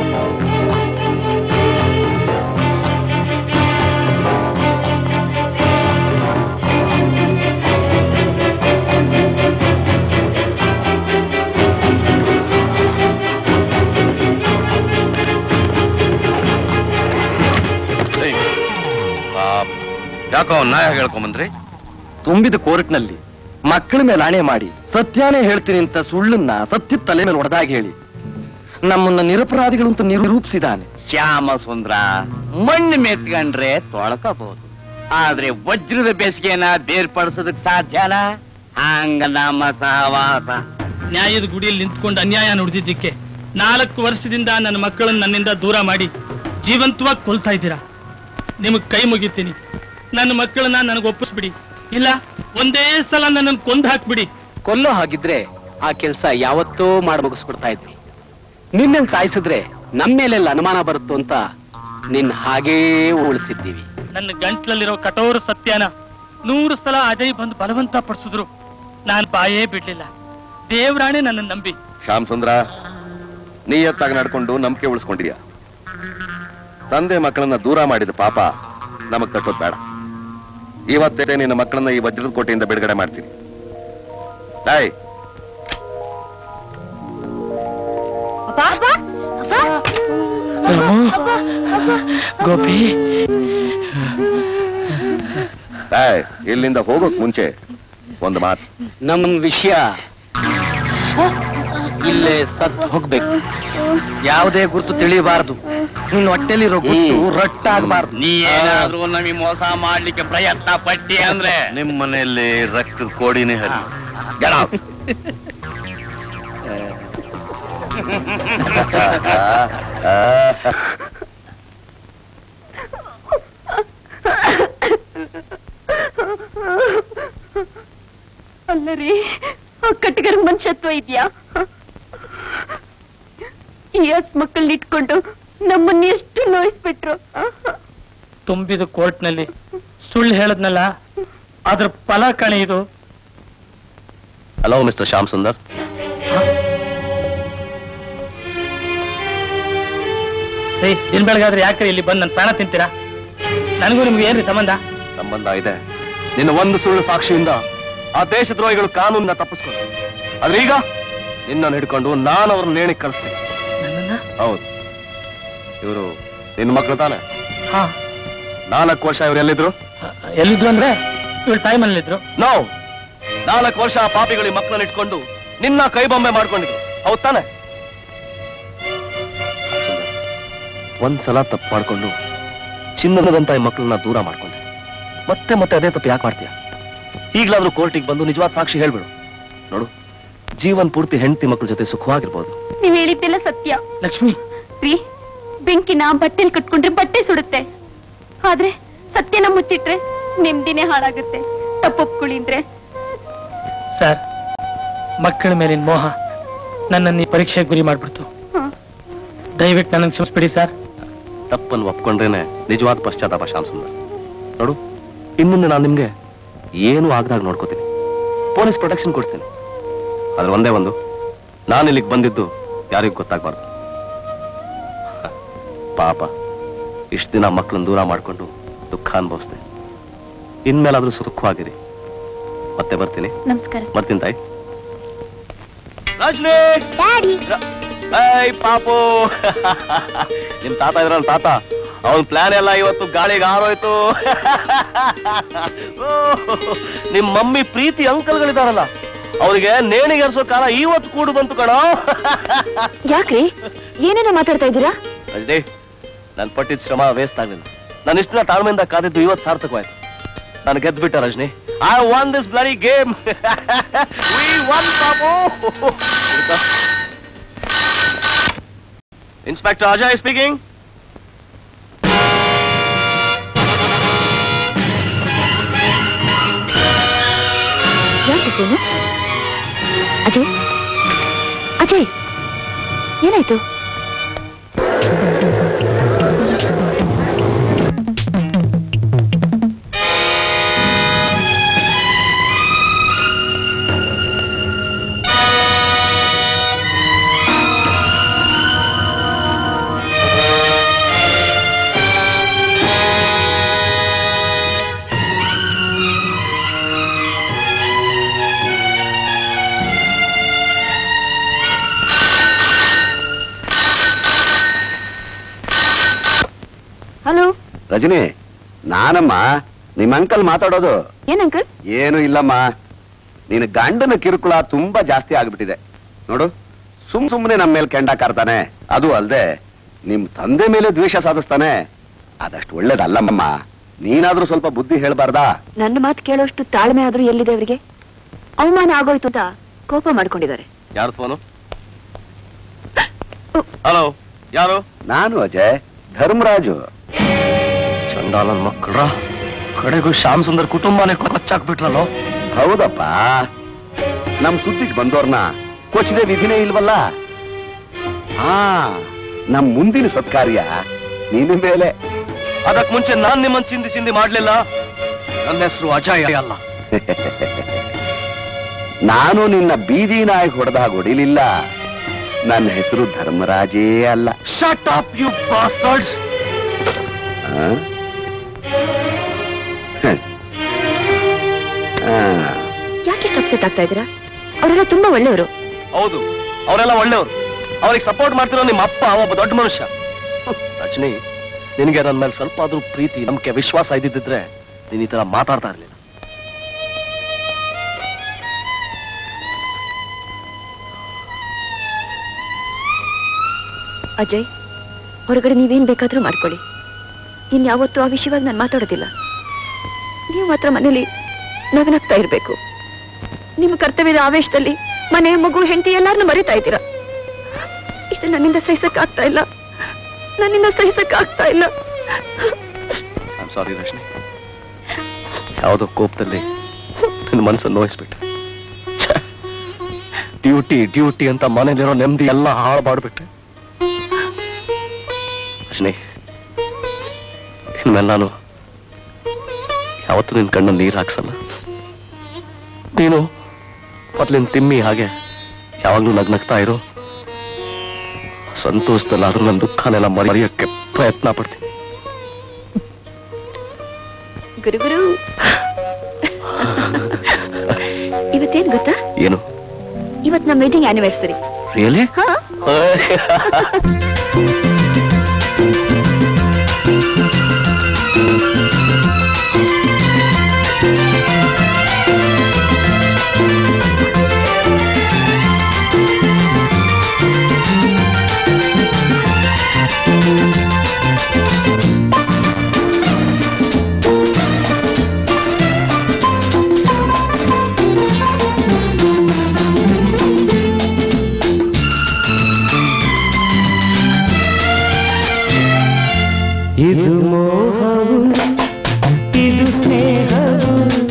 ಏಯ್, ಆ, ಯಾಕೋ ಅವ್ನ್ ನ್ಯಾಯ ಹೇಳ್ಕೊಂಬಂದ್ರಿ ತುಂಬಿದ ಕೋರ್ಟ್ನಲ್ಲಿ ಮಕ್ಕಳ ಮೇಲೆ ಆಣೆ ಮಾಡಿ ಸತ್ಯಾನೇ ಹೇಳ್ತೀನಿ ಅಂತ ಸುಳ್ಳನ್ನ ಸತ್ಯದ ತಲೆ ಮೇಲೆ ಹೊಡೆದಾಗಿ ಹೇಳಿ ನಮ್ಮನ್ನ ನಿರಪರಾಧಿಗಳು ಅಂತ ನಿರೂಪಿಸಿದಾನೆ ಶ್ಯಾಮ ಸುಂದ್ರ ಮಣ್ಣು ಮೆತ್ಕೊಂಡ್ರೆ ತೊಳ್ಕೋಬಹುದು ಆದ್ರೆ ವಜ್ರದ ಬೇಸಿಗೆನ ಬೇರ್ಪಡಿಸೋದಕ್ ಸಾಧ್ಯನಾ ಹಂಗ ನಮ್ಮ ಸಹವಾಸ ನ್ಯಾಯದ ಗುಡಿಯಲ್ಲಿ ನಿಂತ್ಕೊಂಡು ಅನ್ಯಾಯ ನುಡಿದಿದ್ದಕ್ಕೆ ನಾಲ್ಕು ವರ್ಷದಿಂದ ನನ್ನ ಮಕ್ಕಳನ್ನ ನನ್ನಿಂದ ದೂರ ಮಾಡಿ ಜೀವಂತವಾಗಿ ಕೊಲ್ತಾ ಇದ್ದೀರಾ ನಿಮಗ್ ಕೈ ಮುಗಿತೀನಿ ನನ್ನ ಮಕ್ಕಳನ್ನ ನನಗೆ ಒಪ್ಪಿಸ್ಬಿಡಿ ಇಲ್ಲ ಒಂದೇ ಸಲ ನನ್ನನ್ನು ಕೊಂದು ಹಾಕ್ಬಿಡಿ ಕೊಲ್ಲೋ ಹಾಗಿದ್ರೆ ಆ ಕೆಲಸ ಯಾವತ್ತೋ ಮಾಡಿ ಮುಗಿಸ್ಬಿಡ್ತಾ ಇದ್ವಿ ನಿನ್ನನ್ ಸಾಯಿಸಿದ್ರೆ ನಮ್ಮ ಮೇಲೆಲ್ಲ ಅನುಮಾನ ಬರುತ್ತೋ ಅಂತ ನಿನ್ ಹಾಗೇ ಉಳಿಸಿದ್ದೀವಿ ನನ್ನ ಗಂಟ್ಲಲ್ಲಿರೋ ಕಠೋರ ಸತ್ಯನ ನೂರು ಸಲ ಅಜಯ್ ಬಂದು ಬಲವಂತ ಪಡಿಸಿದ್ರು ನಾನು ಬಾಯೇ ಬಿಡ್ಲಿಲ್ಲ ದೇವ್ರಾಣೆ ನನ್ನ ನಂಬಿ ಶ್ಯಾಮ್ ಸುಂದ್ರ ನೀಯತ್ತಾಗಿ ನಡ್ಕೊಂಡು ನಂಬಿಕೆ ಉಳಿಸ್ಕೊಂಡಿದ್ಯಾ ತಂದೆ ಮಕ್ಕಳನ್ನ ದೂರ ಮಾಡಿದ ಪಾಪ ನಮಗ್ ತಟ್ಟೋದ್ ಬೇಡ ಇವತ್ತೇ ನಿನ್ನ ಮಕ್ಕಳನ್ನ ಈ ವಜ್ರದ ಕೋಟೆಯಿಂದ ಬಿಡುಗಡೆ ಮಾಡ್ತೀನಿ ಡಾಯ್ ಗೋಪಿ ಡಾಯ್ ಇಲ್ಲಿಂದ ಹೋಗೋಕ್ ಮುಂಚೆ ಒಂದು ಮಾತು ನಮ್ ವಿಷಯ ಇಲ್ಲೇ ಸತ್ ಹೋಗ್ಬೇಕು ಯಾವುದೇ ಗುರುತು ತಿಳಿಯಬಾರದು ನಿನ್ನ ಹೊಟ್ಟೆಲಿರೋ ಗುರುತು ರಟ್ಟಾಗಬಾರ್ದು ನೀ ಏನಾದ್ರೂ ನಮಗೆ ಮೋಸ ಮಾಡ್ಲಿಕ್ಕೆ ಪ್ರಯತ್ನ ಪಟ್ಟಿ ಅಂದ್ರೆ ನಿಮ್ ಮನೆಯಲ್ಲಿ ರಕ್ತದ ಕೋಡಿನೇ ಹರಿ ಅಲ್ಲ ರೀ ಆ ಕಟ್ಟಿಗರ ಮನುಷ್ಯತ್ವ ಇದೆಯಾ ಈ ಹಸ್ ಮಕ್ಕಳನ್ನ ಇಟ್ಕೊಂಡು ನಮ್ಮನ್ನ ಎಷ್ಟು ನೋಯಿಸ್ಬಿಟ್ರು ತುಂಬಿದ ಕೋರ್ಟ್ನಲ್ಲಿ ಸುಳ್ಳು ಹೇಳದ್ನಲ್ಲ ಅದ್ರ ಫಲ ಕಣೆ ಇದು ಹಲೋ ಮಿಸ್ಟರ್ ಶ್ಯಾಮ್ ಸುಂದರ್ ಏಯ್ ದಿನ ಬೆಳಗಾದ್ರೆ ಯಾಕೆ ಇಲ್ಲಿ ಬಂದು ನನ್ನ ಪ್ರಾಣ ತಿಂತೀರಾ ನನಗೂ ನಿಮ್ಗೆ ಏನ್ರಿ ಸಂಬಂಧ ಸಂಬಂಧ ಇದೆ ನಿನ್ನ ಒಂದು ಸುಳ್ಳು ಸಾಕ್ಷಿಯಿಂದ ಆ ದೇಶದ್ರೋಹಿಗಳು ಕಾನೂನನ್ನ ತಪ್ಪಿಸ್ಕೊಂಡು ಆದ್ರೆ ಈಗ ನಿನ್ನನ್ನು ಹಿಡ್ಕೊಂಡು ನಾನು ಅವ್ರನ್ನ ನೇಣಿಗೆ ಕಳಿಸ್ತೀನಿ ಹೌದು ಇವರು ನಿನ್ನ ಮಕ್ಕಳು ತಾನೆ ಹಾ ನಾಲ್ಕು ವರ್ಷ ಇವ್ರು ಎಲ್ಲಿದ್ರು ಎಲ್ಲಿದ್ರು ಅಂದ್ರೆ ಇವಳು ಟೈಮಲ್ಲಿದ್ರು ನೋ ನಾಲ್ಕು ವರ್ಷ ಆ ಪಾಪಿಗಳು ಈ ಮಕ್ಕಳನ್ನ ಇಟ್ಕೊಂಡು ನಿನ್ನ ಕೈ ಬೊಂಬೆ ಮಾಡ್ಕೊಂಡಿದ್ರು ಹೌದ್ ತಾನೆ ಒಂದ್ಸಲ ತಪ್ಪು ಮಾಡ್ಕೊಂಡು ಚಿನ್ನದಂತ ಈ ಮಕ್ಕಳನ್ನ ದೂರ ಮಾಡ್ಕೊಂಡೆ ಮತ್ತೆ ಮತ್ತೆ ಅದೇ ತಪ್ಪು ಯಾಕೆ ಮಾಡ್ತೀಯ ಈಗಲಾದ್ರೂ ಕೋರ್ಟಿಗೆ ಬಂದು ನಿಜವಾದ ಸಾಕ್ಷಿ ಹೇಳ್ಬಿಡು ನೋಡು ಜೀವನ್ ಪೂರ್ತಿ ಹೆಂಡತಿ ಮಕ್ಕಳ ಜೊತೆ ಸುಖವಾಗಿರ್ಬೋದು ನೀವ್ ಹೇಳಿದ್ದೆಲ್ಲ ಸತ್ಯ ಲಕ್ಷ್ಮಿ ರೀ ಬೆಂಕಿನ ಬಟ್ಟೆಲ್ ಕಟ್ಕೊಂಡ್ರೆ ಬಟ್ಟೆ ಸುಡುತ್ತೆ ಆದ್ರೆ ಸತ್ಯನ ಮುಚ್ಚಿಟ್ರೆ ನೆಮ್ಮದಿನೇ ಹಾಳಾಗುತ್ತೆ ತಪ್ಪೊಪ್ಕೊಳ್ಳಿ ಅಂದ್ರೆ ಸರ್ ಮಕ್ಕಳ ಮೇಲಿನ ಮೋಹ ನನ್ನನ್ನು ಈ ಪರೀಕ್ಷೆಗೆ ಗುರಿ ಮಾಡ್ಬಿಡ್ತು ಹ್ಮ್. ದಯವಿಟ್ಟು ನನ್ನನ್ನು ಕ್ಷಮಿಸ್ಬಿಡಿ ಸರ್ ತಪ್ಪನ್ನು ಒಪ್ಕೊಂಡ್ರೇನೆ ನಿಜವಾದ ಪಶ್ಚಾತ್ತಾಪ ಶ್ಯಾಮ್ ಸುಂದರ್ ನೋಡು ಇನ್ಮುಂದೆ ನಾನು ನಿಮ್ಗೆ ಏನೂ ಆಗದಾಗ ನೋಡ್ಕೋತೀನಿ ಪೊಲೀಸ್ ಪ್ರೊಟೆಕ್ಷನ್ ಕೊಡ್ತೀನಿ ಆದ್ರೆ ಒಂದೇ ಒಂದು ನಾನು ಇಲ್ಲಿಗೆ ಬಂದಿದ್ದು ಯಾರಿಗೂ ಗೊತ್ತಾಗ್ಬಾರ್ದು ಹ, ಪಾಪ ಇಷ್ಟು ದಿನ ಮಕ್ಕಳನ್ನ ದೂರ ಮಾಡ್ಕೊಂಡು ದುಃಖ ಅನುಭವಿಸ್ದೆ ಇನ್ಮೇಲಾದ್ರೂ ಸುಖವಾಗಿರಿ ಮತ್ತೆ ಬರ್ತೀನಿ ನಮಸ್ಕಾರ ಬರ್ತೀನಿ ತಾಯಿ ರಶ್ಮಿ ಡ್ಯಾಡಿ ಏಯ್ ಪಾಪು ನಿಮ್ ತಾತ ಇದ್ರಲ್ಲ ತಾತ ಅವನ್ ಪ್ಲಾನ್ ಎಲ್ಲ ಇವತ್ತು ಗಾಳಿಗೆ ಹಾರೋಯ್ತು ಓ, ನಿಮ್ ಮಮ್ಮಿ ಪ್ರೀತಿ ಅಂಕಲ್ಗಳಿದಾರಲ್ಲ ಅವ್ರಿಗೆ ನೇಣಿಗೆ ಎರ್ಸೋ ಕಾಲ ಇವತ್ತು ಕೂಡು ಬಂತು ಕಣೋ ಯಾಕ್ರಿ ಏನೇನೋ ಮಾತಾಡ್ತಾ ಇದ್ದೀರಾ ಅಲ್ದೇ ನನ್ ಪಟ್ಟಿದ ಶ್ರಮ ವೇಸ್ಟ್ ಆಗ್ಲಿಲ್ಲ ನಾನು ಇಷ್ಟನ ತಾಳ್ಮೆಯಿಂದ ಕಾದಿದ್ದು ಇವತ್ತು ಸಾರ್ಥಕವಾಯ್ತು ನಾನು ಗೆದ್ಬಿಟ್ಟ Rajani I won this bloody game we won Babu inspector Ajay speaking ಯಾಕಿದ್ದೇನು ಅಜಯ್ ಅಜಯ್ ಏನಾಯ್ತು ಹಲೋ ರಜನಿ ನಾನಮ್ಮ ನಿಮ್ಮ ಅಂಕಲ್ ಮಾತಾಡೋದು ಏನ್ ಅಂಕಲ್ ಏನು ಇಲ್ಲಮ್ಮ ನಿನ್ನ ಗಂಡನ ಕಿರುಕುಳ ತುಂಬಾ ಜಾಸ್ತಿ ಆಗ್ಬಿಟ್ಟಿದೆ ನೋಡು ಸುಮ್ ಸುಮ್ಮನೆ ನಮ್ಮ ಮೇಲೆ ಕೆಂಡ ಕಾರ್ತಾನೆ ಅದು ಅಲ್ದೆ ನಿಮ್ ತಂದೆ ಮೇಲೆ ದ್ವೇಷ ಸಾಧಿಸ್ತಾನೆ ಅದಷ್ಟು ಒಳ್ಳೇದಲ್ಲಮ್ಮ ನೀನಾದ್ರೂ ಸ್ವಲ್ಪ ಬುದ್ಧಿ ಹೇಳ್ಬಾರ್ದಾ ನನ್ನ ಮಾತು ಕೇಳೋಷ್ಟು ತಾಳ್ಮೆ ಆದ್ರೂ ಎಲ್ಲಿದೆ ಅವರಿಗೆ ಅವಮಾನ ಆಗೋಯ್ತು ಅಂತ ಕೋಪ ಮಾಡ್ಕೊಂಡಿದ್ದಾರೆ ಯಾರು ಫೋನು ಹಲೋ ಯಾರು ನಾನು ಅಜಯ್ ಧರ್ಮರಾಜು ಚಂಡಾಲನ್ ಮಕ್ಕಳ್ರ ಕಡೆಗೂ ಶ್ಯಾಮ್ ಸುಂದರ್ ಕುಟುಂಬನೇ ಕೊಚ್ಚಾಕ್ಬಿಟ್ರಲ್ಲೋ ಹೌದಪ್ಪ ನಮ್ ಸುದ್ದಿಗೆ ಬಂದೋರ್ನ ಕೊಚ್ಚಿದೆ ವಿಧಿನೇ ಇಲ್ವಲ್ಲ ಹಾ ನಮ್ ಮುಂದಿನ ಸತ್ಕಾರ್ಯ ನಿನ್ನ ಮೇಲೆ ಅದಕ್ ಮುಂಚೆ ನಾನ್ ನಿಮ್ಮನ್ ಚಿಂದಿ ಚಿಂದಿ ಮಾಡ್ಲಿಲ್ಲ ನನ್ನ ಹೆಸರು ಅಜಯ್ ಅಲ್ಲ ನಾನು ನಿನ್ನ ಬೀದಿ ನಾಯಿ ಹೊಡೆದಾಗ ಹೊಡಿಲಿಲ್ಲ ನನ್ನ ಹೆಸರು ಧರ್ಮರಾಜೇ ಅಲ್ಲ ಶಟ್ ಅಪ್ ಯು ಬಾಸ್ಟರ್ಡ್ಸ್ ಆ? ಹ್ಮ್. ಆ, ಯಾಕೆ ಅಪ್ಸೆಟ್ ಆಗ್ತಾ ಇದ್ದೀರಾ ಅವರೆಲ್ಲ ತುಂಬಾ ಒಳ್ಳೆಯವರು ಹೌದು ಅವರೆಲ್ಲ ಒಳ್ಳೆಯವರು ಅವ್ರಿಗೆ ಸಪೋರ್ಟ್ ಮಾಡ್ತಿರೋ ನಿಮ್ಮ ಅಪ್ಪ ಒಬ್ಬ ದೊಡ್ಡ ಮನುಷ್ಯ ರಜನಿ ನಿನಗೆ ನನ್ನ ಮೇಲೆ ಸ್ವಲ್ಪ ಆದ್ರೂ ಪ್ರೀತಿ ನಂಬಿಕೆ ವಿಶ್ವಾಸ ಇದ್ದಿದ್ರೆ ನೀನ್ ಈ ತರ ಮಾತಾಡ್ತಾ ಇರ್ಲಿಲ್ಲ ಅಜಯ್ ಹೊರಗಡೆ ನೀವೇನ್ ಬೇಕಾದ್ರೂ ಮಾಡ್ಕೊಳ್ಳಿ ಇನ್ಯಾವತ್ತೂ ಆ ವಿಷಯವಾಗಿ ನಾನು ಮಾತಾಡೋದಿಲ್ಲ ನೀವು ಮಾತ್ರ ಮನೇಲಿ ನಗನಗ್ತಾ ಇರ್ಬೇಕು ನಿಮ್ಮ ಕರ್ತವ್ಯದ ಆವೇಶದಲ್ಲಿ ಮನೆ ಮಗು ಹೆಂಡತಿ ಎಲ್ಲಾರನ್ನೂ ಮರಿತಾ ಇದ್ದೀರಾ ಇದು ನನ್ನಿಂದ ಸಹಿಸಕ್ ಆಗ್ತಾ ಇಲ್ಲ ನನ್ನಿಂದ ಸಹಿಸಕ್ ಆಗ್ತಾ ಇಲ್ಲ ಐಮ್ ಸಾರಿ ರಶ್ಮಿ ಯಾವುದೋ ಕೋಪದಲ್ಲಿ ನಿನ್ನ ಮನಸ್ಸನ್ನು ನೋಯಿಸ್ಬಿಟ್ಟೆ ಡ್ಯೂಟಿ ಡ್ಯೂಟಿ ಅಂತ ಮನೇಲಿರೋ ನೆಮ್ಮದಿ ಎಲ್ಲ ಹಾಳು ಮಾಡ್ಬಿಟ್ಟೆ ರಶ್ಮಿ ಇನ್ಮೇಲೆ ನಾನು ಯಾವತ್ತೂ ನಿನ್ ಕಣ್ಣಲ್ಲಿ ನೀರು ಹಾಕ್ಸಲ್ಲ ನೀನು ಮೊದ್ಲಿನ ತಿಮ್ಮಿ ಹಾಗೆ ಯಾವಾಗ್ಲೂ ನಗ್ನಗ್ತಾ ಇರು ಸಂತೋಷದಲ್ಲಾದ್ರೂ ನನ್ನ ದುಃಖನೆಲ್ಲ ಮರೆಯಕ್ಕೆ ಪ್ರಯತ್ನ ಪಡ್ತೀನಿ ಗುರು ಗುರು ಇವತ್ತೇನ್ ಗೊತ್ತಾ ಏನು ಇವತ್ ನಮ್ಮ ವೆಡ್ಡಿಂಗ್ ಆನಿವರ್ಸರಿ ರಿಯಲಿ ಹಾ ಇದು ಮೋಹವು ಇದು ಸ್ನೇಹವು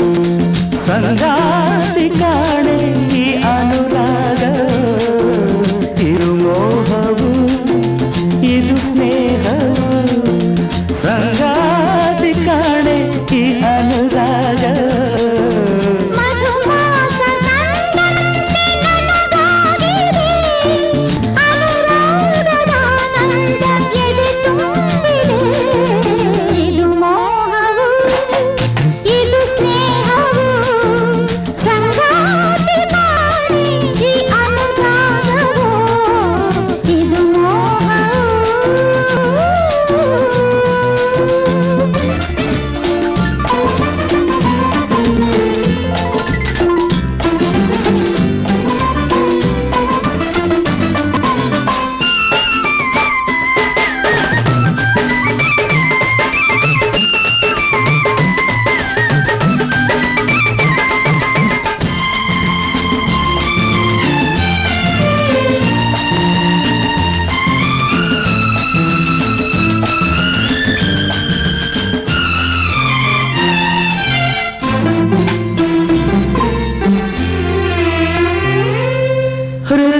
ಸಂಗಾತಿ ಕಾಣೆ ಈ ಅನುರಾಗ ಇದು ಮೋಹವು ಇದು ಸ್ನೇಹವು ಸಂಗಾತಿ ಕಾಣೆ ಈ ಅನುರಾಗ ಅನುರಾಗದ ಆನಂದ ಎದೆ ತುಂಬಿದೆ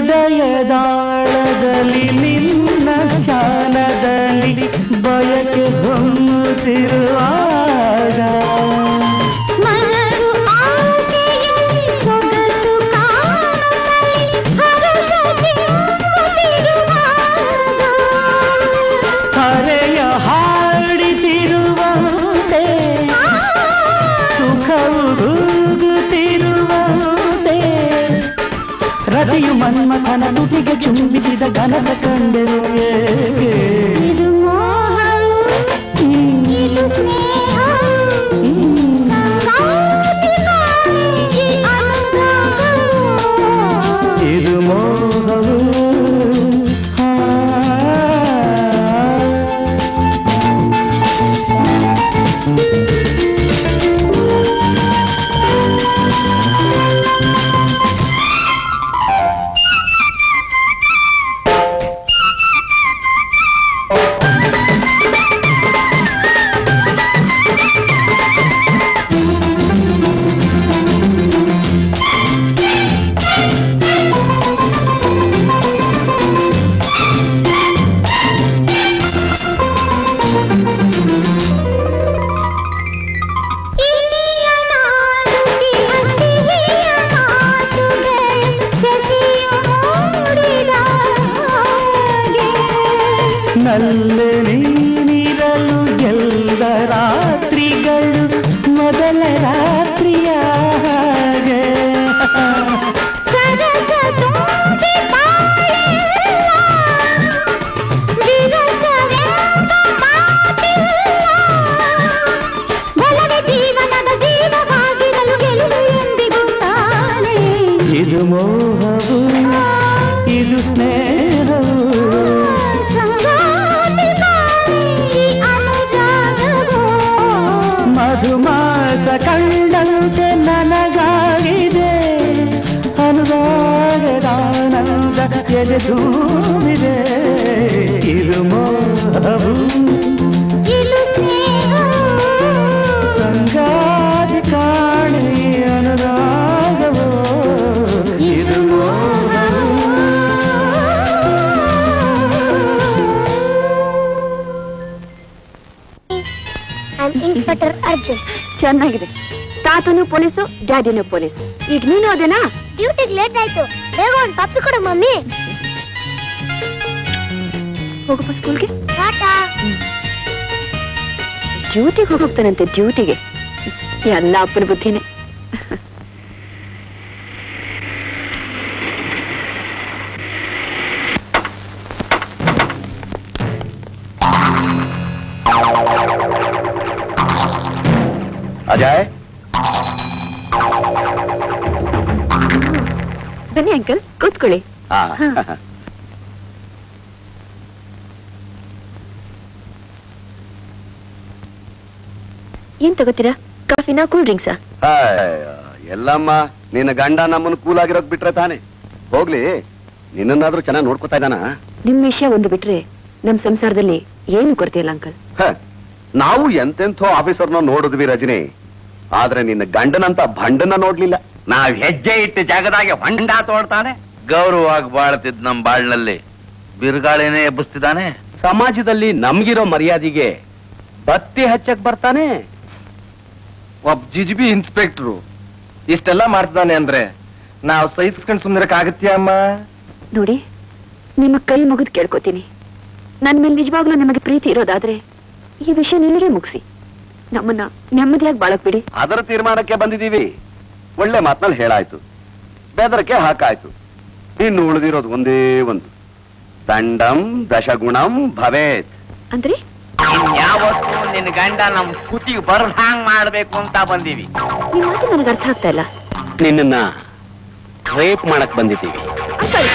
ಹೃದಯದಾಳದಲ್ಲಿ ನಿನ್ನ ಧ್ಯಾನದಲ್ಲಿ ಬಯಕೆ ಹೊಮ್ಮುತ್ತಿರುವಾಗ ಮನಸ್ಸು ಆಸೆಯಲ್ಲಿ ಸೊಗಸು ಕಾಣುತ್ತಲೇ ಹರುಷ ಚಿಮ್ಮುತ್ತಿರುವಾಗ ಹರೆಯ ಹಾಡಿತಿರುವಂತೆ ಸುಖವು ತೂಗುತ್ತಿರುವಂತೆ ರತಿಯು ಮನ್ಮಥನ ತುಟಿಗೆ ಚುಂಬಿಸಿದ ಕನಸ ಕಂಡೆನು ಏಕೆ? ಇದು ಮೋಹವು ಇದು ಸ್ನೇಹವು ಸಂಗಾತಿ ಕಾಣಿಕೆ ಅನುರಾಗವು ಇದು ಮೋಹವು ಆ. ಇನಿಯ ನಾಡುತ್ತಿವ ಸಿಹಿಯ ಮಾತುಗಳು ಶಶಿಯು ಮೂಡಿದ ಹಾಗೆ. ನಲ್ಲೆ ನೀನಿರಲು ಗೆಲ್ದ ರಾತ್ರಿಗಳು ಮೊದಲ ರಾತ್ರಿಯ ಹಾಗೆ ಸರಸ ತುಂಬಿ ಬಾಳೆಲ್ಲ ವಿರಸವೆಂಬ ಮಾತಿಲ್ಲ. ಬಲವೇ ಜೀವನದ ಜೀವವಾಗಿರಲು ಗೆಲುವು ಎಂದಿಗೂ ತಾನೇ ಇದು ಮೋಹವು ಇದು ಸ್ನೇಹವು ಸಂಗಾತಿ ಬಾಳಿ ಅನುರಾಗವೋ ಮಧುಮಾಸ ಕಂಡಂತೆ ನನಗಾಗಿದೆ ಅನುರಾಗದಾನಂದ ಎದೆ ತುಂಬಿದೆ ಇದು ಮೋಹವು ಇದು ಸ್ನೇಹವು ಸಂಗಾತಿ ಕಾಣಿ ಅನುರಾಗವು ಇದು ಮೋಹವು ಇನ್ಸ್ಪೆಕ್ಟರ್ ಅರ್ಜುನ್ ಚೆನ್ನಾಗಿದೆ ತಾತನು ಪೊಲೀಸು ಡ್ಯಾಡಿನೂ ಪೊಲೀಸ್ ಈಗ ನೀನು ಅದೇನಾ ಡ್ಯೂಟಿಗೆ ಲೇಟ್ ಆಯ್ತು ಬೇಗ ಒಂದು ಪಪ್ಪಿ ಕೊಡು ಮಮ್ಮಿ ಹೋಗಪ್ಪ ಸ್ಕೂಲ್ಗೆ ಟಾಟಾ ಡ್ಯೂಟಿಗೆ ಹೋಗ್ತಾನಂತೆ ಡ್ಯೂಟಿಗೆ ಎಲ್ಲ ಅಪ್ಪನ ಬುದ್ಧಿನೇ ಅಜಯ್ ಬನ್ನಿ ಅಂಕಲ್ ಕೂತ್ಕೊಳ್ಳಿ ಹಾ ಏನ್ ತಗೋತೀರಾ ಕಾಫಿನಾ ಕೂಲ್ ಡ್ರಿಂಕ್ಸಾ ಅಯ್ಯೋ, ಎಲ್ಲಮ್ಮ ನಿನ್ನ ಗಂಡ ನಮ್ಮನ್ನು ಕೂಲಾಗಿರೋಕ್ ಬಿಟ್ರೆ ತಾನೆ ಹೋಗ್ಲಿ ನಿನ್ನನ್ನಾದ್ರೂ ಚೆನ್ನಾಗಿ ನೋಡ್ಕೊತಾ ಇದ್ದಾನ ನಿಮ್ ವಿಷಯ ಒಂದು ಬಿಟ್ರೆ ನಮ್ ಸಂಸಾರದಲ್ಲಿ ಏನು ಕೊರತೆಯಿಲ್ಲ ಅಂಕಲ್ ನಾವು ಎಂತೆಂಥೋ ಆಫೀಸರ್ನ ನೋಡಿದ್ವಿ ರಜನಿ ಆದ್ರೆ ನಿನ್ನ ಗಂಡನಂತ ಭಂಡನ ನೋಡ್ಲಿಲ್ಲ ನಾವ್ ಹೆಜ್ಜೆ ಇಟ್ಟ ಜಾಗದಾಗೆ ಹೊಂಡ ತೋಡ್ತಾನೆ ಗೌರವವಾಗಿ ಬಾಳ್ತಿದ್ ನಮ್ ಬಾಳ್ನಲ್ಲಿ ಬಿರುಗಾಳಿನೇ ಎಬ್ಬಿಸ್ತಿದ್ದಾನೆ ಸಮಾಜದಲ್ಲಿ ನಮ್ಗಿರೋ ಮರ್ಯಾದೆಗೆ ಬತ್ತಿ ಹಚ್ಚಕ್ ಬರ್ತಾನೆ ಒಬ್ಬ ಜಿಜಿಬಿ ಇನ್ಸ್ಪೆಕ್ಟ್ರು ಇಷ್ಟೆಲ್ಲ ಮಾಡ್ತಿದ್ದಾನೆ ಅಂದ್ರೆ ನಾವು ಸಹಿಸ್ಕೊಂಡ್ ಸುಮ್ನಿರಕ್ ಆಗತ್ತೀಯ ಅಮ್ಮ ನೋಡಿ ನಿಮ್ಮ ಕೈ ಮುಗಿದು ಕೇಳ್ಕೊತೀನಿ ನನ್ ಮೇಲೆ ನಿಜವಾಗ್ಲೂ ನಿಮಗೆ ಪ್ರೀತಿ ಇರೋದಾದ್ರೆ ಈ ವಿಷಯ ನಿನಗೆ ಮುಗಿಸಿ ನಮ್ಮನ್ನ ನೆಮ್ಮದಿಯಾಗಿ ಬಾಳಕ್ ಬಿಡಿ ಅದರ ತೀರ್ಮಾನಕ್ಕೆ ಬಂದಿದ್ದೀವಿ ಒಳ್ಳೆ ಮಾತ್ನಲ್ಲಿ ಹೇಳಾಯ್ತು ಬೆದರಕ್ಕೆ ಹಾಕಾಯ್ತು ಇನ್ನು ಉಳಿದಿರೋದು ಒಂದೇ ಒಂದು ದಂಡಂ ದಶಗುಣಂ ಭವೇತ್ ಅಂದ್ರೆ ಯಾವತ್ತು ನಿನ್ನ ಗಂಡ ನಮ್ ಕುತ್ತಿಗೆ ಬರದ್ ಹಾಂಗ್ ಮಾಡ್ಬೇಕು ಅಂತ ಬಂದೀವಿ ಈ ಮಾತು ನನಗೆ ಅರ್ಥ ಆಗ್ತಾ ಇಲ್ಲ ನಿನ್ನ ರೇಪ್ ಮಾಡಕ್ ಬಂದಿದ್ದೀವಿ ಅಂಕಲ್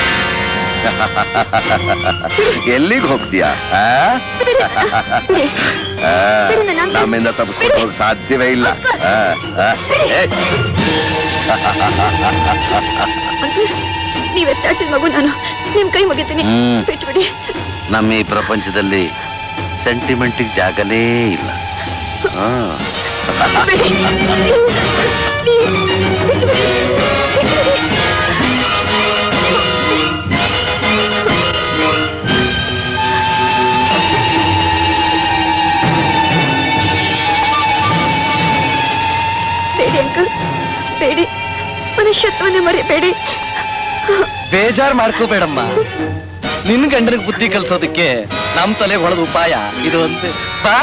ಎಲ್ಲಿಗೆ ಹೋಗ್ತೀಯಾ ಆ? ಆ, ನಮ್ಮಿಂದ ತಪ್ಪಿಸ್ಕೊಂಡು ಹೋಗಕ್ ಸಾಧ್ಯವೇ ಇಲ್ಲ ಆ, ಆ, ಏ. ನೀವ್ ಎತ್ತಾಡ್ಸಿದ ಮಗು ನಾನು ನಿಮ್ ಕೈ ಮುಗಿತೀನಿ ಹ್ಮ್. ಬಿಟ್ಬಿಡಿ ನಮ್ಮ ಈ ಪ್ರಪಂಚದಲ್ಲಿ ಸೆಂಟಿಮೆಂಟಿಗೆ ಜಾಗನೇ ಇಲ್ಲ ಹಾ. ಬೇಜಾರ್ ಮಾಡ್ಕೋಬೇಡಮ್ಮ ನಿನ್ ಗಂಡನಿಗೆ ಬುದ್ಧಿ ಕಲ್ಸೋದಕ್ಕೆ ನಮ್ ತಲೆಗೆ ಹೊಳದ ಉಪಾಯ ಇದು ಅಂತೆ ಬಾ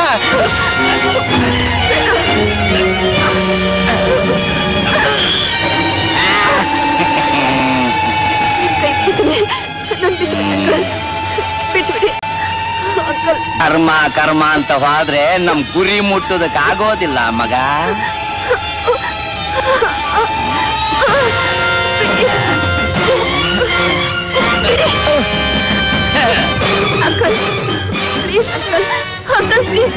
ಕರ್ಮ ಕರ್ಮ ಅಂತ ಹೋದ್ರೆ ನಮ್ ಗುರಿ ಮುಟ್ಟೋದಕ್ ಆಗೋದಿಲ್ಲ ಮಗ uncle please uncle uncle please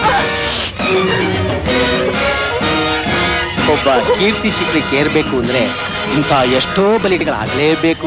ಒಬ್ಬ ಕೀರ್ತಿ ಶಿಖರಕ್ಕೆ ಏರ್ಬೇಕು ಅಂದ್ರೆ ಇಂಥ ಎಷ್ಟೋ ಬಲಿಗಳಾಗಲೇಬೇಕು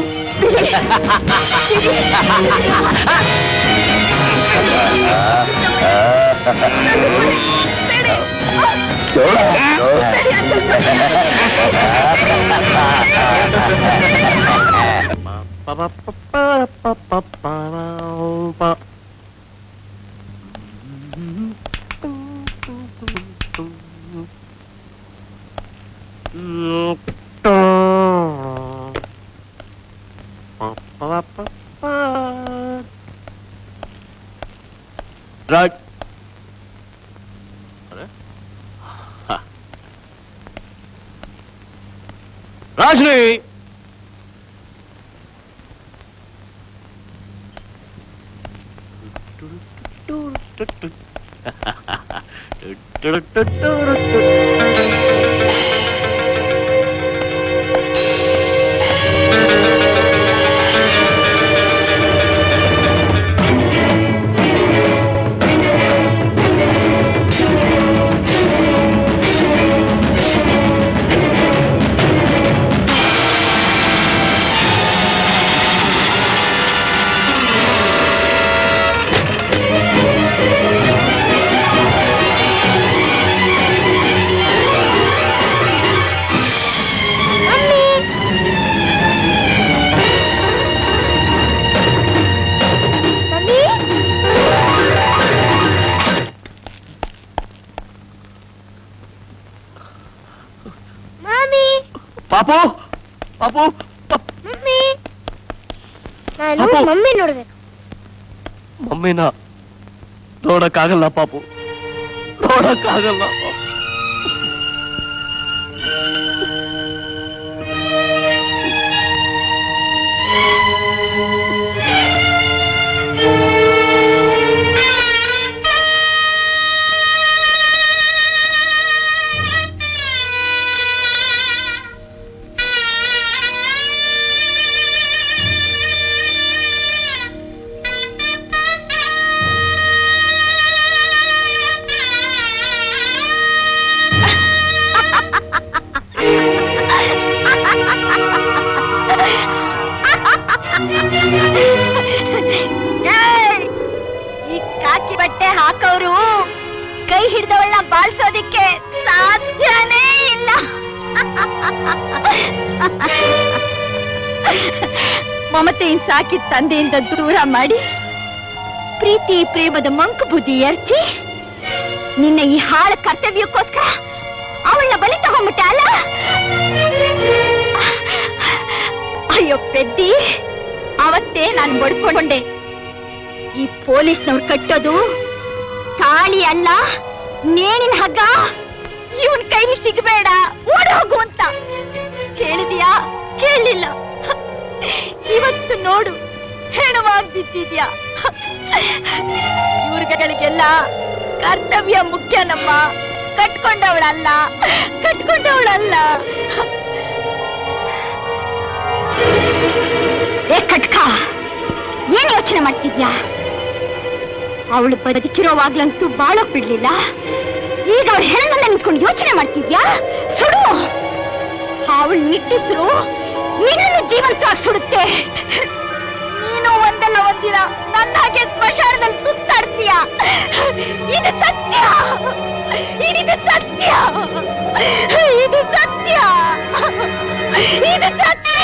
ರಾಜ್ ರಾಜ್ನಿ ಮಾಮಿ ಪಾಪು ಪಾಪು ಮಮ್ಮಿ ನಾನು ಪಾಪು. ಮಮ್ಮಿ ನೋಡ್ಬೇಕು ಮಮ್ಮಿನ ನೋಡಕ್ಕಾಗಲ್ಲ ಪಾಪು ನೋಡಕ್ಕಾಗಲ್ಲ ಏಯ್! ಈ ಕಾಕಿ ಬಟ್ಟೆ ಹಾಕೋರು ಕೈ ಹಿಡ್ದವಳನ್ನ ಬಾಳ್ಸೋದಿಕ್ಕೆ ಸಾಧ್ಯನೇ ಇಲ್ಲ ಮಮತೆಯಿಂದ ಸಾಕಿ ತಂದೆಯಿಂದ ದೂರ ಮಾಡಿ ಪ್ರೀತಿ ಪ್ರೇಮದ ಮಂಕು ಬುದ್ಧಿ ಎರ್ಚಿ ನಿನ್ನ ಈ ಹಾಳ ಕರ್ತವ್ಯಕ್ಕೋಸ್ಕರ ಅವಳನ್ನ ಬಲಿ ತಗೊಂಡ್ಬಿಟ್ಟೆ ಅಲ್ಲ ಅಯ್ಯೋ ಪೆದ್ದಿ ಅವತ್ತೇ ನಾನು ಬಡ್ಕೊಂಡೆ ಈ ಪೊಲೀಸ್ನವ್ರು ಕಟ್ಟೋದು ತಾಳಿ ಅಲ್ಲ ನೇಣಿನ ಹಗ್ಗ ಇವನ್ ಕೈಲಿ ಸಿಗಬೇಡ ಓಡ್ ಹೋಗು ಅಂತ ಕೇಳಿದ್ಯಾ ಕೇಳಲಿಲ್ಲ ಇವತ್ತು ನೋಡು ಹೆಣವಾಗಿ ಬಿದ್ದಿದ್ಯಾ ಇವ್ರುಗಳಿಗೆಲ್ಲ ಕರ್ತವ್ಯ ಮುಖ್ಯನಮ್ಮ ಕಟ್ಕೊಂಡವಳಲ್ಲ ಕಟ್ಕೊಂಡವಳಲ್ಲ ಏ ಕಟ್ಕ ಏನ್ ಯೋಚನೆ ಮಾಡ್ತಿದ್ಯಾ ಅವಳು ಬದುಕಿರೋವಾಗ್ಲಂತೂ ಬಾಳೋಕ್ ಬಿಡ್ಲಿಲ್ಲ ಈಗ ಅವಳ ಹೆಣ್ಣನ್ನ ನಿಂತ್ಕೊಂಡು ಯೋಚನೆ ಮಾಡ್ತಿದ್ಯಾ ಸುಡು ಅವಳು ನಿಟ್ಟಿಸ್ರು ನಿನ್ನನ್ನು ಜೀವಂತವಾಗಿ ಸುಡುತ್ತೆ ನೀನು ಒಂದಲ್ಲ ಒಂದಿನ ನನ್ನ ಹಾಗೆ ಸ್ಮಶಾನದಲ್ಲಿ ಸುತ್ತಾಡ್ತೀಯ ಇದು ಸತ್ಯ ಇದು ಸತ್ಯ ಇದು ಸತ್ಯ ಇದು ಸತ್ಯ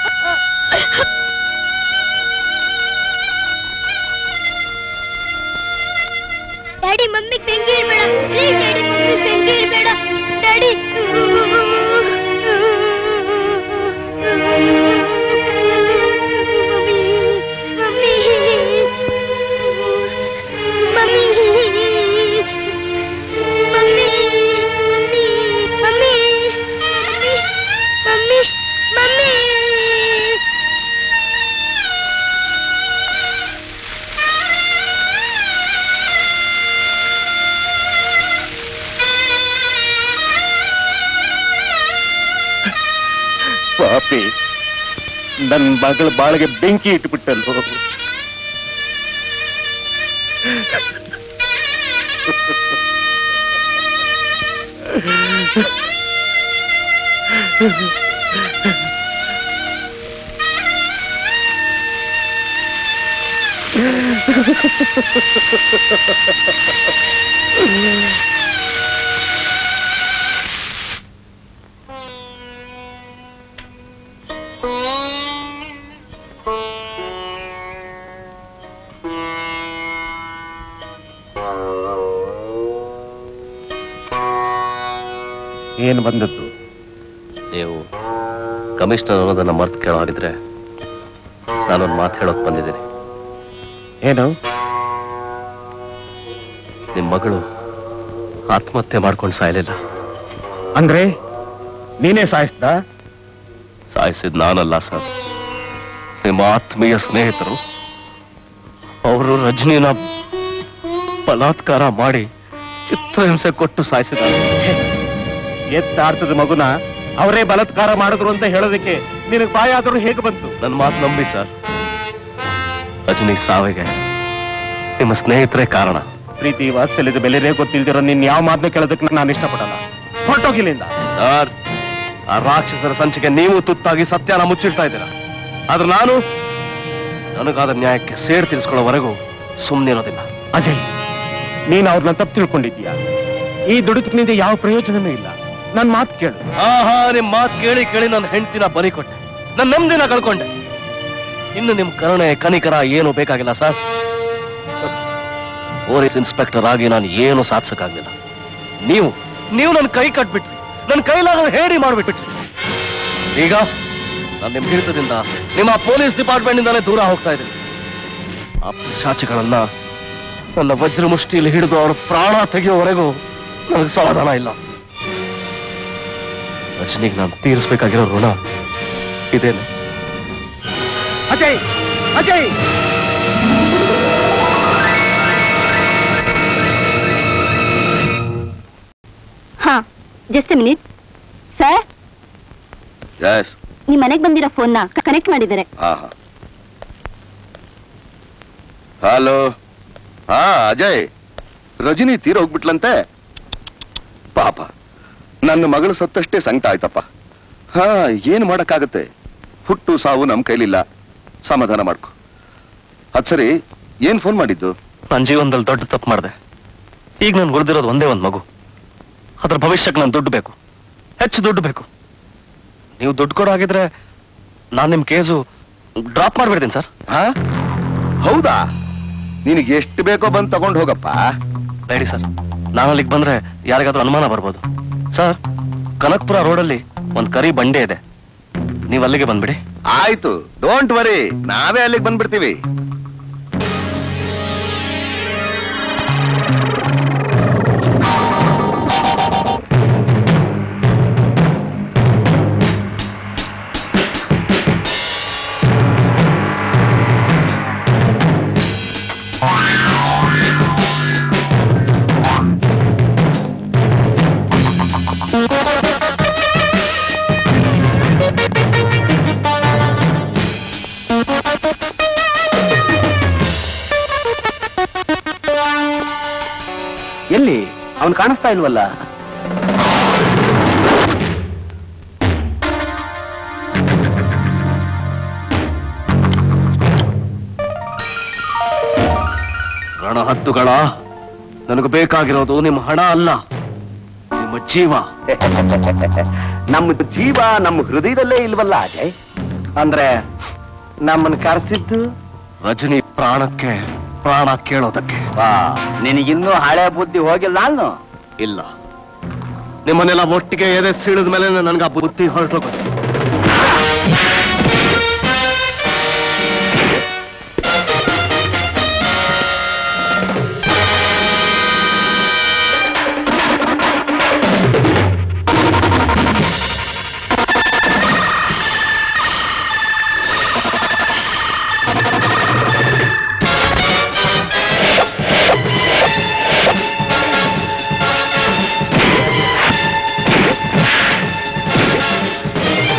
ಡ್ಯಾಡಿ ಮಮ್ಮಿ ಬೆಂಕಿ ಇಡ್ಬೇಡ ಪ್ಲೀಸ್ ಡ್ಯಾಡಿ ಮಮ್ಮಿ ಬೆಂಕಿ ಇಡ್ಬೇಡ ಡ್ಯಾಡಿ ನನ್ನ ಮಗಳ ಬಾಳಿಗೆ ಬೆಂಕಿ ಇಟ್ಬಿಟ್ಟಲ್ವ ಏನು ಬಂದದ್ದು ನೀವು ಕಮಿಷನರ್ ಅನ್ನೋದನ್ನ ಮರ್ತು ಕೇಳೋ ಹಾಗಿದ್ರೆ ನಾನೊಂದು ಮಾತು ಹೇಳೋಕ್ ಬಂದಿದ್ದೀನಿ ಏನು ನಿಮ್ಮ ಮಗಳು ಆತ್ಮಹತ್ಯೆ ಮಾಡ್ಕೊಂಡು ಸಾಯಲಿಲ್ಲ ಅಂದ್ರೆ ನೀನೇ ಸಾಯಿಸ್ದ ಸಾಯಿಸಿದ್ ನಾನಲ್ಲ ಸರ್ ನಿಮ್ಮ ಆತ್ಮೀಯ ಸ್ನೇಹಿತರು ಅವರು ರಜನಿನ ಬಲಾತ್ಕಾರ ಮಾಡಿ ಚಿತ್ರಹಿಂಸೆ ಕೊಟ್ಟು ಸಾಯಿಸಿದ್ದಾರೆ ಎತ್ತಾಡ್ತದ ಮಗುನ ಅವರೇ ಬಲಾತ್ಕಾರ ಮಾಡಿದ್ರು ಅಂತ ಹೇಳೋದಕ್ಕೆ ನಿನಗೆ ಬಾಯ ಆದರೂ ಹೇಗೆ ಬಂತು ನನ್ನ ಮಾತು ನಂಬಿ ಸರ್ ರಜನಿ ಸಾವಿಗೆ ನಿಮ್ಮ ಸ್ನೇಹಿತರೇ ಕಾರಣ ಪ್ರೀತಿ ವಾತ್ಸಲ್ಯದ ಬೆಲೆನೇ ಗೊತ್ತಿಲ್ದಿರೋ ನಿನ್ ಯಾವ ಮಾತನ್ನು ಕೇಳೋದಕ್ಕೆ ನಾನು ಇಷ್ಟಪಡಲ್ಲ ಹೊರಟೋಗಿಲ್ಲಿಂದ ಸರ್ ಆ ರಾಕ್ಷಸರ ಸಂಚಿಗೆ ನೀವು ತುತ್ತಾಗಿ ಸತ್ಯನ ಮುಚ್ಚಿಡ್ತಾ ಇದ್ದೀರಾ ಆದ್ರೆ ನಾನು ನನಗಾದ ನ್ಯಾಯಕ್ಕೆ ಸೇಡ್ ತೀರಿಸ್ಕೊಳ್ಳೋವರೆಗೂ ಸುಮ್ಮನಿರೋದಿಲ್ಲ ಅಜಯ್ ನೀನ್ ಅವ್ರನ್ನ ತಪ್ಪು ತಿಳ್ಕೊಂಡಿದ್ದೀಯ ಈ ದುಡುಕಿನಿಂದ ಯಾವ ಪ್ರಯೋಜನನೂ ಇಲ್ಲ ನನ್ ಮಾತು ಕೇಳು ಆಹಾ ನಿಮ್ ಮಾತು ಕೇಳಿ ಕೇಳಿ ನನ್ನ ಹೆಂಡತಿನ ಬಲಿ ಕೊಟ್ಟೆ ನನ್ನ ನೆಮ್ಮದಿನ ಕಳ್ಕೊಂಡೆ ಇನ್ನು ನಿಮ್ ಕರುಣೆ ಕನಿಕರ ಏನು ಬೇಕಾಗಿಲ್ಲ ಸರ್ ಪೊಲೀಸ್ ಇನ್ಸ್ಪೆಕ್ಟರ್ ಆಗಿ ನಾನು ಏನು ಸಾಧಿಸಕ್ಕಾಗ್ಲಿಲ್ಲ ನೀವು ನೀವು ನನ್ನ ಕೈ ಕಟ್ಬಿಟ್ರಿ ನನ್ನ ಕೈಲಾಗ ಹೇಳಿ ಮಾಡ್ಬಿಟ್ಬಿಟ್ರಿ ಈಗ ನಾನು ನಿಮ್ ಹಿಡಿತದಿಂದ ನಿಮ್ಮ ಪೊಲೀಸ್ ಡಿಪಾರ್ಟ್ಮೆಂಟ್ ಇಂದಾನೇ ದೂರ ಹೋಗ್ತಾ ಇದ್ದೀನಿ ಆ ಪಿಶಾಚಿಗಳನ್ನ ನನ್ನ ವಜ್ರ ಮುಷ್ಟಿಯಲ್ಲಿ ಹಿಡಿದು ಅವ್ರ ಪ್ರಾಣ ತೆಗೆಯೋವರೆಗೂ ನನಗೆ ಸಮಾಧಾನ ಇಲ್ಲ ರಜನಿಗೆ ನಾನು ತೀರಿಸ್ಬೇಕಾಗಿರೋ ಋಣ ಇದೇನೆ ಅಜಯ್ ಅಜಯ್ ಹಾ ಜಸ್ಟ್ ಮಿನಿಟ್ ಸರ್ ಎಸ್ ನಿಮ್ ಮನೆಗ್ ಬಂದಿರೋ ಫೋನ್ನ ಕನೆಕ್ಟ್ ಮಾಡಿದ್ದಾರೆ ಹಾ ಹಾ ಹಲೋ ಹಾ ಅಜಯ್ ರಜನಿ ತೀರ ಹೋಗ್ಬಿಟ್ಲಂತೆ ಪಾಪ ನನ್ನ ಮಗಳು ಸತ್ತಷ್ಟೇ ಸಂಕಟ ಆಯ್ತಪ್ಪ ಹಾ ಏನ್ ಮಾಡಕ್ಕಾಗತ್ತೆ ಹುಟ್ಟು ಸಾವು ನಮ್ ಕೈಲಿಲ್ಲ ಸಮಾಧಾನ ಮಾಡ್ಕೊ ಅದ್ ಸರಿ ಏನ್ ಫೋನ್ ಮಾಡಿದ್ದು ನನ್ನ ಜೀವನದಲ್ಲಿ ದೊಡ್ಡ ತಪ್ಪು ಮಾಡಿದೆ ಈಗ ನನ್ಗೆ ಉಳಿದಿರೋದು ಒಂದೇ ಒಂದು ಮಗು ಅದ್ರ ಭವಿಷ್ಯಕ್ಕೆ ನಾನು ದುಡ್ಡು ಬೇಕು ಹೆಚ್ಚು ದುಡ್ಡು ಬೇಕು ನೀವು ದುಡ್ಡು ಕೊಡೋ ಹಾಗಿದ್ರೆ ನಾನು ನಿಮ್ಮ ಕೇಸು ಡ್ರಾಪ್ ಮಾಡ್ಬಿಡ್ತೀನಿ ಸರ್ ಹಾ ಹೌದಾ ನಿನಗೆ ಎಷ್ಟು ಬೇಕೋ ಬಂದ್ ತಗೊಂಡ್ ಹೋಗಪ್ಪ ಬೇಡಿ ಸರ್ ನಾನು ಅಲ್ಲಿಗೆ ಬಂದ್ರೆ ಯಾರಿಗಾದ್ರೂ ಅನುಮಾನ ಬರ್ಬೋದು ಸರ್ ಕನಕ್ಪುರ ರೋಡಲ್ಲಿ ಒಂದು ಕರಿ ಬಂಡೆ ಇದೆ ನೀವು ಅಲ್ಲಿಗೆ ಬಂದ್ಬಿಡಿ ಆಯ್ತು ಡೋಂಟ್ ವರಿ ನಾವೇ ಅಲ್ಲಿಗೆ ಬಂದ್ಬಿಡ್ತೀವಿ ಎಲ್ಲಿ ಅವನು ಕಾಣಿಸ್ತಾ ಇಲ್ವಲ್ಲ ರಣಹದ್ದುಗಳ ನನಗೆ ಬೇಕಾಗಿರೋದು ನಿಮ್ಮ ಹಣ ಅಲ್ಲ ನಿಮ್ಮ ಜೀವ ನಮ್ಮ ಜೀವ ನಮ್ಮ ಹೃದಯದಲ್ಲೇ ಇಲ್ವಲ್ಲ ಅಜಯ್ ಅಂದ್ರೆ ನಮ್ಮನ್ನು ಕರೆಸಿದ್ದು ರಜನಿ ಪ್ರಾಣಕ್ಕೆ ಪ್ರಾಣ ಕೇಳೋದಕ್ಕೆ ನಿನಗಿನ್ನೂ ಹಳೆ ಬುದ್ಧಿ ಹೋಗಿಲ್ಲ ನಾನು ಇಲ್ಲ ನಿಮ್ಮನ್ನೆಲ್ಲ ಒಟ್ಟಿಗೆ ಎದೆ ಸೀಳಿದ ಮೇಲೆ ನನಗೆ ಆ ಬುದ್ಧಿ ಹೊರಟೋಗುತ್ತೆ ಆ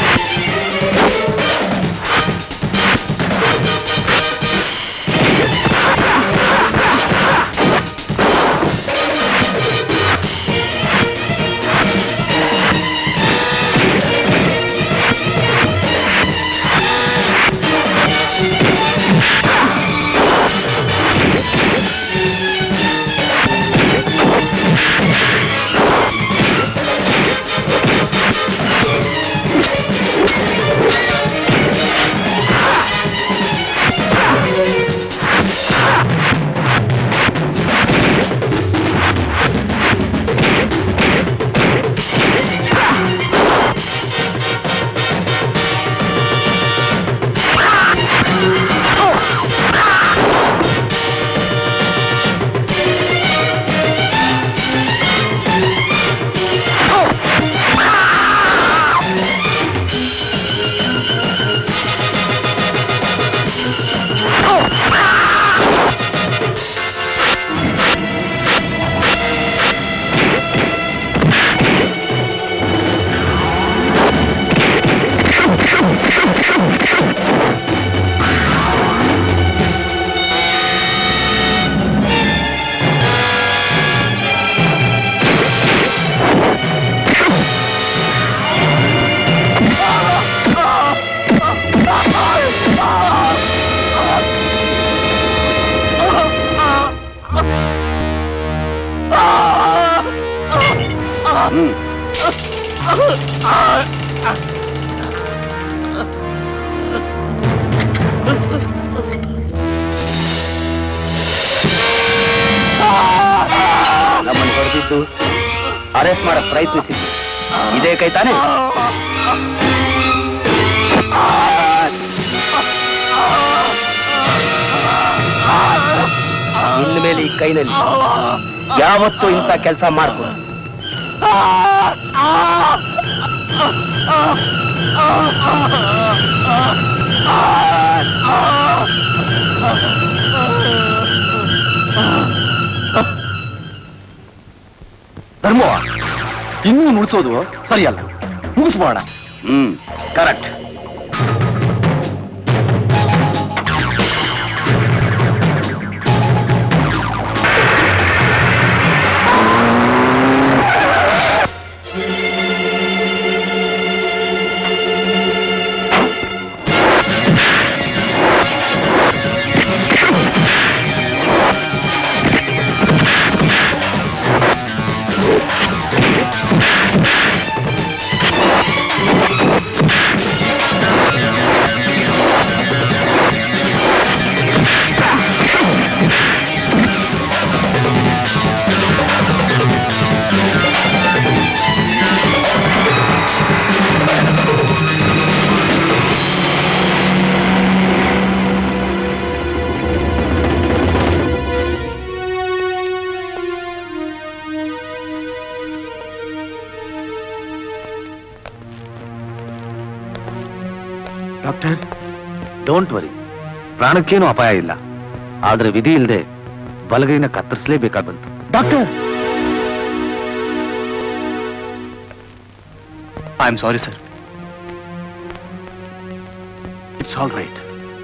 ಹೊಡೆದು ಅರೆಸ್ಟ್ ಮಾಡಕ್ ಪ್ರಯತ್ನಿಸಿದ್ದು ಇದೇ ಕೈ ತಾನೇ ಇನ್ನು ಮೇಲೆ ಈ ಕೈನಲ್ಲಿ ಯಾವತ್ತೂ ಇಂಥ ಕೆಲಸ ಮಾಡ್ಬೋದು ಧರ್ಮ ಇನ್ನೂ ಮುಗಿಸೋದು ಸರಿಯಲ್ಲ ಮುಗಿಸ್ಬೋಣ hmm correct doctor don't worry ಪ್ರಾಣಕ್ಕೇನು ಅಪಾಯ ಇಲ್ಲ ಆದ್ರೆ ವಿಧಿ ಇಲ್ಲದೆ ಬಲಗೈನ ಕತ್ತರಿಸಲೇಬೇಕಾಗಿ ಬಂತು doctor I am sorry sir it's all right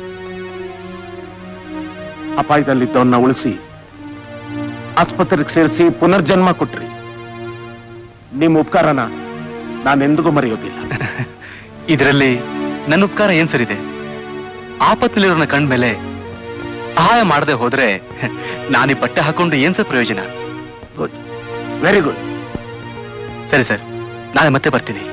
ಅಪಾಯದಲ್ಲಿದ್ದವನ್ನ ಉಳಿಸಿ ಆಸ್ಪತ್ರೆಗೆ ಸೇರಿಸಿ ಪುನರ್ಜನ್ಮ ಕೊಟ್ರಿ ನಿಮ್ಮ ಉಪಕಾರನ ನಾನೆಂದಿಗೂ ಮರೆಯೋದಿಲ್ಲ ಇದರಲ್ಲಿ ನನ್ನ ಉಪಕಾರ ಏನ್ ಸರಿದೆ ಆಪತ್ತಲ್ಲಿರೋನ ಕಂಡ್ಮೇಲೆ ಸಹಾಯ ಮಾಡದೆ ಹೋದ್ರೆ ನಾನೀ ಬಟ್ಟೆ ಹಾಕೊಂಡು ಏನ್ ಸರ್ ಪ್ರಯೋಜನ ಗುಡ್ ವೆರಿ ಗುಡ್ ಸರಿ ಸರ್ ನಾಳೆ ಮತ್ತೆ ಬರ್ತೀನಿ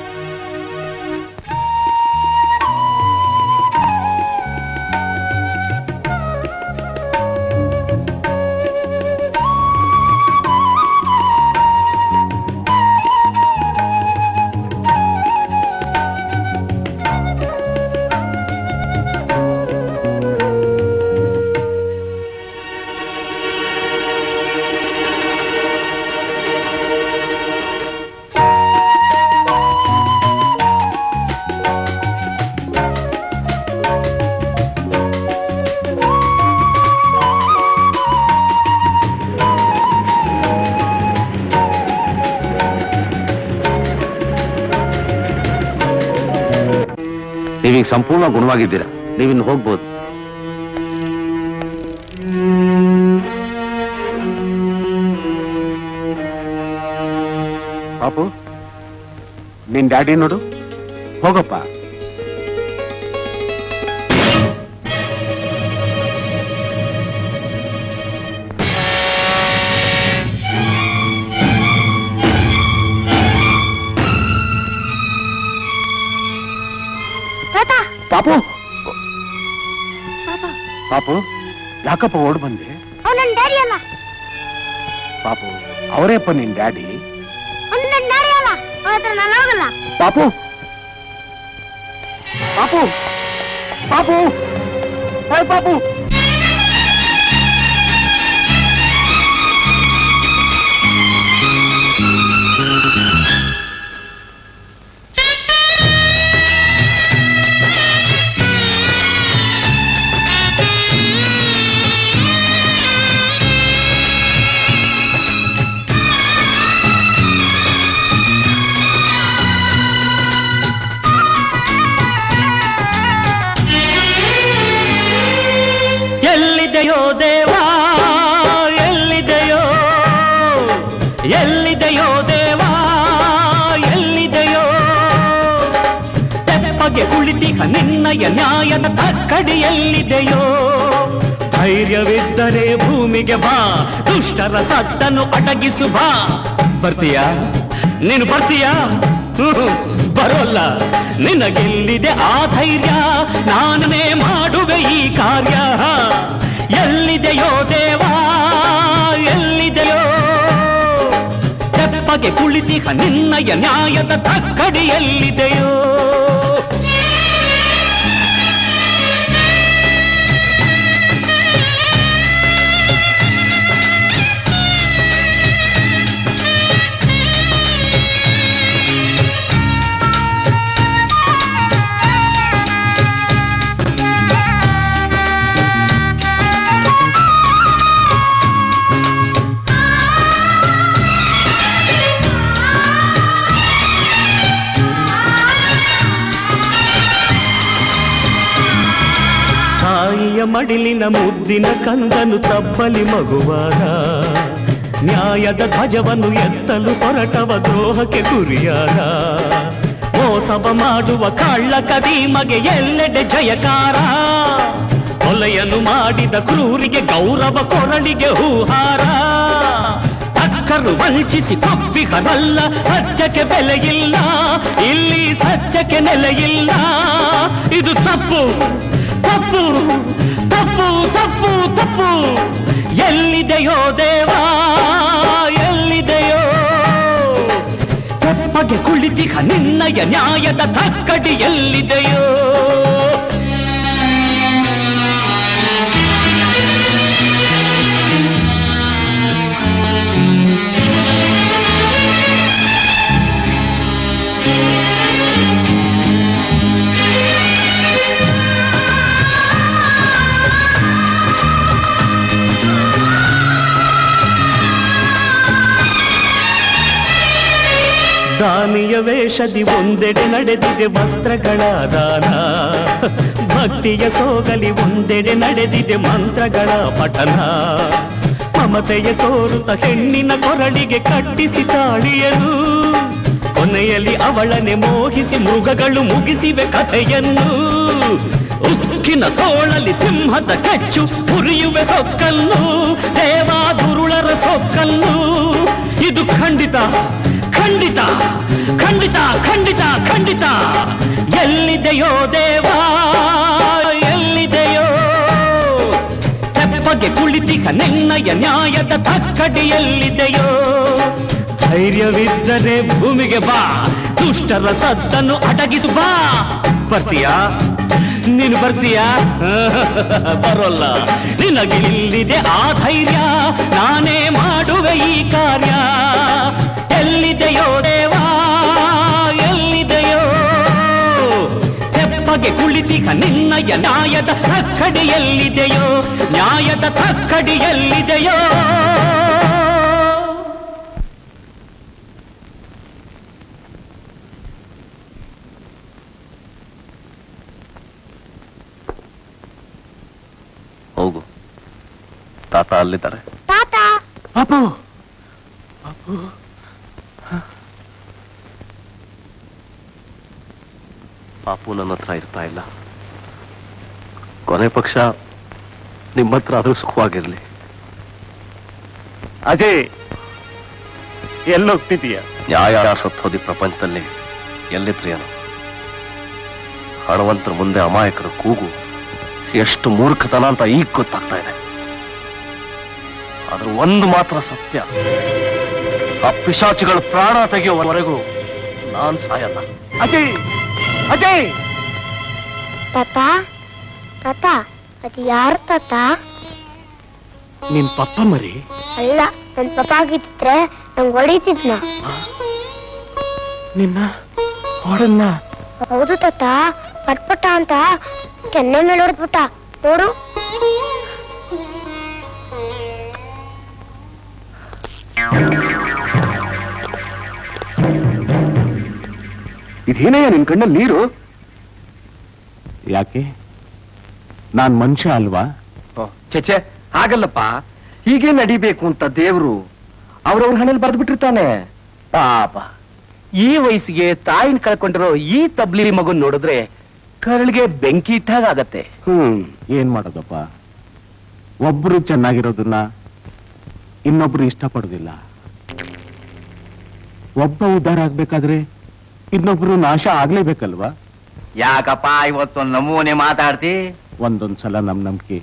ನೀವೀಗ ಸಂಪೂರ್ಣ ಗುಣವಾಗಿದ್ದೀರಾ ನೀವಿನ್ನು ಹೋಗ್ಬೋದು ಪಾಪು ನಿನ್ ಡ್ಯಾಡಿ ನೋಡು ಹೋಗಪ್ಪ ಪಾಪು ಪಾಪು ಯಾಕಪ್ಪ ಓಡ್ ಬಂದೆ ಅವ್ನು ನನ್ನ ಡ್ಯಾಡಿ ಅಲ್ಲ ಪಾಪು ಅವರೇಪ್ಪ ನಿನ್ ಡ್ಯಾಡಿ ಅವ್ನು ನನ್ನ ಡ್ಯಾಡಿ ಅಲ್ಲ ಅವ್ರ ಹತ್ರ ನಾನು ಹೋಗಲ್ಲ ಪಾಪು ಪಾಪು ಪಾಪು ಹೇ ಪಾಪು ಎಲ್ಲಿದೆಯೋ ದೇವಾ ಎಲ್ಲಿದೆಯೋ ಎಲ್ಲಿದೆಯೋ ದೇವಾ ಎಲ್ಲಿದೆಯೋ ತೆಪ್ಪಗೆ ಕುಳಿತಿಹ ನಿನ್ನಯ ನ್ಯಾಯದ ತಕ್ಕಡಿ ಎಲ್ಲಿದೆಯೋ ಧೈರ್ಯವಿದ್ದರೆ ಭೂಮಿಗೆ ಬಾ ದುಷ್ಟರ ಸದ್ದನ್ನು ಅಡಗಿಸು ಬಾ ಬರ್ತೀಯಾ ನೀನು ಬರ್ತೀಯಾ ಹ್ಮ್, ಬರೋಲ್ಲ ನಿನಗೆಲ್ಲಿದೆ ಆ ಧೈರ್ಯ ನಾನೇ ಮಾಡುವೆ ಈ ಕಾರ್ಯ ಎಲ್ಲಿದೆಯೋ ದೇವಾ ಎಲ್ಲಿದೆಯೋ ತೆಪ್ಪಗೆ ಕುಳಿತಿಹ ನಿನ್ನಯ ನ್ಯಾಯದ ತಕ್ಕಡಿಯಲ್ಲಿದೆಯೋ ತಾಯಿಯ ಮಡಿಲಿನ ಮುದ್ದಿನ ಕಂದನು ತಬ್ಬಲಿ ಮಗುವಾದ ನ್ಯಾಯದ ಧ್ವಜವನ್ನು ಎತ್ತಲು ಹೊರಟವ ದ್ರೋಹಕ್ಕೆ ಗುರಿಯಾದ ಮೋಸವ ಮಾಡುವ ಕಳ್ಳ ಕದೀಮಗೆ ಎಲ್ಲೆಡೆ ಜಯಕಾರ ಕೊಲೆಯನ್ನು ಮಾಡಿದ ಕ್ರೂರಿಗೆ ಗೌರವ ಕೊರಳಿಗೆ ಹೂಹಾರ ತಕ್ಕರು ವಂಚಿಸಿ ಕೊಪ್ಪಿಹರಲ್ಲ ಸತ್ಯಕ್ಕೆ ಬೆಲೆಯಿಲ್ಲ ಇಲ್ಲಿ ಸತ್ಯಕ್ಕೆ ನೆಲೆಯಿಲ್ಲ ಇದು ತಪ್ಪು ತಪ್ಪು ತಪ್ಪು ತಪ್ಪು ತಪ್ಪು ಎಲ್ಲಿದೆಯೋ ದೇವಾ ಎಲ್ಲಿದೆಯೋ ತೆಪ್ಪಗೆ ಕುಳಿತಿಹ ನಿನ್ನಯ ನ್ಯಾಯದ ತಕ್ಕಡಿ ಎಲ್ಲಿದೆಯೋ ದಾನಿಯ ವೇಷದಿ ಒಂದೆಡೆ ನಡೆದಿದೆ ವಸ್ತ್ರಗಳ ದಾನ ಭಕ್ತಿಯ ಸೋಗಲಿ ಒಂದೆಡೆ ನಡೆದಿದೆ ಮಂತ್ರಗಳ ಪಠನ ಮಮತೆಯ ತೋರುತ್ತ ಹೆಣ್ಣಿನ ಕೊರಳಿಗೆ ಕಟ್ಟಿಸಿ ತಾಳಿಯನು ಕೊನೆಯಲ್ಲಿ ಅವಳನೆ ಮೋಹಿಸಿ ಮೃಗಗಳು ಮುಗಿಸಿವೆ ಕಥೆಯನ್ನು ಉಕ್ಕಿನ ತೋಳಲಿ ಸಿಂಹದ ಕೆಚ್ಚು ಹುರಿಯುವೆ ಸೊಕ್ಕನ್ನು ದೇವಾದುರುಳರ ಸೊಕ್ಕನ್ನು ಇದು ಖಂಡಿತ ಖಂಡಿತ ಖಂಡಿತ ಖಂಡಿತ ಖಂಡಿತ ಎಲ್ಲಿದೆಯೋ ದೇವಾ ಎಲ್ಲಿದೆಯೋ ತೆಪ್ಪಗೆ ಕುಳಿತಿಹ ನಿನ್ನಯ ನ್ಯಾಯದ ತಕ್ಕಡಿಯಲ್ಲಿದೆಯೋ ಧೈರ್ಯವಿದ್ದರೆ ಭೂಮಿಗೆ ಬಾ ದುಷ್ಟರ ಸದ್ದನ್ನು ಅಡಗಿಸು ಬಾ ಬರ್ತೀಯಾ ನೀನು ಬರ್ತೀಯಾ ಬರೋಲ್ಲ ನಿನಗಿಲ್ಲಿದೆ ಆ ಧೈರ್ಯ ನಾನೇ ಮಾಡುವೆ ಈ ಕಾರ್ಯ ಎಲ್ಲಿದೆಯೋ ದೇವಾ ಎಲ್ಲಿದೆಯೋ ತೆಪ್ಪಗೆ ಕುಳಿತಿಹ ನಿನ್ನಯ ನ್ಯಾಯದ ತಕ್ಕಡಿಯಲ್ಲಿದೆಯೋ ನ್ಯಾಯದ ತಕ್ಕಡಿಯಲ್ಲಿದೆಯೋ ಹೋಗು ತಾತ ಅಲ್ಲಿದ್ದಾರೆ ತಾತ ಅಪ್ಪು ಪಾಪು ನನ್ನ ಹತ್ರ ಇರ್ತಾ ಇಲ್ಲ ಕೊನೆ ಪಕ್ಷ ನಿಮ್ಮ ಹತ್ರ ಆದ್ರೂ ಸುಖವಾಗಿರ್ಲಿ ಅಜಯ್ ಎಲ್ಲೋಗ್ತಿದೀಯ ನ್ಯಾಯ ಸತ್ತೋದಿ ಪ್ರಪಂಚದಲ್ಲಿ ಎಲ್ಲಿದ್ರೇನು ಹಣವಂತರ ಮುಂದೆ ಅಮಾಯಕರ ಕೂಗು ಎಷ್ಟು ಮೂರ್ಖತನ ಅಂತ ಈಗ ಗೊತ್ತಾಗ್ತಾ ಇದೆ ಆದ್ರೆ ಒಂದು ಮಾತ್ರ ಸತ್ಯ ಆ ಪಿಶಾಚಿಗಳ ಪ್ರಾಣ ತೆಗೆಯುವವರೆಗೂ ನಾನ್ ಸಾಯಲ್ಲ ಅಜಯ್ ಅಜಯ್ ತಾತ ತಾತ ಅದು ಯಾರು ತಾತ ನಿನ್ ಪಪ್ಪ ಮರಿ ಅಲ್ಲ ನನ್ ಪಪ್ಪ ಆಗಿದ್ರೆ ನಂಗೆ ಹೊಡಿತಿದ್ನ ನಿನ್ನ ಹೊಡನ್ನ ಹೌದು ತಾತ ಪಟ್ಪಟ ಅಂತ ಕೆನ್ನೆ ಮೇಲೆ ಹೊಡೆದ್ಬಿಟ್ಟ ನೋಡು ಇದೇನಯ್ಯ ನಿನ್ ಕಣ್ಣಲ್ಲಿ ನೀರು ಯಾಕೆ ನಾನ್ ಮನುಷ್ಯ ಅಲ್ವಾ ಚೇಚೆ ಹಾಗಲ್ಲಪ್ಪ ಹೀಗೆ ನಡಿಬೇಕು ಅಂತ ದೇವ್ರು ಅವ್ರವ್ರ ಹಣೆಯಲ್ಲಿ ಬರೆದು ಬಿಟ್ಟಿರ್ತಾನೆ ಪಾಪ ಈ ವಯಸ್ಸಿಗೆ ತಾಯಿನ ಕಳ್ಕೊಂಡಿರೋ ಈ ತಬ್ಲಿ ಮಗುನ್ ನೋಡಿದ್ರೆ ಕರಳಿಗೆ ಬೆಂಕಿ ಇಟ್ಟಾಗ ಆಗತ್ತೆ ಹ್ಮ್ ಏನ್ ಮಾಡೋದಪ್ಪ ಒಬ್ರು ಚೆನ್ನಾಗಿರೋದನ್ನ ಇನ್ನೊಬ್ರು ಇಷ್ಟಪಡೋದಿಲ್ಲ ಒಬ್ಬ ಉದ್ಧಾರ ಆಗ್ಬೇಕಾದ್ರೆ ಇನ್ನೊಬ್ರು ನಾಶ ಆಗ್ಲೇಬೇಕಲ್ವಾ ಯಾಕಪ್ಪ ಇವತ್ತು ನಮೂನೆ ಮಾತಾಡ್ತಿ ಒಂದೊಂದ್ಸಲ ನಮ್ ನಂಬಿಕೆ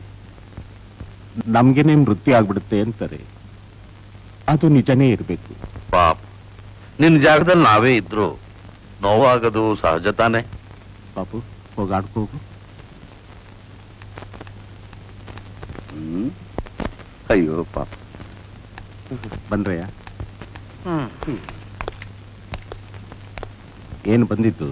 ನಮ್ಗೆನೆ ಮೃತ್ಯು ಆಗ್ಬಿಡುತ್ತೆ ಅಂತಾರೆ ಅದು ನಿಜನೇ ಇರ್ಬೇಕು ಪಾಪ್ ನಿನ್ ಜಾಗದಲ್ಲಿ ನಾವೇ ಇದ್ರು ನೋವಾಗದು ಸಹಜ ತಾನೆ ಪಾಪು ಹೋಗಾಡ್ಕೋ ಹೋಗು ಹ್ಮ್ ಅಯ್ಯೋ ಪಾಪ ಬಂದ್ರಯ್ಯ ಏನು ಬಂದಿದ್ದು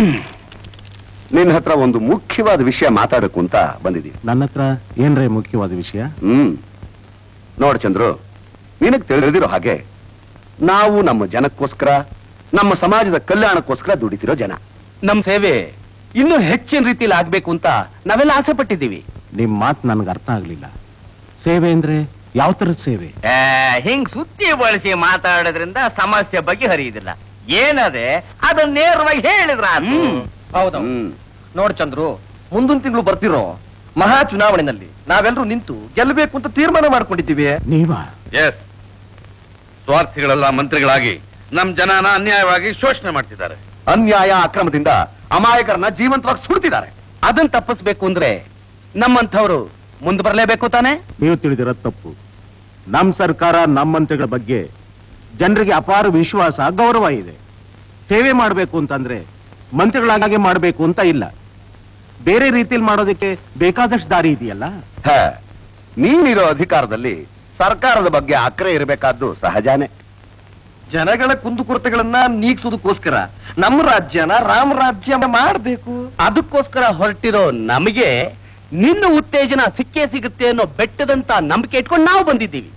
ನಿನ್ನ ಹತ್ರ ಒಂದು ಮುಖ್ಯವಾದ ವಿಷಯ ಮಾತಾಡಬೇಕು ಅಂತ ಬಂದಿದ್ದೀವಿ ನನ್ನ ಹತ್ರ ಏನ್ರೇ ಮುಖ್ಯವಾದ ವಿಷಯ ಹ್ಮ್ ನೋಡ್ ಚಂದ್ರು ನಿನಗ್ ತಿಳಿದಿರೋ ಹಾಗೆ ನಾವು ನಮ್ಮ ಜನಕ್ಕೋಸ್ಕರ ನಮ್ಮ ಸಮಾಜದ ಕಲ್ಯಾಣಕ್ಕೋಸ್ಕರ ದುಡಿತಿರೋ ಜನ ನಮ್ ಸೇವೆ ಇನ್ನೂ ಹೆಚ್ಚಿನ ರೀತಿಯಲ್ಲಿ ಆಗ್ಬೇಕು ಅಂತ ನಾವೆಲ್ಲ ಆಸೆ ಪಟ್ಟಿದ್ದೀವಿ ನಿಮ್ ಮಾತು ನನ್ಗೆ ಅರ್ಥ ಆಗ್ಲಿಲ್ಲ ಸೇವೆ ಅಂದ್ರೆ ಯಾವ ತರದ ಸೇವೆ ಏ, ಹಿಂಗ್ ಸುತ್ತಿ ಬಳಸಿ ಮಾತಾಡೋದ್ರಿಂದ ಸಮಸ್ಯೆ ಬಗ್ಗೆ ಹರಿಯುದಿಲ್ಲ ಏನದೆ ಅದನ್ನ ನೇರವಾಗಿ ಹೇಳಿದ್ರ ಹೌದು ನೋಡ್ ಚಂದ್ರು ಮುಂದಿನ ತಿಂಗಳು ಬರ್ತಿರೋ ಮಹಾ ಚುನಾವಣೆಯಲ್ಲಿ ನಾವೆಲ್ಲರೂ ನಿಂತು ಗೆಲ್ಲಬೇಕು ಅಂತ ತೀರ್ಮಾನ ಮಾಡ್ಕೊಂಡಿದ್ದೀವಿ ನೀವಾ ಎಸ್ ಸ್ವಾರ್ಥಿಗಳೆಲ್ಲ ಮಂತ್ರಿಗಳಾಗಿ ನಮ್ ಜನನ ಅನ್ಯಾಯವಾಗಿ ಶೋಷಣೆ ಮಾಡ್ತಿದ್ದಾರೆ ಅನ್ಯಾಯ ಅಕ್ರಮದಿಂದ ಅಮಾಯಕರನ್ನ ಜೀವಂತವಾಗಿ ಸುಡ್ತಿದ್ದಾರೆ ಅದನ್ನ ತಪ್ಪಿಸ್ಬೇಕು ಅಂದ್ರೆ ನಮ್ಮಂಥವ್ರು ಮುಂದೆ ಬರಲೇಬೇಕು ತಾನೆ ನೀವು ತಿಳಿದಿರೋದು ತಪ್ಪು ನಮ್ ಸರ್ಕಾರ ನಮ್ಮ ಮಂತ್ರಿಗಳ ಬಗ್ಗೆ ಜನರಿಗೆ ಅಪಾರ ವಿಶ್ವಾಸ ಗೌರವ ಇದೆ ಸೇವೆ ಮಾಡಬೇಕು ಅಂತಂದ್ರೆ ಮಂತ್ರಿಗಳಾಗೆ ಮಾಡಬೇಕು ಅಂತ ಇಲ್ಲ ಬೇರೆ ರೀತಿಯಲ್ಲಿ ಮಾಡೋದಕ್ಕೆ ಬೇಕಾದಷ್ಟು ದಾರಿ ಇದೆಯಲ್ಲ ಹ, ನೀನಿರೋ ಅಧಿಕಾರದಲ್ಲಿ ಸರ್ಕಾರದ ಬಗ್ಗೆ ಅಕ್ರೆ ಇರಬೇಕಾದ್ದು ಸಹಜಾನೇ ಜನಗಳ ಕುಂದುಕೊರತೆಗಳನ್ನ ನೀಗ್ಸೋದಕ್ಕೋಸ್ಕರ ನಮ್ಮ ರಾಜ್ಯನ ರಾಮ ರಾಜ್ಯ ಮಾಡ್ಬೇಕು ಅದಕ್ಕೋಸ್ಕರ ಹೊರಟಿರೋ ನಮಗೆ ನಿನ್ನ ಉತ್ತೇಜನ ಸಿಕ್ಕೇ ಸಿಗುತ್ತೆ ಅನ್ನೋ ಬೆಟ್ಟದಂತ ನಂಬಿಕೆ ಇಟ್ಕೊಂಡು ನಾವು ಬಂದಿದ್ದೀವಿ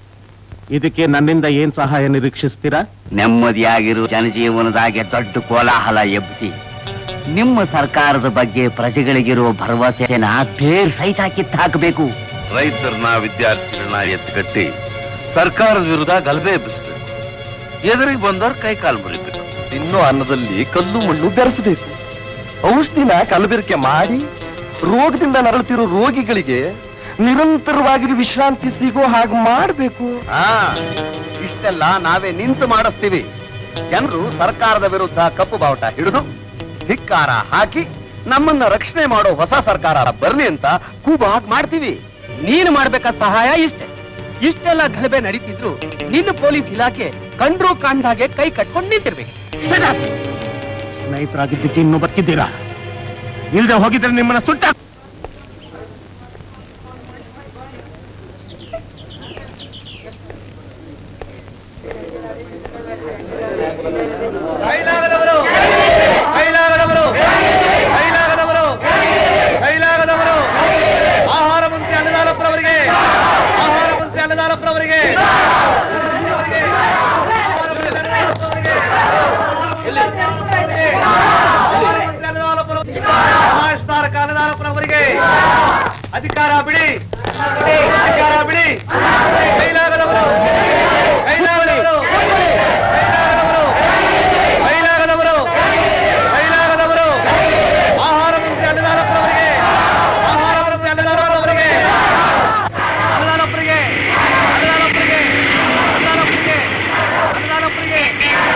ಇದಕ್ಕೆ ನನ್ನಿಂದ ಏನ್ ಸಹಾಯ ನಿರೀಕ್ಷಿಸ್ತೀರಾ ನೆಮ್ಮದಿಯಾಗಿರೋ ಜನಜೀವನದಾಗೆ ದೊಡ್ಡ ಕೋಲಾಹಲ ಎಬ್ಬಿಸಿ ನಿಮ್ಮ ಸರ್ಕಾರದ ಬಗ್ಗೆ ಪ್ರಜೆಗಳಿಗಿರುವ ಭರವಸೆನ ಬೇರ್ ಸಹಿತ ಕಿತ್ತು ಹಾಕಬೇಕು ರೈತರನ್ನ ವಿದ್ಯಾರ್ಥಿಗಳನ್ನ ಎತ್ತುಗಟ್ಟಿ ಸರ್ಕಾರದ ವಿರುದ್ಧ ಗಲಭೆ ಎಬ್ಬಿಸ್ಬೇಕು ಎದುರಿಗೆ ಬಂದವ್ರ ಕೈ ಕಾಲು ಮುರಿಬೇಕು ತಿನ್ನೋ ಅನ್ನದಲ್ಲಿ ಕಲ್ಲು ಮಣ್ಣು ಬೆರೆಸಬೇಕು ಔಷಧಿನ ಕಲಬೆರಕೆ ಮಾಡಿ ರೋಗದಿಂದ ನರಳುತ್ತಿರೋ ರೋಗಿಗಳಿಗೆ ನಿರಂತರವಾಗಿ ವಿಶ್ರಾಂತಿ ಸಿಗೋ ಹಾಗೆ ಮಾಡಬೇಕು ಹಾ ಇಷ್ಟೆಲ್ಲ ನಾವೇ ನಿಂತು ಮಾಡಿಸ್ತೀವಿ ಜನರು ಸರ್ಕಾರದ ವಿರುದ್ಧ ಕಪ್ಪು ಬಾವುಟ ಹಿಡಿದು ಧಿಕ್ಕಾರ ಹಾಕಿ ನಮ್ಮನ್ನ ರಕ್ಷಣೆ ಮಾಡೋ ಹೊಸ ಸರ್ಕಾರ ಬರ್ಲಿ ಅಂತ ಕೂಬಾಗ್ ಮಾಡ್ತೀವಿ ನೀನು ಮಾಡ್ಬೇಕಾದ ಸಹಾಯ ಇಷ್ಟೇ ಇಷ್ಟೆಲ್ಲ ಗಲಭೆ ನಡೀತಿದ್ರು ನಿನ್ನ ಪೊಲೀಸ್ ಇಲಾಖೆ ಕಂಡ್ರು ಕಾಣ್ದಾಗೆ ಕೈ ಕಟ್ಕೊಂಡು ನಿಂತಿರ್ಬೇಕು ಸ್ನೇಹಿತರಾಗಿದ್ದಕ್ಕೆ ಇನ್ನು ಬದುಕಿದ್ದೀರಾ ಇಲ್ದೆ ಹೋಗಿದ್ರೆ ನಿಮ್ಮನ್ನ ಸುಟ್ಟ ಕೈಲಾಗದವರು ಕೈಲಾಗದವರು ಕೈಲಾಗದವರು ಕೈಲಾಗದವರು ಆಹಾರ ಮಂತ್ರಿ ಅನ್ನದಾನಪ್ಪರವರಿಗೆ ಆಹಾರ ಮಂತ್ರಿ ಅನ್ನದಾನಪ್ಪರವರಿಗೆ ಸಮಾಜಧಾರಕ ಅನ್ನದಾನಪ್ಪರವರಿಗೆ ಅಧಿಕಾರ ಬಿಡಿ ಅಧಿಕಾರ ಬಿಡಿ ಕೈಲಾಗದವರು ಕೈಲಾಗದವರು ಕೈಲಾಗದವರು ಕೈಲಾಗದವರು ಆಹಾರ ಮಂತ್ರಿ ಅನ್ನದಾನಪ್ಪರವರಿಗೆ ಆಹಾರ ಮಂತ್ರಿ ಅನ್ನದಾನಪ್ಪರವರಿಗೆ ಅನ್ನದಾನಪ್ಪರಿಗೆ ಅನ್ನದಾನಪ್ಪರಿಗೆ ಅನ್ನದಾನಪ್ಪರಿಗೆ ಅನ್ನದಾನಪ್ಪರಿಗೆ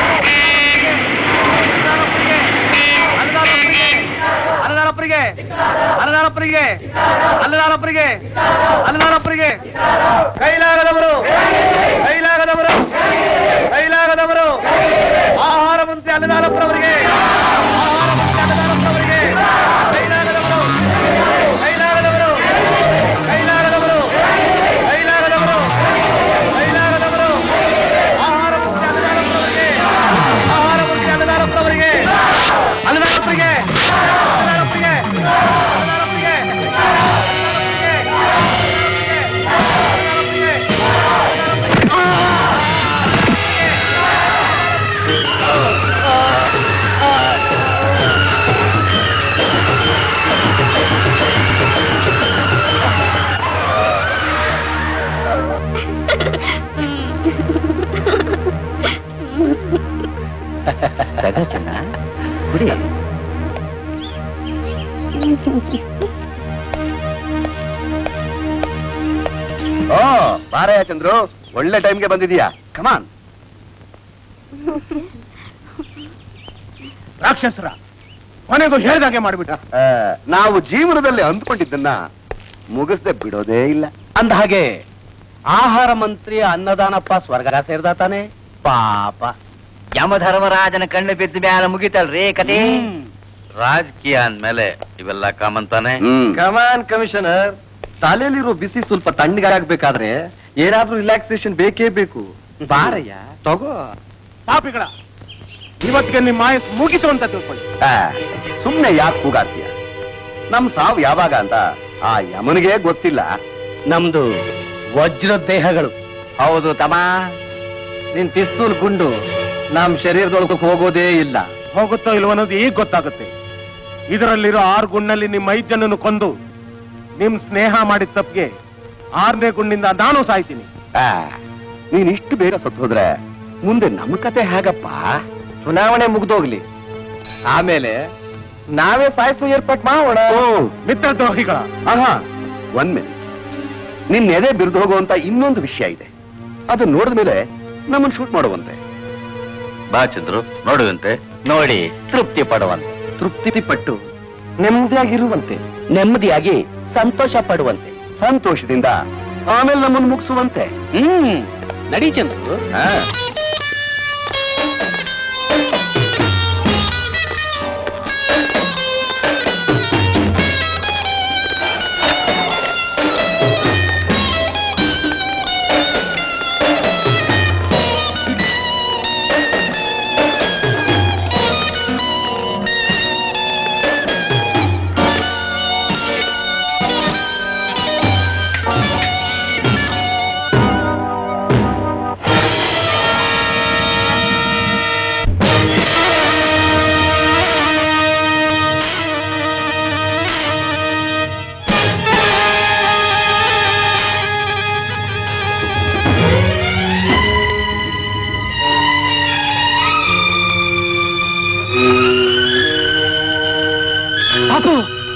ಅನ್ನದಾನಪ್ಪರಿಗೆ ಅನ್ನದಾನಪ್ಪರಿಗೆ ಅನ್ನದಾನಪ್ಪರಿಗೆ ಅನ್ನದಾನಪ್ಪರಿಗೆ ಕೈಲಾಗದವರು ಕೈಲಾಗದವರು ಕೈಲಾಗದವರು ಆಹಾರ ಮಂತ್ರಿ ಅನ್ನದಾನಪ್ಪರವರಿಗೆ ಆಹಾರ ಮಂತ್ರಿ ಅನ್ನದಾನಪ್ಪರವರಿಗೆ ಕೈಲಾಗದವರು ಕೈಲಾಗದವರು ಕೈಲಾಗದವರು ಕೈಲಾಗದವರು ಕೈಲಾಗದವರು ಆಹಾರ ಮಂತ್ರಿ ಅನ್ನದಾನಪ್ಪರವರಿಗೆ ಆಹಾರ ಮಂತ್ರಿ ಅನ್ನದಾನಪ್ಪರವರಿಗೆ ಅನ್ನದಾನಪ್ಪರಿಗೆ ಅನ್ನದಾನಪ್ಪರಿಗೆ ಅನ್ನದಾನಪ್ಪರಿಗೆ ತಗ ಚೆನ್ನ ಕುಡಿ ಓ ಬಾರಯ್ಯ ಚಂದ್ರು ಒಳ್ಳೆ ಟೈಮ್ಗೆ ಬಂದಿದೀಯಾ ಕಮಾನ್ ರಾಕ್ಷಸರ ಕೊನೆಗೂ ಹೇಳ್ದಾಗೆ ಮಾಡ್ಬಿಟ್ಟ ನಾವು ಜೀವನದಲ್ಲಿ ಅಂದ್ಕೊಂಡಿದ್ದನ್ನ ಮುಗಿಸ್ದೆ ಬಿಡೋದೇ ಇಲ್ಲ ಅಂದ ಹಾಗೆ ಆಹಾರ ಮಂತ್ರಿ ಅನ್ನದಾನಪ್ಪ ಸ್ವರ್ಗ ಸೇರ್ದ ತಾನೆ ಪಾಪ ಯಮಧರ್ಮರಾಜನ ಕಣ್ಣು ಬಿದ್ದ ಮ್ಯಾಲ ಮುಗಿತಲ್ರಿ ಕತೆ ರಾಜಕೀಯ ಅಂದ್ಮೇಲೆ ಇವೆಲ್ಲ ಕಾಮನ್ ತಾನೆ ಕಮಾನ್ ಕಮಿಷನರ್ ತಲೆಯಲ್ಲಿರೋ ಬಿಸಿ ಸ್ವಲ್ಪ ತಣ್ಣಗಾಗಬೇಕಾದ್ರೆ ಏನಾದ್ರೂ ರಿಲ್ಯಾಕ್ಸೇಷನ್ ಬೇಕೇ ಬೇಕು ಬಾರಯ್ಯ ತಗೋ ಪಾಪಿಗಳ ಇವತ್ತಿಗೆ ನಿಮ್ಮ ಆಯಸ್ ಮುಗಿತು ಅಂತ ತಿಳ್ಕೊಳ್ಳಿ ಸುಮ್ನೆ ಯಾಕೆ ಕೂಗಾಡ್ತೀಯ ನಮ್ ಸಾವು ಯಾವಾಗ ಅಂತ ಆ ಯಮನಿಗೆ ಗೊತ್ತಿಲ್ಲ ನಮ್ದು ವಜ್ರ ದೇಹಗಳು ಹೌದು ತಮ್ಮ ನಿನ್ ಪಿಸ್ತೂಲ್ ಗುಂಡು ನಮ್ ಶರೀರದೊಳಗೆ ಹೋಗೋದೇ ಇಲ್ಲ ಹೋಗುತ್ತೋ ಇಲ್ವೋ ಅನ್ನೋದು ಈಗ ಗೊತ್ತಾಗುತ್ತೆ ಇದರಲ್ಲಿರೋ ಆರು ಗುಂಡಲ್ಲಿ ನಿಮ್ಮ ಐದ್ ಜನನು ಕೊಂದು ನಿಮ್ ಸ್ನೇಹ ಮಾಡಿದ ತಪ್ಪಿಗೆ ಆರನೇ ಗುಂಡಿಂದ ನಾನು ಸಾಯ್ತೀನಿ ಆ, ನೀನ್ ಇಷ್ಟು ಬೇಗ ಸತ್ತು ಹೋದ್ರೆ ಮುಂದೆ ನಮ್ ಕತೆ ಹೇಗಪ್ಪ ಚುನಾವಣೆ ಮುಗ್ದೋಗ್ಲಿ ಆಮೇಲೆ ನಾವೇ ಸಾಯಿಸುವ ಏರ್ಪಾಟ್ ಮಾಡೋಣ ಮಿತ್ರದ್ರೋಹಿಗಳ ಆಹಾ ಒಂದ್ ಮಿನಿಟ್ ನಿನ್ ಎದೆ ಬಿರಿದು ಹೋಗುವಂತ ಇನ್ನೊಂದು ವಿಷಯ ಇದೆ ಅದು ನೋಡಿದ ಮೇಲೆ ನಮ್ಮನ್ನ ಶೂಟ್ ಮಾಡುವಂತೆ ಬಾ ಚಂದ್ರು ನೋಡುವಂತೆ ನೋಡಿ ತೃಪ್ತಿ ಪಡುವಂತೆ ತೃಪ್ತಿ ಪಟ್ಟು ನೆಮ್ಮದಿಯಾಗಿರುವಂತೆ ನೆಮ್ಮದಿಯಾಗಿ ಸಂತೋಷ ಪಡುವಂತೆ ಸಂತೋಷದಿಂದ ಆಮೇಲೆ ನಮ್ಮನ್ನು ಮುಗಿಸುವಂತೆ ಹ್ಮ್ ನಡಿ ಚಂದ್ರು ಆ. ಪಾಪು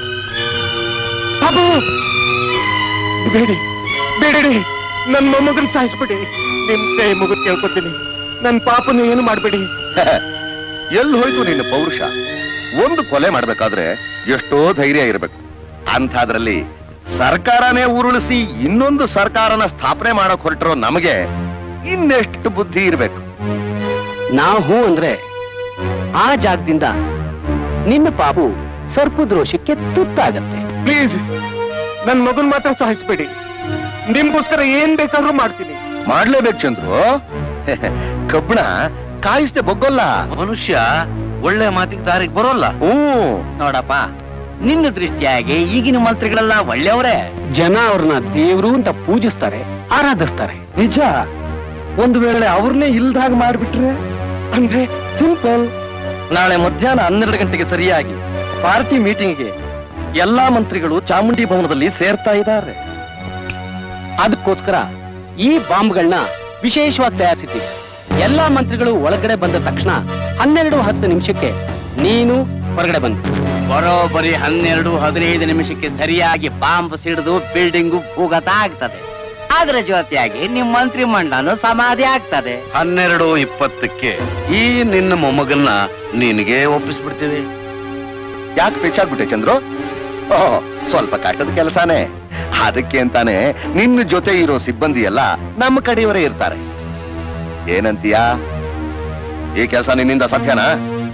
ಪಾಪು ಬೇಡಿ ಬೇಡಿ ನನ್ ಮೊಮ್ಮಗನ್ ಸಾಯಿಸ್ಬಿಡಿ ನಿಮ್ ಕೈ ಮುಗಿದು ಕೇಳ್ಕೊತೀನಿ ನನ್ ಪಾಪನ ಏನು ಮಾಡ್ಬೇಡಿ ಎಲ್ಲಿ ಹೋಯ್ತು ನಿನ್ನ ಪೌರುಷ ಒಂದು ಕೊಲೆ ಮಾಡ್ಬೇಕಾದ್ರೆ ಎಷ್ಟೋ ಧೈರ್ಯ ಇರಬೇಕು ಅಂಥದ್ರಲ್ಲಿ ಸರ್ಕಾರನೇ ಉರುಳಿಸಿ ಇನ್ನೊಂದು ಸರ್ಕಾರನ ಸ್ಥಾಪನೆ ಮಾಡಕ್ ಹೊರಟಿರೋ ನಮಗೆ ಇನ್ನೆಷ್ಟು ಬುದ್ಧಿ ಇರ್ಬೇಕು ನಾವು ಹೂ ಅಂದ್ರೆ ಆ ಜಾಗದಿಂದ ನಿನ್ನ ಪಾಪು ಸರ್ಪದೋಷಕ್ಕೆ ತುತ್ತಾಗತ್ತೆ ಪ್ಲೀಸ್ ನನ್ ಮಗನ್ ಮಾತ್ರ ಸಾಯಿಸ್ಬೇಡಿ ನಿಮ್ಗೋಸ್ಕರ ಏನ್ ಬೇಕಾದ್ರೂ ಮಾಡ್ತೀನಿ ಮಾಡ್ಲೇಬೇಕು ಚಂದ್ರು ಕಬ್ಬಣ ಕಾಯಿಸ್ದೆ ಬೊಗ್ಗೋಲ್ಲ ಮನುಷ್ಯ ಒಳ್ಳೆ ಮಾತಿಗೆ ದಾರಿಗೆ ಬರೋಲ್ಲ ಹ್ಮ್ ನೋಡಪ್ಪ ನಿನ್ನ ದೃಷ್ಟಿಯಾಗಿ ಈಗಿನ ಮಂತ್ರಿಗಳೆಲ್ಲ ಒಳ್ಳೆಯವರೇ ಜನ ಅವ್ರನ್ನ ದೇವ್ರು ಅಂತ ಪೂಜಿಸ್ತಾರೆ ಆರಾಧಿಸ್ತಾರೆ ನಿಜ ಒಂದು ವೇಳೆ ಅವ್ರನ್ನೇ ಇಲ್ದಾಗ ಮಾಡ್ಬಿಟ್ರೆ ಅಂದ್ರೆ ಸಿಂಪಲ್ ನಾಳೆ ಮಧ್ಯಾಹ್ನ ಹನ್ನೆರಡು ಗಂಟೆಗೆ ಸರಿಯಾಗಿ ಪಾರ್ಟಿ ಮೀಟಿಂಗ್ಗೆ ಎಲ್ಲಾ ಮಂತ್ರಿಗಳು ಚಾಮುಂಡಿ ಭವನದಲ್ಲಿ ಸೇರ್ತಾ ಇದ್ದಾರೆ ಅದಕ್ಕೋಸ್ಕರ ಈ ಬಾಂಬ್ಗಳನ್ನ ವಿಶೇಷವಾಗಿ ತಯಾರಿಸಿದ್ದೀವಿ ಎಲ್ಲಾ ಮಂತ್ರಿಗಳು ಒಳಗಡೆ ಬಂದ ತಕ್ಷಣ ಹನ್ನೆರಡು ಹತ್ತು ನಿಮಿಷಕ್ಕೆ ನೀನು ಹೊರಗಡೆ ಬಂದು ಬರೋಬ್ಬರಿ ಹನ್ನೆರಡು ಹದಿನೈದು ನಿಮಿಷಕ್ಕೆ ಸರಿಯಾಗಿ ಬಾಂಬ್ ಸಿಡಿದು ಬಿಲ್ಡಿಂಗು ಭೂಗತ ಆಗ್ತದೆ ಅದರ ಜೊತೆಯಾಗಿ ನಿಮ್ಮ ಮಂತ್ರಿ ಮಂಡಲನು ಸಮಾಧಿ ಆಗ್ತದೆ ಹನ್ನೆರಡು ಇಪ್ಪತ್ತಕ್ಕೆ ಈ ನಿನ್ನ ಮೊಮ್ಮಗನ್ನ ನಿನಗೆ ಒಪ್ಪಿಸ್ಬಿಡ್ತೀವಿ ಯಾಕೆ ಪೆಚ್ಚಾಗ್ಬಿಟ್ಟೆ ಚಂದ್ರು ಓಹ್ ಸ್ವಲ್ಪ ಕಷ್ಟದ ಕೆಲಸನೇ ಅದಕ್ಕೆ ಅಂತಾನೆ ನಿನ್ನ ಜೊತೆ ಇರೋ ಸಿಬ್ಬಂದಿ ಎಲ್ಲ ನಮ್ಮ ಕಡೆಯವರೇ ಇರ್ತಾರೆ ಏನಂತೀಯಾ ಈ ಕೆಲಸ ನಿನ್ನಿಂದ ಸತ್ಯನಾ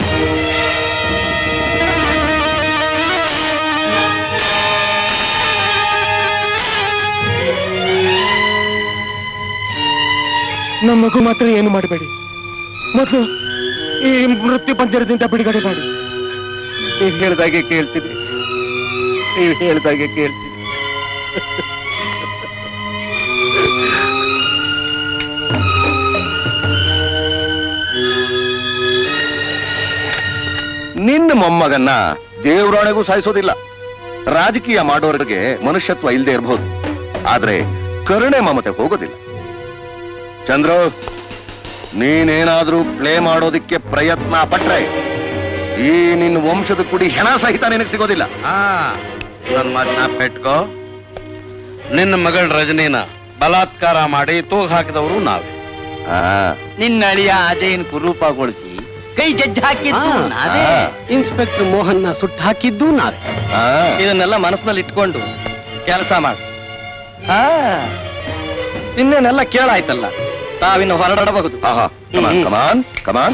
ನಮ್ಮ ಮಗು ಮಾತ್ರ ಏನು ಮಾಡಬೇಡಿ ಮೊದಲು ಈ ಮೃತ್ಯು ಪಂಜರದಿಂದ ಬಿಡುಗಡೆ ಮಾಡಿ ನೀವು ಹೇಳ್ದಾಗೆ ಕೇಳ್ತೀನಿ ನೀವು ಹೇಳ್ದಾಗೆ ಕೇಳ್ತೀನಿ ನಿನ್ನ ಮೊಮ್ಮಗನ್ನ ದೇವರೊಳಗೂ ಸಾಯಿಸೋದಿಲ್ಲ ರಾಜಕೀಯ ಮಾಡೋರಿಗೆ ಮನುಷ್ಯತ್ವ ಇಲ್ಲದೆ ಇರಬಹುದು ಆದ್ರೆ ಕರುಣೆ ಮಮತೆ ಹೋಗೋದಿಲ್ಲ ಚಂದ್ರು ನೀನೇನಾದ್ರೂ ಪ್ಲೇ ಮಾಡೋದಿಕ್ಕೆ ಪ್ರಯತ್ನ ಪಟ್ರೆ ಈ ನಿನ್ನ ವಂಶದ ಕುಡಿ ಹೆಣ ಸಹಿತ ನಿನಗೆ ಸಿಗೋದಿಲ್ಲ ಹಾ ನನ್ ಮಾತನ್ನ ಪೆಟ್ಕೋ ನಿನ್ನ ಮಗಳ ರಜನಿನ ಬಲಾತ್ಕಾರ ಮಾಡಿ ತೂಗ್ ಹಾಕಿದವರು ನಾವೇ ನಿನ್ನ ಅಳಿಯ ಅಜಯನ್ ಕುರೂಪಗೊಳಿಸಿ ಕೈ ಜಜ್ಜ ಹಾಕಿದ್ದು ನಾವೇ ಇನ್ಸ್ಪೆಕ್ಟರ್ ಮೋಹನ್ನ ಸುಟ್ಟು ಹಾಕಿದ್ದು ನಾವೇ ಇದನ್ನೆಲ್ಲ ಮನಸ್ಸಿನಲ್ಲಿ ಇಟ್ಕೊಂಡು ಕೆಲಸ ಮಾಡು ಹಾ ಇನ್ನೇನೆಲ್ಲ ಕೇಳಾಯ್ತಲ್ಲ ತಾವಿನ್ನು ಹೊರಡಬಹುದು ಆಹಾ ಕಮಾನ್ ಕಮಾನ್ ಕಮಾನ್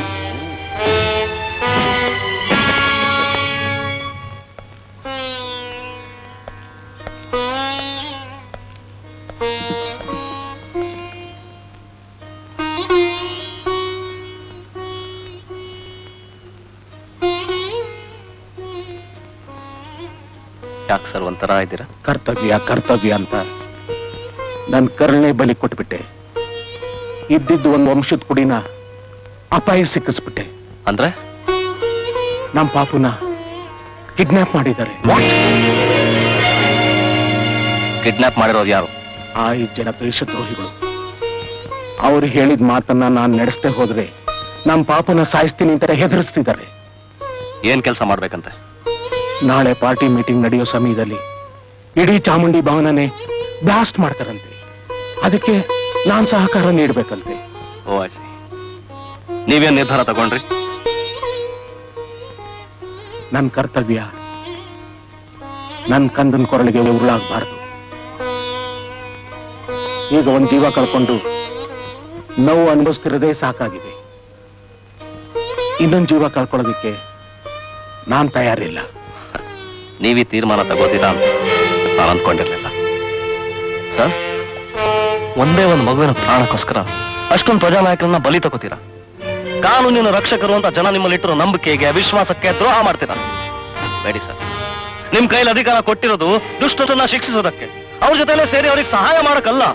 ಯಾಕೆ ಸರ್ ಒಂಥರ ಇದ್ದೀರಾ ಕರ್ತವ್ಯ ಕರ್ತವ್ಯ ಅಂತ ನನ್ ಕರುಣೆ ಬಲಿ ಕೊಟ್ಬಿಟ್ಟೆ ಇದ್ದಿದ್ದು ಒಂದು ವಂಶದ ಕುಡಿನ ಅಪಾಯ ಸಿಕ್ಕಿಸ್ಬಿಟ್ಟೆ ಅಂದ್ರೆ ನಮ್ ಪಾಪುನ ಕಿಡ್ನಾಪ್ ಮಾಡಿದ್ದಾರೆ ಕಿಡ್ನಾಪ್ ಮಾಡಿರೋದು ಯಾರು ಆ ಐದು ಜನ ದೇಶದ್ರೋಹಿಗಳು ಅವ್ರು ಹೇಳಿದ ಮಾತನ್ನ ನಾನ್ ನಡೆಸದೆ ಹೋದ್ರೆ ನಮ್ ಪಾಪನ ಸಾಯಿಸ್ತೀನಿ ಅಂತ ಹೆದರಿಸ್ತಿದ್ದಾರೆ ಏನ್ ಕೆಲಸ ಮಾಡ್ಬೇಕಂತೆ ನಾಳೆ ಪಾರ್ಟಿ ಮೀಟಿಂಗ್ ನಡೆಯೋ ಸಮಯದಲ್ಲಿ ಇಡೀ ಚಾಮುಂಡಿ ಭವನನೇ ಬ್ಲಾಸ್ಟ್ ಮಾಡ್ತಾರಂತೆ ಅದಕ್ಕೆ ನಾನ್ ಸಹಕಾರ ನೀಡ್ಬೇಕಂತೆ ಓ ಆಯ್ತು ನೀವೇನ್ ನಿರ್ಧಾರ ತಗೊಂಡ್ರಿ ನನ್ ಕರ್ತವ್ಯ ನನ್ ಕಂದನ್ ಕೊರಳಿಗೆ ಉರುಳಾಗಬಾರ್ದು ಈಗ ಒಂದ್ ಜೀವ ಕಳ್ಕೊಂಡು ನೋವು ಅನುಭವಿಸ್ತಿರೋದೇ ಸಾಕಾಗಿದೆ ಇನ್ನೊಂದ್ ಜೀವ ಕಳ್ಕೊಳ್ಳೋದಕ್ಕೆ ನಾನ್ ತಯಾರಿಲ್ಲ ನೀವೀ ತೀರ್ಮಾನ ತಗೋತೀರಾ ಅಂತ ನಾನು ಅಂದ್ಕೊಂಡಿರ್ಲಿಲ್ಲ ಸರ್ ಒಂದೇ ಒಂದು ಮಗುವಿನ ಪ್ರಾಣಕ್ಕೋಸ್ಕರ ಅಷ್ಟೊಂದು ಪ್ರಜಾನಾಯಕರನ್ನ ಬಲಿ ತಗೋತೀರಾ ಕಾನೂನಿನ ರಕ್ಷಕರು ಅಂತ ಜನ ನಿಮ್ಮಲ್ಲಿಟ್ಟಿರೋ ನಂಬಿಕೆಗೆ ವಿಶ್ವಾಸಕ್ಕೆ ದ್ರೋಹ ಮಾಡ್ತೀರಾ ಬೇಡಿ ಸರ್ ನಿಮ್ ಕೈಲಿ ಅಧಿಕಾರ ಕೊಟ್ಟಿರೋದು ದುಷ್ಟರನ್ನ ಶಿಕ್ಷಿಸೋದಕ್ಕೆ ಅವ್ರ ಜೊತೆಲೆ ಸೇರಿ ಅವ್ರಿಗೆ ಸಹಾಯ ಮಾಡಕ್ಕಲ್ಲ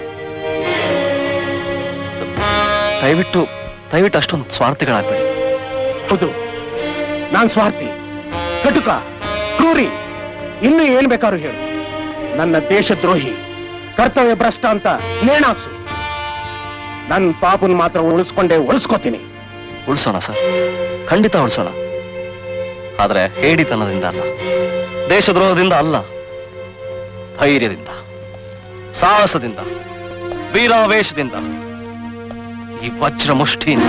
ದಯವಿಟ್ಟು ದಯವಿಟ್ಟು ಅಷ್ಟೊಂದು ಸ್ವಾರ್ಥಿಗಳಾಗ್ಬೇಡಿ ಹೌದು ನಾನ್ ಸ್ವಾರ್ಥಿ ಕಟುಕ ಕ್ರೂರಿ ಇನ್ನು ಏನ್ ಬೇಕಾದ್ರೂ ಹೇಳು ನನ್ನ ದೇಶದ್ರೋಹಿ ಕರ್ತವ್ಯ ಭ್ರಷ್ಟ ಅಂತ ನೇಣಾಕ್ಸು ನನ್ ಪಾಪನ್ ಮಾತ್ರ ಉಳಿಸ್ಕೊಂಡೇ ಉಳಿಸ್ಕೋತೀನಿ ಉಳಿಸೋಣ ಸರ್ ಖಂಡಿತ ಉಳಿಸೋಣ ಆದ್ರೆ ಹೇಡಿತನದಿಂದ ಅಲ್ಲ ದೇಶದ್ರೋಹದಿಂದ ಅಲ್ಲ ಧೈರ್ಯದಿಂದ ಸಾಹಸದಿಂದ ವೀರಾವೇಶದಿಂದ ಈ ವಜ್ರ ಮುಷ್ಟಿಯಿಂದ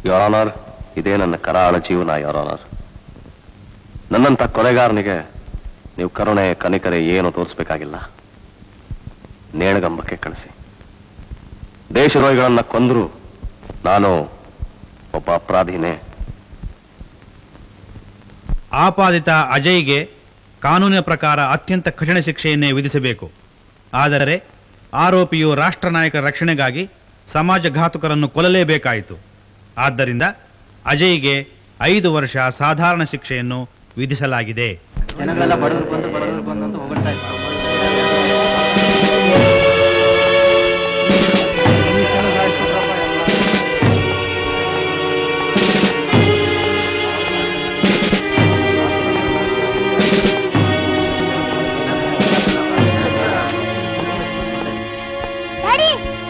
ಯೋರ್ ಆನರ್ ಇದೇ ನನ್ನ ಕರಾಳ ಜೀವನ ಯೋರ್ ಆನರ್ ನನ್ನಂತ ಕೊಲೆಗಾರನಿಗೆ ನೀವು ಕರುಣೆ ಕನಿಕರೆ ಏನು ತೋರಿಸ್ಬೇಕಾಗಿಲ್ಲ ನೇಣಗಂಬಕ್ಕೆ ಕಳಿಸಿ ದೇಶದ್ರೋಹಿಗಳನ್ನ ಕೊಂದ್ರು ನಾನು ಒಬ್ಬ ಅಪರಾಧಿನೇ ಆಪಾದಿತ ಅಜಯ್ಗೆ ಕಾನೂನಿನ ಪ್ರಕಾರ ಅತ್ಯಂತ ಕಠಿಣ ಶಿಕ್ಷೆಯನ್ನೇ ವಿಧಿಸಬೇಕು ಆದರೆ ಆರೋಪಿಯು ರಾಷ್ಟ್ರ ನಾಯಕರ ರಕ್ಷಣೆಗಾಗಿ ಸಮಾಜಘಾತುಕರನ್ನು ಕೊಲ್ಲಲೇಬೇಕಾಯಿತು ಆದ್ದರಿಂದ ಅಜಯ್ಗೆ ಐದು ವರ್ಷ ಸಾಧಾರಣ ಶಿಕ್ಷೆಯನ್ನು ವಿಧಿಸಲಾಗಿದೆ ಜನಗಳೆಲ್ಲ ಬಡವರು ಬಂದು ಬಡವರು ಬಂದು ಅಂತ ಹೊಗಳ್ತಾ ಇದ್ದಾರೆ ಡ್ಯಾಡಿ